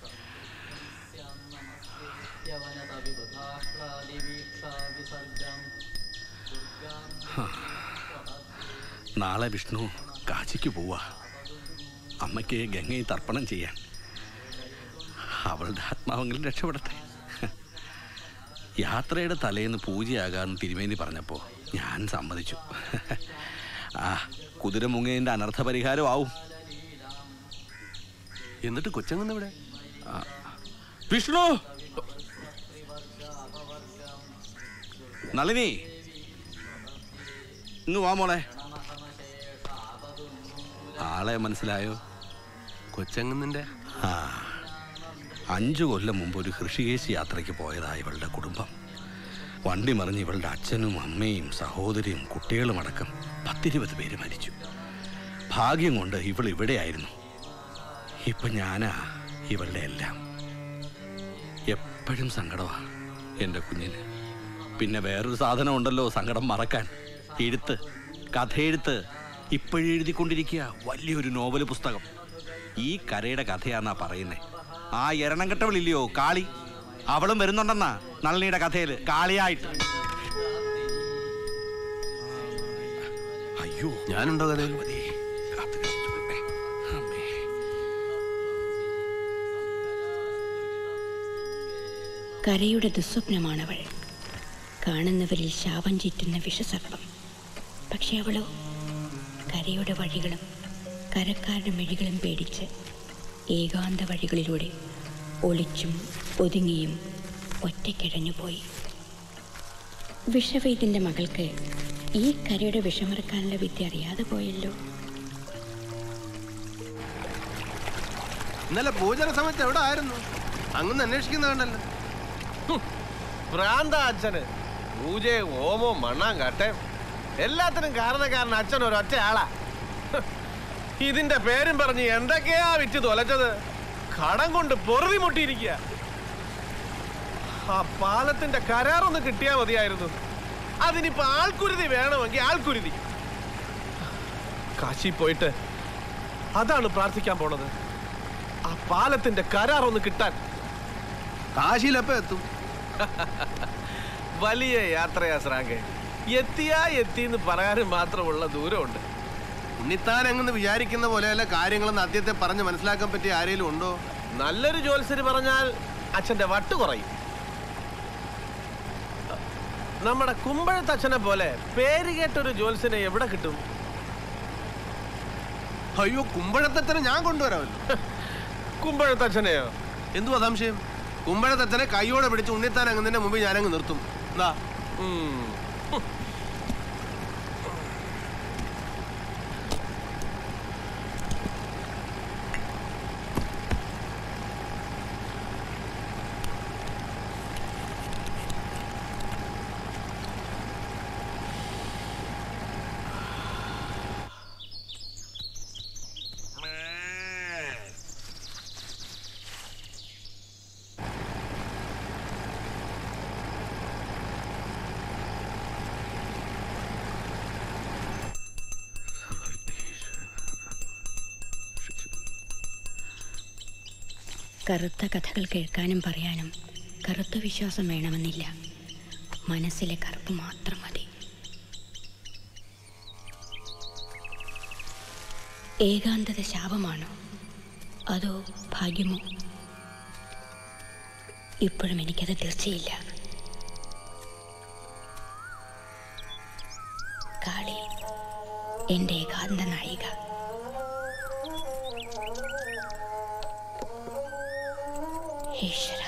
Speaker 1: ഹാ. നാളെ വിഷ്ണു കാശിക്ക് പോവാ അമ്മയ്ക്ക് ഗംഗയെ തർപ്പണം ചെയ്യാൻ അവളുടെ ആത്മാവെങ്കിലും രക്ഷപ്പെടട്ടെ യാത്രയുടെ തലേന്ന് പൂജയാകാമെന്ന് തിരുമേനി പറഞ്ഞപ്പോൾ ഞാൻ സമ്മതിച്ചു ആ കുതിര മുങ്ങേൻ്റെ അനർത്ഥ പരിഹാരമാവും
Speaker 5: എന്നിട്ട് കൊച്ചങ്ങന്ന് ഇവിടെ
Speaker 1: വിഷ്ണു നളിനി ഇങ്ങ് വാ മോളെ ആളെ മനസ്സിലായോ
Speaker 5: കൊച്ചങ്ങന്നിന്റെ
Speaker 1: ആ അഞ്ചു കൊല്ലം മുമ്പ് ഒരു ഹൃഷികേശ് യാത്രയ്ക്ക് പോയതാ ഇവളുടെ കുടുംബം വണ്ടി മറിഞ്ഞ് ഇവളുടെ അച്ഛനും അമ്മയും സഹോദരിയും കുട്ടികളും അടക്കം പത്തിരുപത് പേര് മരിച്ചു ഭാഗ്യം കൊണ്ട് ഇവൾ ഇവിടെയായിരുന്നു ഇപ്പൊ ഞാനാ ഇവളുടെ എല്ലാം എപ്പോഴും സങ്കടമാ എൻ്റെ കുഞ്ഞിന് പിന്നെ വേറൊരു സാധനം ഉണ്ടല്ലോ സങ്കടം മറക്കാൻ എഴുത്ത് കഥയെഴുത്ത് ഇപ്പോഴും എഴുതിക്കൊണ്ടിരിക്കുക വലിയൊരു നോവൽ പുസ്തകം ഈ കരയുടെ കഥയാന്നാ പറയുന്നേ ആ എരണം കെട്ടവളില്ലയോ കാളി അവളും വരുന്നുണ്ടെന്നാ നളിനിയുടെ കഥയിൽ കാളിയായിട്ട് അയ്യോ
Speaker 5: ഞാനുണ്ടോ കഥയിൽ
Speaker 8: കരയുടെ ദുസ്വപ്നമാണവൾ കാണുന്നവരിൽ ശാപം ചീറ്റുന്ന വിഷസർപ്പം പക്ഷെ അവളോ കരയുടെ വഴികളും കരക്കാരുടെ മിഴികളും പേടിച്ച് ഏകാന്ത വഴികളിലൂടെ ഒളിച്ചും ഒതുങ്ങിയും ഒറ്റക്കിഴഞ്ഞുപോയി വിഷവൈദ്യൻ്റെ മകൾക്ക് ഈ കരയുടെ വിഷമറക്കാനുള്ള വിദ്യ അറിയാതെ പോയല്ലോ
Speaker 20: ഇന്നലെ പൂജന സമയത്ത് എവിടെ ആയിരുന്നു അങ്ങനെ അന്വേഷിക്കുന്നുണ്ടല്ലോ ഭ്രാന്ത അച്ഛന് പൂജയും ഹോമവും മണ്ണാൻ കട്ടയും എല്ലാത്തിനും കാരണക്കാരൻ അച്ഛൻ ഒരൊറ്റ ആളാ ഹ്. ഇതിന്റെ പേരും പറഞ്ഞ് എന്തൊക്കെയാ വിറ്റ് തൊലച്ചത് കടം കൊണ്ട് പൊറുതി മുട്ടിയിരിക്കുക ആ പാലത്തിന്റെ കരാറൊന്ന് കിട്ടിയാ മതിയായിരുന്നു അതിനിപ്പോ ആൾക്കുരുതി വേണമെങ്കിൽ ആൾക്കുരുതി കാശി പോയിട്ട് അതാണ് പ്രാർത്ഥിക്കാൻ പോണത് ആ പാലത്തിന്റെ കരാർ ഒന്ന് കിട്ടാൻ കാശിയിലെപ്പോ എത്തും വലിയ യാത്രയാ ശ്രാങ്കെ എത്തിയാ എത്തി എന്ന് പറയാനും മാത്രമുള്ള ദൂരമുണ്ട്
Speaker 5: ഉണ്ണിത്താൻ എങ്ങനെ വിചാരിക്കുന്ന പോലെയല്ല കാര്യങ്ങളെന്ന് ആദ്യത്തെ പറഞ്ഞ് മനസ്സിലാക്കാൻ പറ്റിയ ആരെങ്കിലും ഉണ്ടോ
Speaker 20: നല്ലൊരു ജോത്സ്യര് പറഞ്ഞാൽ അച്ഛന്റെ വട്ട് കുറയും നമ്മുടെ കുമ്പഴത്തച്ഛനെ പോലെ പേര് കേട്ടൊരു ജോത്സ്യനെ എവിടെ കിട്ടും
Speaker 5: അയ്യോ കുമ്പഴത്തച്ഛനെ ഞാൻ കൊണ്ടുവരാമല്ലോ
Speaker 20: കുമ്പഴത്തച്ഛനെയോ
Speaker 5: എന്തുവാ സംശയം കുമ്പഴത്തച്ഛനെ കൈയോടെ പിടിച്ച് ഉണ്ണിത്താൻ അങ്ങ് മുമ്പിൽ ഞാനങ്ങ് നിർത്തും എന്താ
Speaker 8: കറുത്ത കഥകൾ കേൾക്കാനും പറയാനും കറുത്ത വിശ്വാസം വേണമെന്നില്ല മനസ്സിലെ കറുപ്പ് മാത്രം മതി ഏകാന്തത ശാപമാണോ അതോ ഭാഗ്യമോ ഇപ്പോഴും എനിക്കത് തീർച്ചയില്ല കാളി എൻ്റെ ഏകാന്ത നായിക ഈശ്വര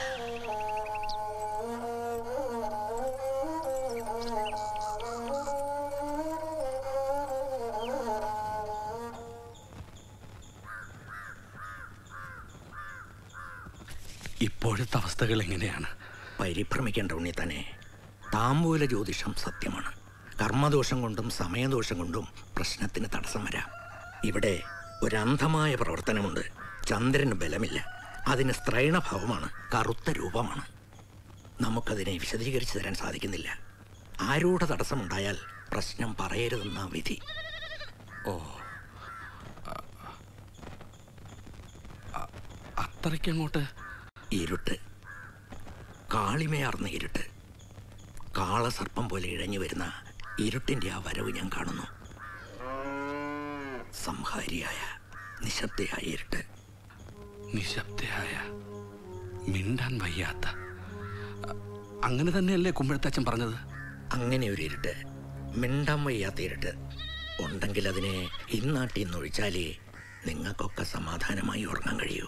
Speaker 21: ഇപ്പോഴത്തെ അവസ്ഥകൾ എങ്ങനെയാണ്
Speaker 22: പരിഭ്രമിക്കേണ്ട ഉണ്ണി തന്നെ താമ്പൂല ജ്യോതിഷം സത്യമാണ് കർമ്മദോഷം കൊണ്ടും സമയദോഷം കൊണ്ടും പ്രശ്നത്തിന് തടസ്സം വരാം ഇവിടെ ഒരന്ധമായ പ്രവർത്തനമുണ്ട് ചന്ദ്രന് ബലമില്ല അതിന് സ്ത്രൈണഭാവമാണ് കറുത്ത രൂപമാണ് നമുക്കതിനെ വിശദീകരിച്ചു തരാൻ സാധിക്കുന്നില്ല ആരൂഢ തടസ്സമുണ്ടായാൽ പ്രശ്നം പറയരുതെന്ന വിധി
Speaker 21: ഓ അത്രയ്ക്കങ്ങോട്ട്
Speaker 22: ഇരുട്ട് കാളിമയാർന്ന ഇരുട്ട് കാളസർപ്പം പോലെ ഇഴഞ്ഞു വരുന്ന ഇരുട്ടിന്റെ ആ വരവ് ഞാൻ കാണുന്നു സംഹാരിയായ നിശബ്ദയായ ഇരുട്ട്
Speaker 21: നിശബ്ദയായ മിണ്ടാൻ വയ്യാത്ത അ- അങ്ങനെ തന്നെയല്ലേ കുമ്പഴത്തച്ഛൻ പറഞ്ഞത്
Speaker 22: അങ്ങനെ ഒരു ഇരുട്ട് മിണ്ടാൻ വയ്യാത്ത ഇരുട്ട് ഉണ്ടെങ്കിൽ അതിനെ ഇന്നാട്ടി ഒഴിച്ചാലേ നിങ്ങൾക്കൊക്കെ സമാധാനമായി ഉറങ്ങാൻ കഴിയൂ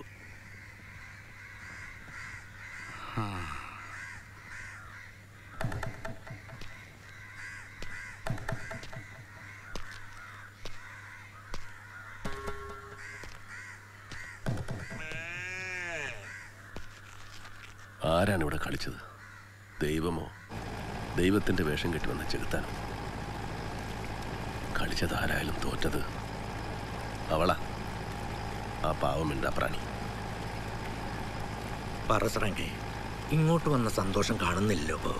Speaker 23: ആരാണ് ഇവിടെ കളിച്ചത് ദൈവമോ ദൈവത്തിന്റെ വേഷം കെട്ടി വന്ന ചെകുത്താനോ കളിച്ചത് ആരായാലും തോറ്റത് അവളാ ആ പാവമിണ്ട പ്രാണി
Speaker 22: പറസറങ്കെ ഇങ്ങോട്ട് വന്ന സന്തോഷം കാണുന്നില്ലല്ലോ ഇപ്പോ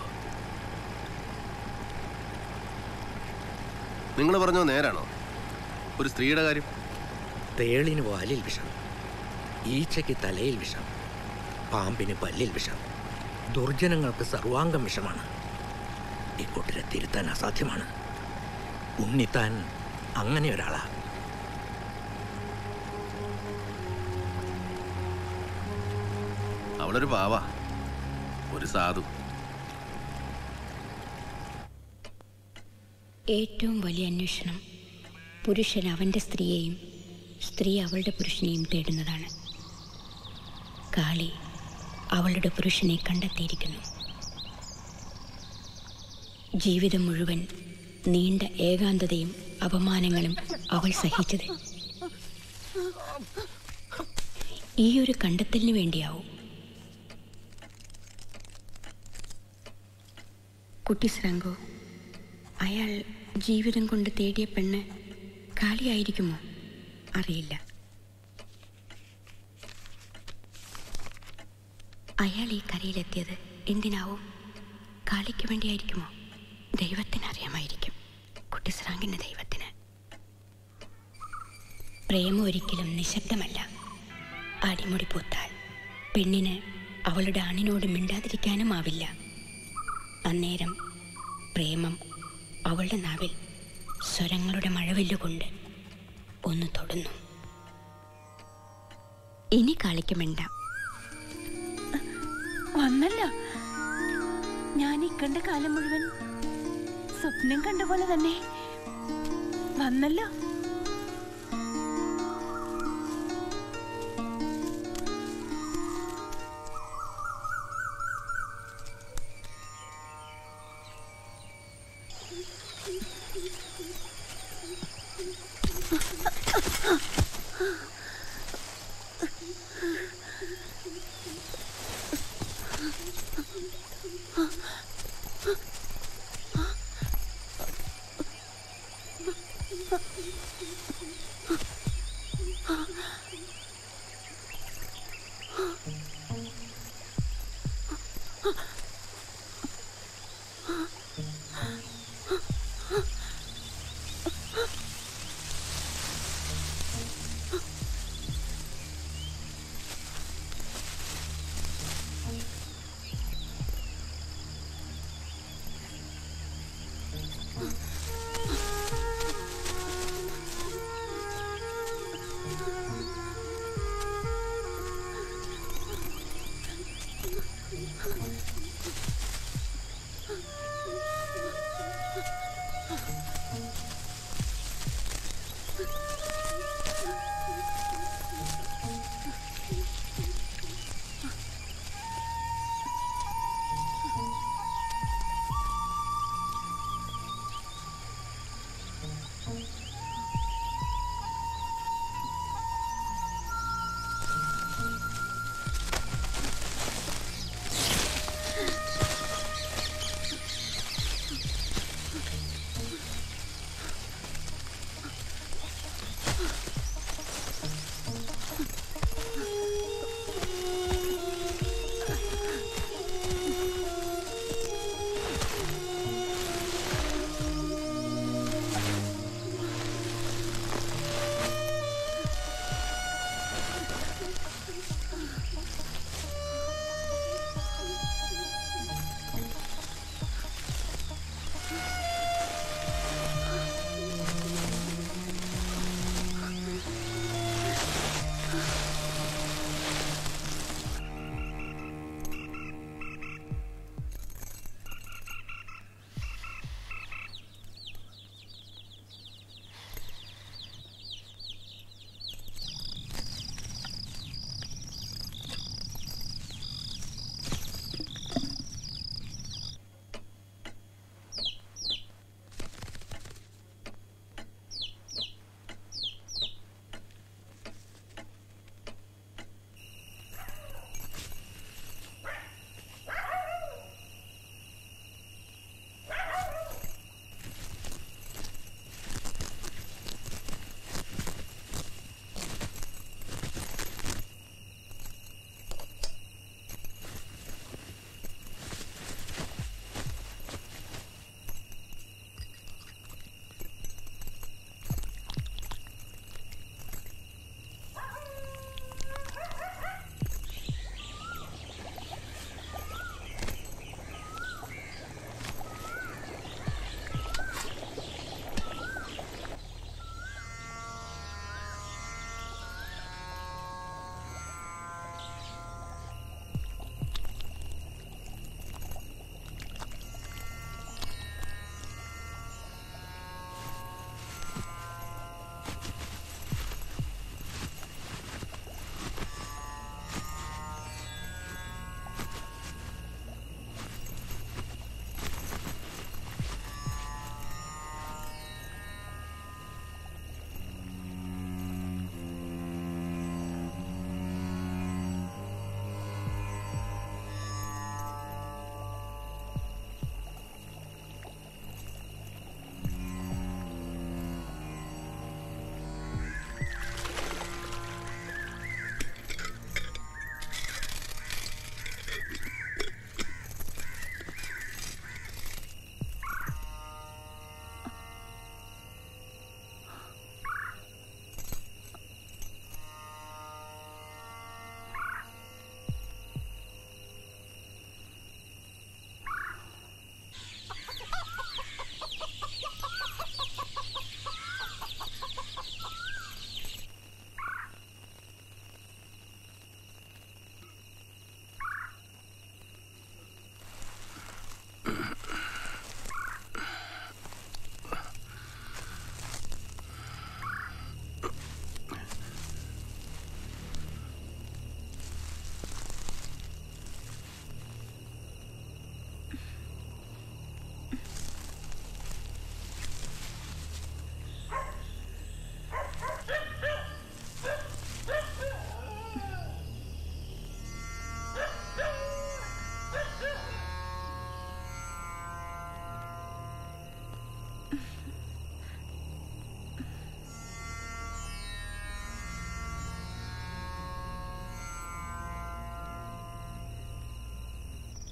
Speaker 5: നിങ്ങൾ പറഞ്ഞത് നേരാണോ ഒരു സ്ത്രീയുടെ കാര്യം
Speaker 22: തേളിന് വാലിൽ വിഷം ഈച്ചയ്ക്ക് തലയിൽ വിഷം പാമ്പിന് പല്ലിൽ വിഷം ദുർജനങ്ങൾക്ക് സർവാംഗം വിഷമാണ് ഇക്കൂട്ടരെ തിരുത്താൻ അസാധ്യമാണ് ഉണ്ണിത്താൻ അങ്ങനെ ഒരാളാ
Speaker 5: അവളൊരു പാവ ഒരു സാധു
Speaker 8: ഏറ്റവും വലിയ അന്വേഷണം പുരുഷൻ അവൻ്റെ സ്ത്രീയെയും സ്ത്രീ അവളുടെ പുരുഷനെയും തേടുന്നതാണ് കാളി അവളുടെ പുരുഷനെ കണ്ടെത്തിയിരിക്കുന്നു ജീവിതം മുഴുവൻ നീണ്ട ഏകാന്തതയും അപമാനങ്ങളും അവൾ സഹിച്ചത്
Speaker 7: ഈ ഒരു കണ്ടെത്തലിന് വേണ്ടിയാവും കുട്ടി ശ്രാങ്കോ അയാൾ ജീവിതം കൊണ്ട് തേടിയ പെണ്ണ് കാളിയായിരിക്കുമോ അറിയില്ല അയാൾ ഈ കരയിലെത്തിയത് എന്തിനാവും കാളിക്ക് വേണ്ടിയായിരിക്കുമോ ദൈവത്തിന് അറിയാമായിരിക്കും കുട്ടി ശ്രാങ്കിൻ്റെ ദൈവത്തിന് പ്രേമം ഒരിക്കലും നിശബ്ദമല്ല അടിമുടി പൂത്താൽ പെണ്ണിന് അവളുടെ ആണിനോട് മിണ്ടാതിരിക്കാനും ആവില്ല അന്നേരം പ്രേമം അവളുടെ നാവിൽ സ്വരങ്ങളുടെ മഴവില്ലുകൊണ്ട് ഒന്ന് തൊടുന്നു ഇനി കാളിക്ക് മിണ്ടാം
Speaker 18: വന്നല്ലോ ഞാൻ ഈ കണ്ട കാലം മുഴുവൻ സ്വപ്നം കണ്ട പോലെ തന്നെ വന്നല്ലോ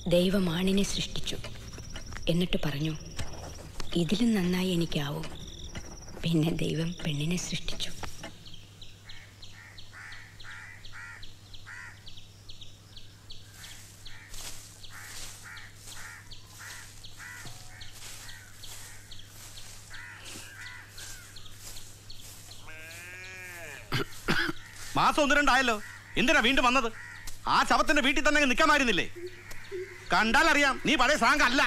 Speaker 7: ദൈവം ആണിനെ സൃഷ്ടിച്ചു എന്നിട്ട് പറഞ്ഞു ഇതിലും നന്നായി എനിക്കാവും പിന്നെ ദൈവം പെണ്ണിനെ സൃഷ്ടിച്ചു
Speaker 19: മാസം ഒന്ന് രണ്ടായല്ലോ എന്തിനാ വീണ്ടും വന്നത് ആ ശവത്തിന്റെ വീട്ടിൽ തന്നെ നിൽക്കാമായിരുന്നില്ലേ കണ്ടാൽ അറിയാം നീ പഴയ സാങ്ക് അല്ല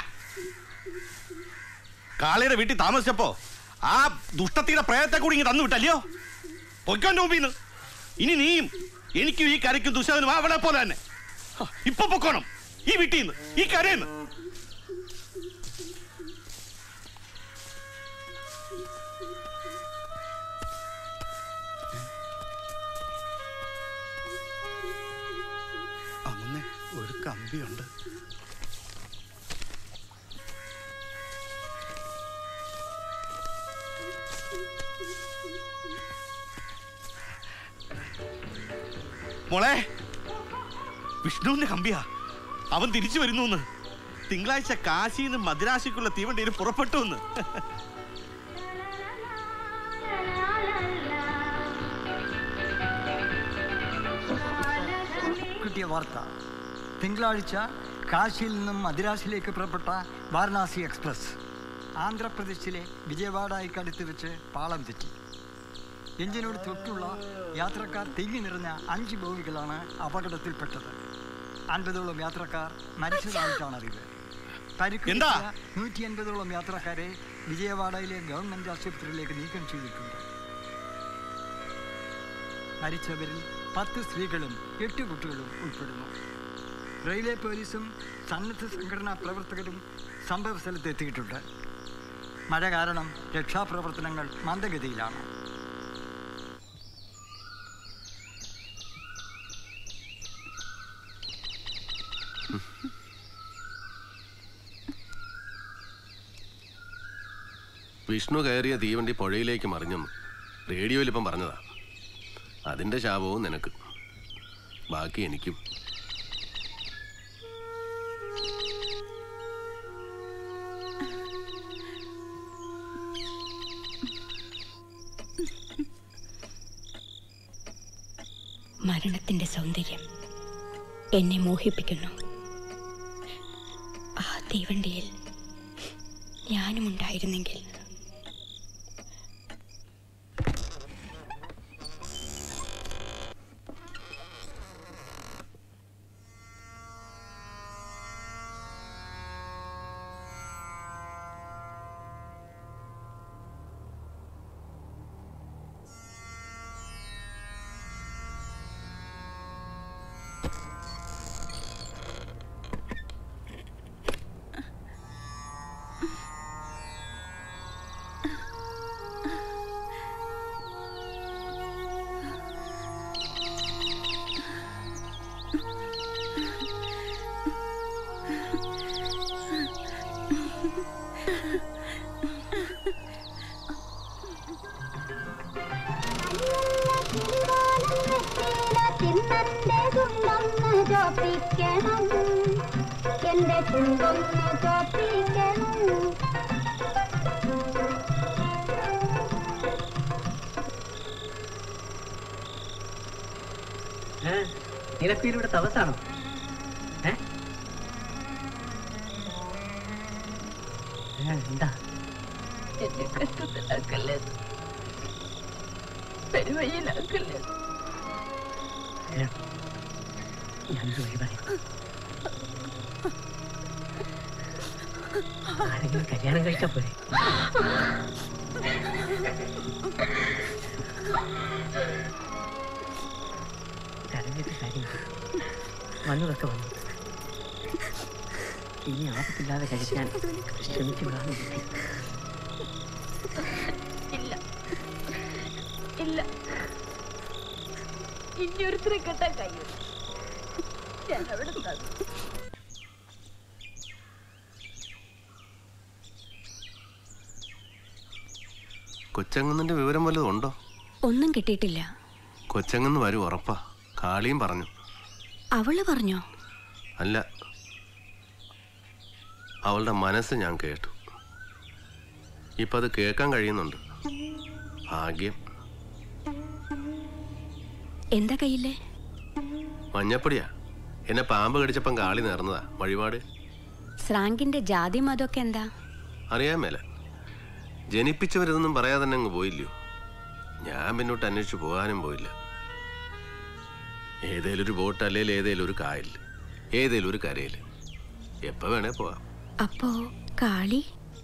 Speaker 19: കാളയുടെ വീട്ടിൽ താമസിച്ചപ്പോ ആ ദുഷ്ടത്തിയുടെ പ്രേതത്തെ കൂടി ഇങ്ങ് തന്നു വിട്ടല്ലയോ പൊയ്ക്കോന്റെ മുമ്പിന്ന് ഇനി നീയും എനിക്കും ഈ കരയ്ക്കും ദുശകനും അവളെ പോലെ തന്നെ ഹ, ഇപ്പൊ പൊക്കോണം ഈ വീട്ടിൽ നിന്ന് ഈ കരയിന്ന്
Speaker 1: അമ്മ ഒരു കമ്പിയുണ്ട്
Speaker 19: മോളെ വിഷ്ണുവിന്റെ കമ്പിയാ അവൻ തിരിച്ചു വരുന്നു തിങ്കളാഴ്ച കാശിന്ന് മദ്രാശിക്കുള്ള തീവണ്ടിയിൽ പുറപ്പെട്ടു എന്ന്
Speaker 3: കിട്ടിയ വാർത്ത തിങ്കളാഴ്ച കാശിയിൽ നിന്നും മദ്രാസിലേക്ക് പുറപ്പെട്ട വാരണാസി എക്സ്പ്രസ് ആന്ധ്രാപ്രദേശിലെ വിജയവാഡയ്ക്ക് അടുത്ത് വെച്ച് പാളം തെറ്റി എഞ്ചിനോട് തൊട്ടുള്ള യാത്രക്കാർ തിങ്ങി നിറഞ്ഞ അഞ്ച് ബോഗികളാണ് അപകടത്തിൽപ്പെട്ടത് അൻപതോളം യാത്രക്കാർ മരിച്ചതായിട്ടാണ് അറിവ് പരിക്കേറ്റ നൂറ്റി അൻപതോളം യാത്രക്കാരെ വിജയവാഡയിലെ ഗവൺമെന്റ് ആശുപത്രിയിലേക്ക് നീക്കം ചെയ്തിട്ടുണ്ട് മരിച്ചവരിൽ പത്ത് സ്ത്രീകളും എട്ട് കുട്ടികളും ഉൾപ്പെടുന്നു റെയിൽവേ പോലീസും സന്നദ്ധ സംഘടനാ പ്രവർത്തകരും സംഭവ സ്ഥലത്ത് എത്തിയിട്ടുണ്ട് മഴ കാരണം രക്ഷാപ്രവർത്തനങ്ങൾ മന്ദഗതിയിലാണ്
Speaker 23: വിഷ്ണു കയറിയ തീവണ്ടി പുഴയിലേക്ക് മറിഞ്ഞെന്ന് റേഡിയോയിൽ ഇപ്പം പറഞ്ഞതാ അതിന്റെ ശാപവും നിനക്ക് ബാക്കി എനിക്കും
Speaker 7: മരണത്തിന്റെ സൗന്ദര്യം എന്നെ മോഹിപ്പിക്കുന്നു ആ തീവണ്ടിയിൽ ഞാനും ഉണ്ടായിരുന്നെങ്കിൽ
Speaker 10: തിന്നന്റെ ചുണ്ടൊന്ന് ചോപ്പിക്കണം എന്റെ ചുണ്ടൊന്ന് ചോപ്പിക്കണം
Speaker 2: നിനക്ക് ഇവിടെ തപസാണോ ഏ? ഏ, എന്താ
Speaker 18: എന്നെ കഷ്ടത്തിലാക്കല്ലേ പെരുവഴിയിലാക്കല്ലേ
Speaker 2: ഏ, ഞാനൊരു വഴി പറയാം ആരെങ്കിലും കല്യാണം കഴിച്ചാ പോരെ കരഞ്ഞിട്ട് കാര്യമില്ല വന്നതൊക്കെ വന്നു ഇനി ആപത്തില്ലാതെ കഴിക്കാൻ ശ്രമിച്ചു വിടാൻ ബുദ്ധി
Speaker 18: ഇല്ല ഇല്ല ഇനി ഒരുത്തരെ കെട്ടാൻ കഴിയും ഞാൻ അവിടെ തന്നു
Speaker 23: കൊച്ചങ്ങന്നിന്റെ വിവരം വല്ലതും ഉണ്ടോ
Speaker 7: ഒന്നും കിട്ടിയിട്ടില്ല
Speaker 23: കൊച്ചങ്ങന്ന് വരും ഉറപ്പാ കാളിയും പറഞ്ഞു
Speaker 7: അവള് പറഞ്ഞോ
Speaker 23: അല്ല അവളുടെ മനസ്സ് ഞാൻ കേട്ടു ഇപ്പം അത് കേൾക്കാൻ കഴിയുന്നുണ്ട് ഭാഗ്യം
Speaker 7: എന്താ കയ്യില്ലേ
Speaker 23: മഞ്ഞപ്പൊടിയാ എന്നെ പാമ്പ് കടിച്ചപ്പം കാളി നേർന്നതാ വഴിപാട്
Speaker 7: സ്രാങ്കിന്റെ ജാതി മതമൊക്കെ എന്താ
Speaker 23: അറിയാൻ മേല ജനിപ്പിച്ചവരിതൊന്നും പറയാതെ തന്നെ അങ്ങ് പോയില്ലയോ ഞാൻ പിന്നോട്ട് അന്വേഷിച്ച് പോകാനും പോയില്ല ഏതേലും ഒരു ബോട്ട് അല്ലെങ്കിൽ ഏതേലും ഒരു കായൽ ഏതേലും ഒരു കരയിൽ എപ്പോൾ വേണേ പോവാം
Speaker 7: അപ്പോ കാളി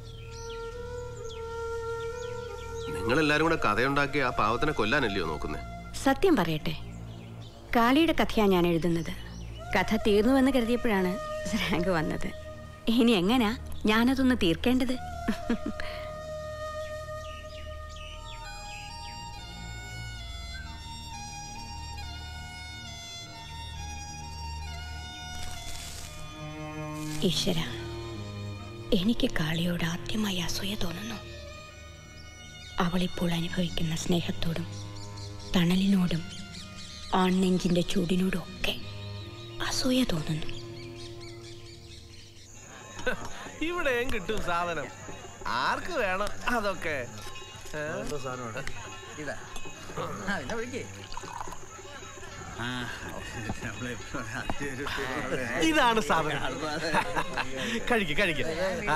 Speaker 23: നിങ്ങളെല്ലാരും കൂടെ കഥയുണ്ടാക്കി ആ പാവത്തിനെ കൊല്ലാനല്ലയോ നോക്കുന്നേ
Speaker 7: സത്യം പറയട്ടെ കാളിയുടെ കഥയാ ഞാൻ എഴുതുന്നത് കഥ തീർന്നുവെന്ന് കരുതിയപ്പോഴാണ് സ്രാങ്ക് വന്നത് ഇനി എങ്ങനാ ഞാനതൊന്ന് തീർക്കേണ്ടത് ഈശ്വര എനിക്ക് കാളിയോട് ആദ്യമായി അസൂയ തോന്നുന്നു അവളിപ്പോൾ അനുഭവിക്കുന്ന സ്നേഹത്തോടും തണലിനോടും ആൺനെഞ്ചിൻ്റെ ചൂടിനോടും ഒക്കെ അസൂയ തോന്നുന്നു
Speaker 20: ഇവിടെയും കിട്ടും സാധനം ആർക്ക് വേണം അതൊക്കെ ഏ?
Speaker 15: ഇതാ ആ, എന്നാ വിളിക്കേ
Speaker 20: ഇതാണ് സാധനം കഴിക്ക് കഴിക്ക് ആ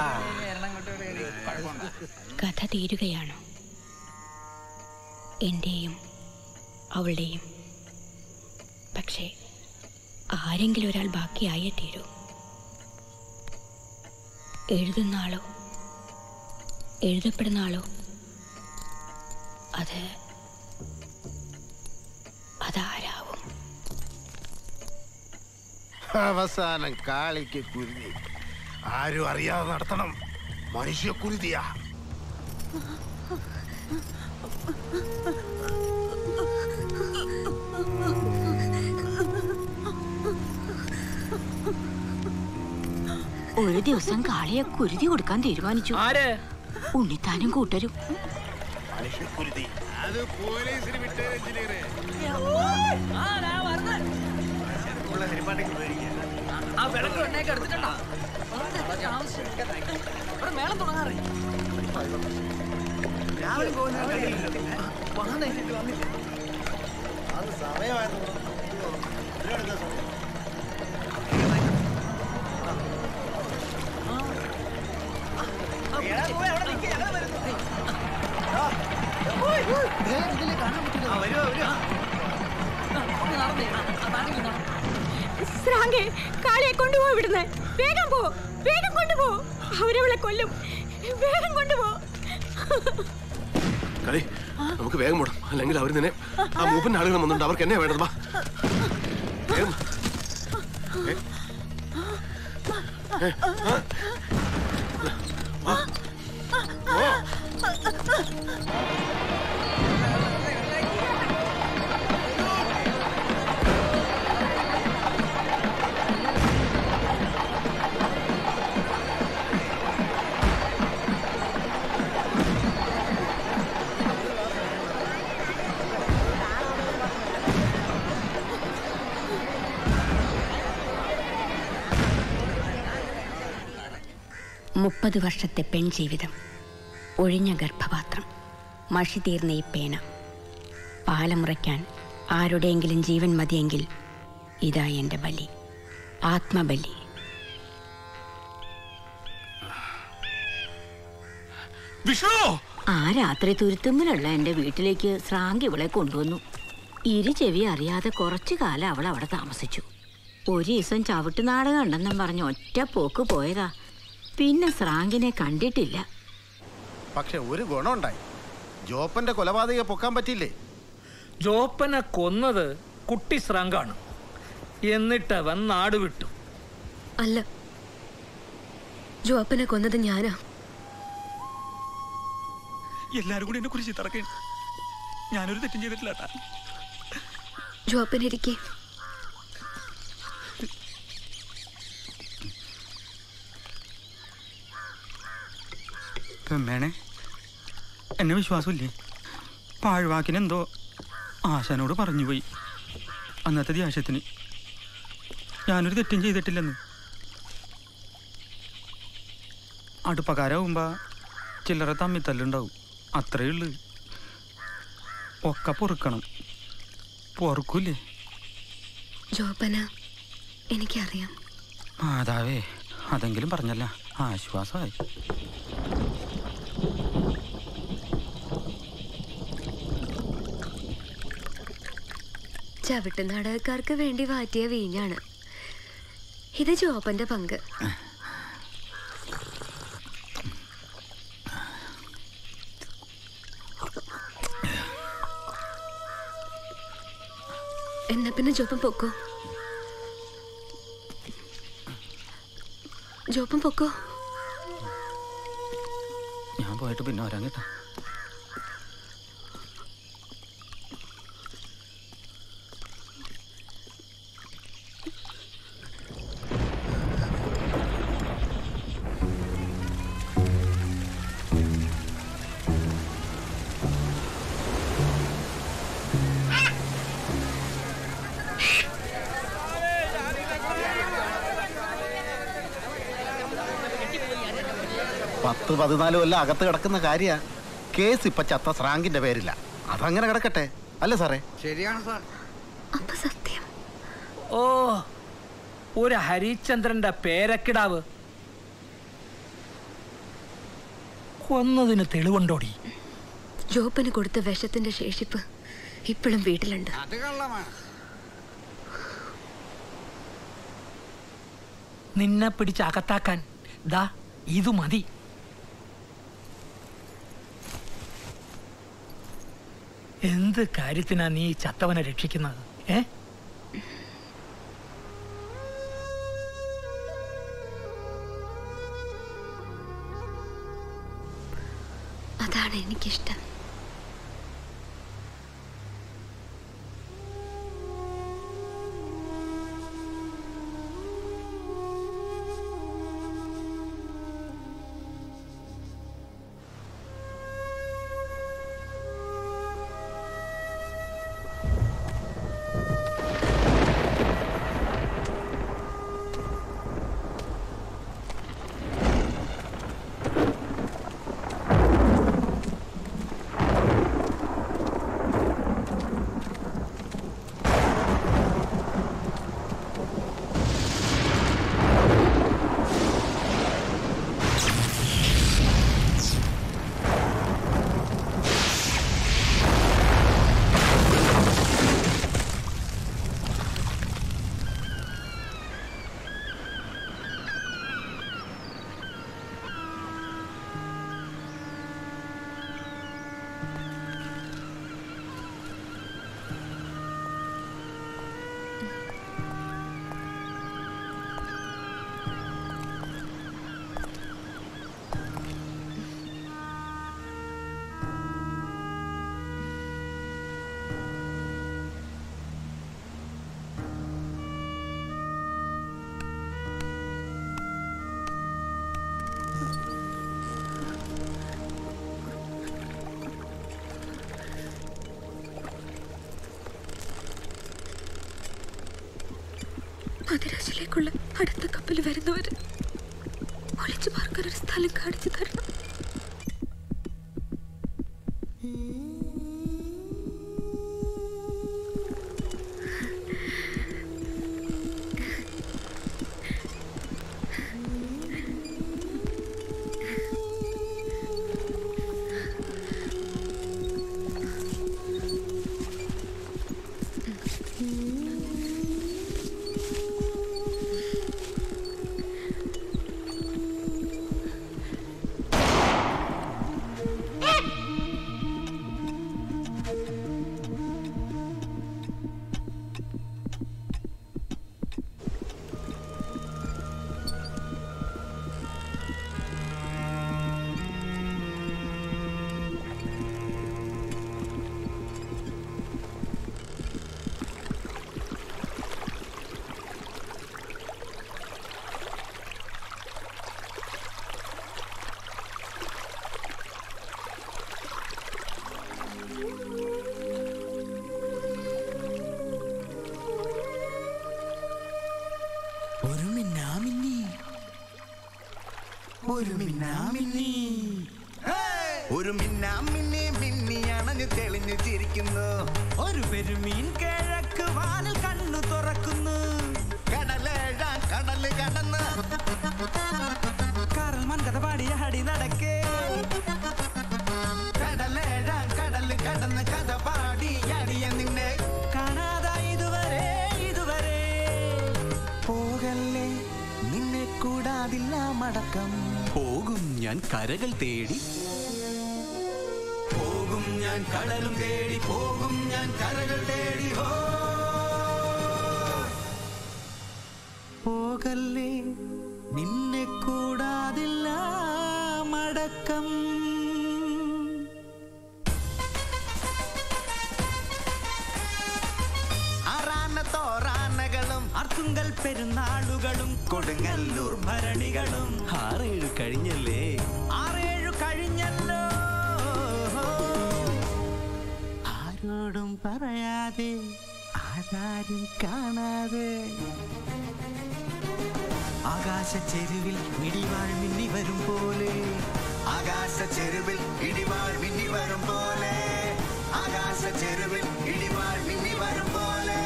Speaker 7: കഥ തീരുകയാണോ എൻ്റെയും അവളുടെയും പക്ഷേ ആരെങ്കിലും ഒരാൾ ബാക്കിയായേ തീരൂ എഴുതുന്ന ആളോ എഴുതപ്പെടുന്ന ആളോ അത് അതാരാവും
Speaker 4: അവസാനം കാളിക്ക് കുരുതി ആരും അറിയാതെ നടത്തണം മനുഷ്യക്കുരുതിയാ
Speaker 18: ഒരു ദിവസം കാളിയെ കുരുതി കൊടുക്കാൻ തീരുമാനിച്ചു
Speaker 15: ആര്
Speaker 18: ഉണ്ണിത്താനും കൂട്ടരും
Speaker 4: മനുഷ്യക്കുരുതി
Speaker 20: അത് പോലീസിന് വിട്ടേ എഞ്ചിനീയറെ ഉള്ള ഹരിപ്പാട്ടേക്ക് മേടിക്കാൻ
Speaker 15: ആ വിളക്ക് എണ്ണയൊക്കെ എടുത്തിട്ടുണ്ടോ ഇവിടെ മേളം തുടങ്ങാറേ രാവിലെ പോകുന്ന
Speaker 20: അത് സമയമായിരുന്നു
Speaker 7: ശ്രാങ്കെ കാളിയെ കൊണ്ടുപോ ഇവിടുന്ന് വേഗം പോ വേഗം കൊണ്ടുപോ അവരവളെ കൊല്ലും വേഗം കൊണ്ടുപോ
Speaker 23: കളി നമുക്ക് വേഗം പോടാം അല്ലെങ്കിൽ അവർ നിന്നെ ആ മൂപ്പന്റെ ആളുകൾ വന്നിട്ടുണ്ട് അവർക്ക് എന്നെ വേണ്ടത് വാ വേഗം വാ. ഏ? ഏ, ആ. വാ. വാ.
Speaker 7: മുപ്പത് വർഷത്തെ പെൺജീവിതം ഒഴിഞ്ഞ ഗർഭപാത്രം മഷി തീർന്ന ഈ പേന പാലമുറയ്ക്കാൻ ആരുടെയെങ്കിലും ജീവൻ മതിയെങ്കിൽ ഇതാ എൻ്റെ ബലി ആത്മബലി
Speaker 21: വിഷ്ണു
Speaker 18: ആ രാത്രി തുരുത്തുമ്പിലുള്ള എൻ്റെ വീട്ടിലേക്ക് സ്രാങ്ക് ഇവളെ കൊണ്ടുവന്നു ഇരു ചെവി അറിയാതെ കുറച്ചു കാലം അവൾ അവിടെ താമസിച്ചു ഒരു ദിവസം ചവിട്ട് നാടകം ഉണ്ടെന്നും പറഞ്ഞ് ഒറ്റ പോക്ക് പോയതാ പിന്നെ സ്രാങ്കിനെ കണ്ടിട്ടില്ല
Speaker 4: പക്ഷെ ഒരു ഗുണമുണ്ടായി ജോപ്പന്റെ കൊലപാതകയെ പൊക്കാൻ പറ്റില്ലേ
Speaker 15: ജോപ്പനെ കൊന്നത് കുട്ടി സ്രാങ്കാണ് എന്നിട്ടവൻ നാട് വിട്ടു
Speaker 9: അല്ല ജോപ്പനെ കൊന്നത് ഞാനാ
Speaker 14: എല്ലാരും കൂടി എന്നെ കുറിച്ച് ചിത്തറക്കേ ഞാനൊരു തെറ്റും ചെയ്തിട്ടില്ല കേട്ടാ
Speaker 9: ജോപ്പനിരിക്കെ
Speaker 14: പെമ്മേണെ എന്നെ വിശ്വാസമില്ലേ പാഴ്വാക്കിനെന്തോ ആശാനോട് പറഞ്ഞുപോയി അന്നത്തെ ദ്യാശത്തിന് ഞാനൊരു തെറ്റും ചെയ്തിട്ടില്ലെന്ന് അടുപ്പക്കാരാവുമ്പോ ചില്ലറ തമ്മി തല്ലുണ്ടാവും അത്രേ ഉള്ളു ഒക്കെ പൊറുക്കണം പൊറുക്കൂലേ
Speaker 9: ജോപ്പന എനിക്കറിയാം
Speaker 14: മാതാവേ അതെങ്കിലും പറഞ്ഞല്ല ആശ്വാസമായി
Speaker 9: ചവിട്ട് നാടകക്കാർക്ക് വേണ്ടി വാറ്റിയ വീഞ്ഞാണ് ഇത് ജോപ്പന്റെ പങ്ക് എന്നാ പിന്നെ ജോപ്പൻ പൊക്കോ ജോപ്പൻ പൊക്കോ
Speaker 14: ഞാൻ പോയിട്ട് പിന്നെ വരാൻ കേട്ടാ
Speaker 4: പത്ത് പതിനാല് കൊല്ലം അകത്ത് കിടക്കുന്ന കാര്യ കേസ് ഇപ്പൊ ചത്ത സ്രാങ്കിന്റെ പേരില്ല അതങ്ങനെ കിടക്കട്ടെ അല്ലേ സാറേ
Speaker 3: ശരിയാണ് സാർ
Speaker 15: ഓ ഒരു ഹരിചന്ദ്രന്റെ പേരക്കിടാവ് കൊന്നതിന് തെളിവുണ്ടോടി
Speaker 9: ജോപ്പന് കൊടുത്ത വിഷത്തിന്റെ ശേഷിപ്പ് ഇപ്പോഴും വീട്ടിലുണ്ട്
Speaker 3: അത് കള്ളമാണ്
Speaker 15: നിന്നെ പിടിച്ച് അകത്താക്കാൻ ദാ ഇതു മതി എന്ത് കാര്യത്തിനാ നീ ഈ ചത്തവനെ രക്ഷിക്കുന്നത് ഏ
Speaker 9: അതാണ് എനിക്കിഷ്ടം മദിരാശിലേക്കുള്ള അടുത്ത കപ്പൽ വരുന്നവര് ഒളിച്ചു പാർക്കാൻ ഒരു സ്ഥലം കാണിച്ചു തരണം
Speaker 11: ഒരു മിന്നാമിന്നി ഒരു മിന്നാമിന്നി മിന്നി അണഞ്ഞു തെളിഞ്ഞു ചിരിക്കുന്നു ഒരു പെരുമീൻ കിഴക്ക് വാനിൽ കണ്ണു തുറക്കുന്നു കടലേഴാൻ കടല് കടന്ന് കരൽ മൻകഥ പാടിയ ഹടി നടക്കേ കടലേഴാൻ കടല് കടന്ന് കഥ പാടി അടിയ നിന്നെ കാണാതായി ഇതുവരെ ഇതുവരെ പോകല്ലേ നിന്നെ കൂടാതില്ല മടക്കം
Speaker 13: പോകും ഞാൻ കരകൾ തേടി
Speaker 11: പോകും ഞാൻ കടലും തേടി പോകും ഞാൻ കരകൾ തേടി ഹോ പോകല്ലേ നിന്നെ കൂടാതില്ല മടക്കം ആറാന തോറാനകളും അർത്തുങ്കൽ പെരുന്നാളുകളും കൊടുങ്ങല്ലൂർ ഭരണികളും
Speaker 13: ആറേഴു കഴിഞ്ഞല്ലേ
Speaker 11: ആറേഴു കഴിഞ്ഞല്ലോ ആരോടും പറയാതെ ആരാരും കാണാതെ ആകാശ ചെരുവിൽ ഇടിവാൾ മിന്നി വരും പോലെ ആകാശ ചെരുവിൽ ഇടിവാൾ മിന്നി വരും പോലെ ആകാശ ചെരുവിൽ ഇടിവാൾ മിന്നി വരും പോലെ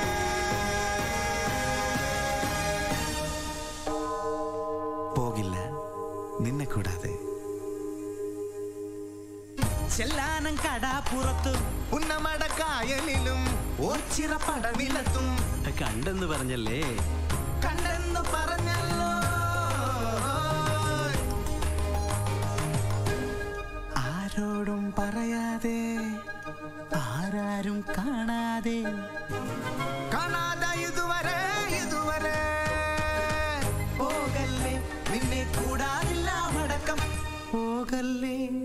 Speaker 11: പോകില്ല നിന്നെ കൂടാതെ ചെല്ലാനം കടാപ്പുറത്തും ഉന്നമട കായലിലും ഓച്ചിറ പടവിലത്തും
Speaker 13: കണ്ടെന്ന് പറഞ്ഞല്ലേ
Speaker 11: കണ്ടെന്ന് പറഞ്ഞല്ലോ ആരോടും പറയാതെ ആരാരും കാണാതെ കാണാതെ ഇതുവരെ ഇതുവരെ പോകല്ലേ നിന്നെ കൂടാതില്ല മടക്കം പോകല്ലേ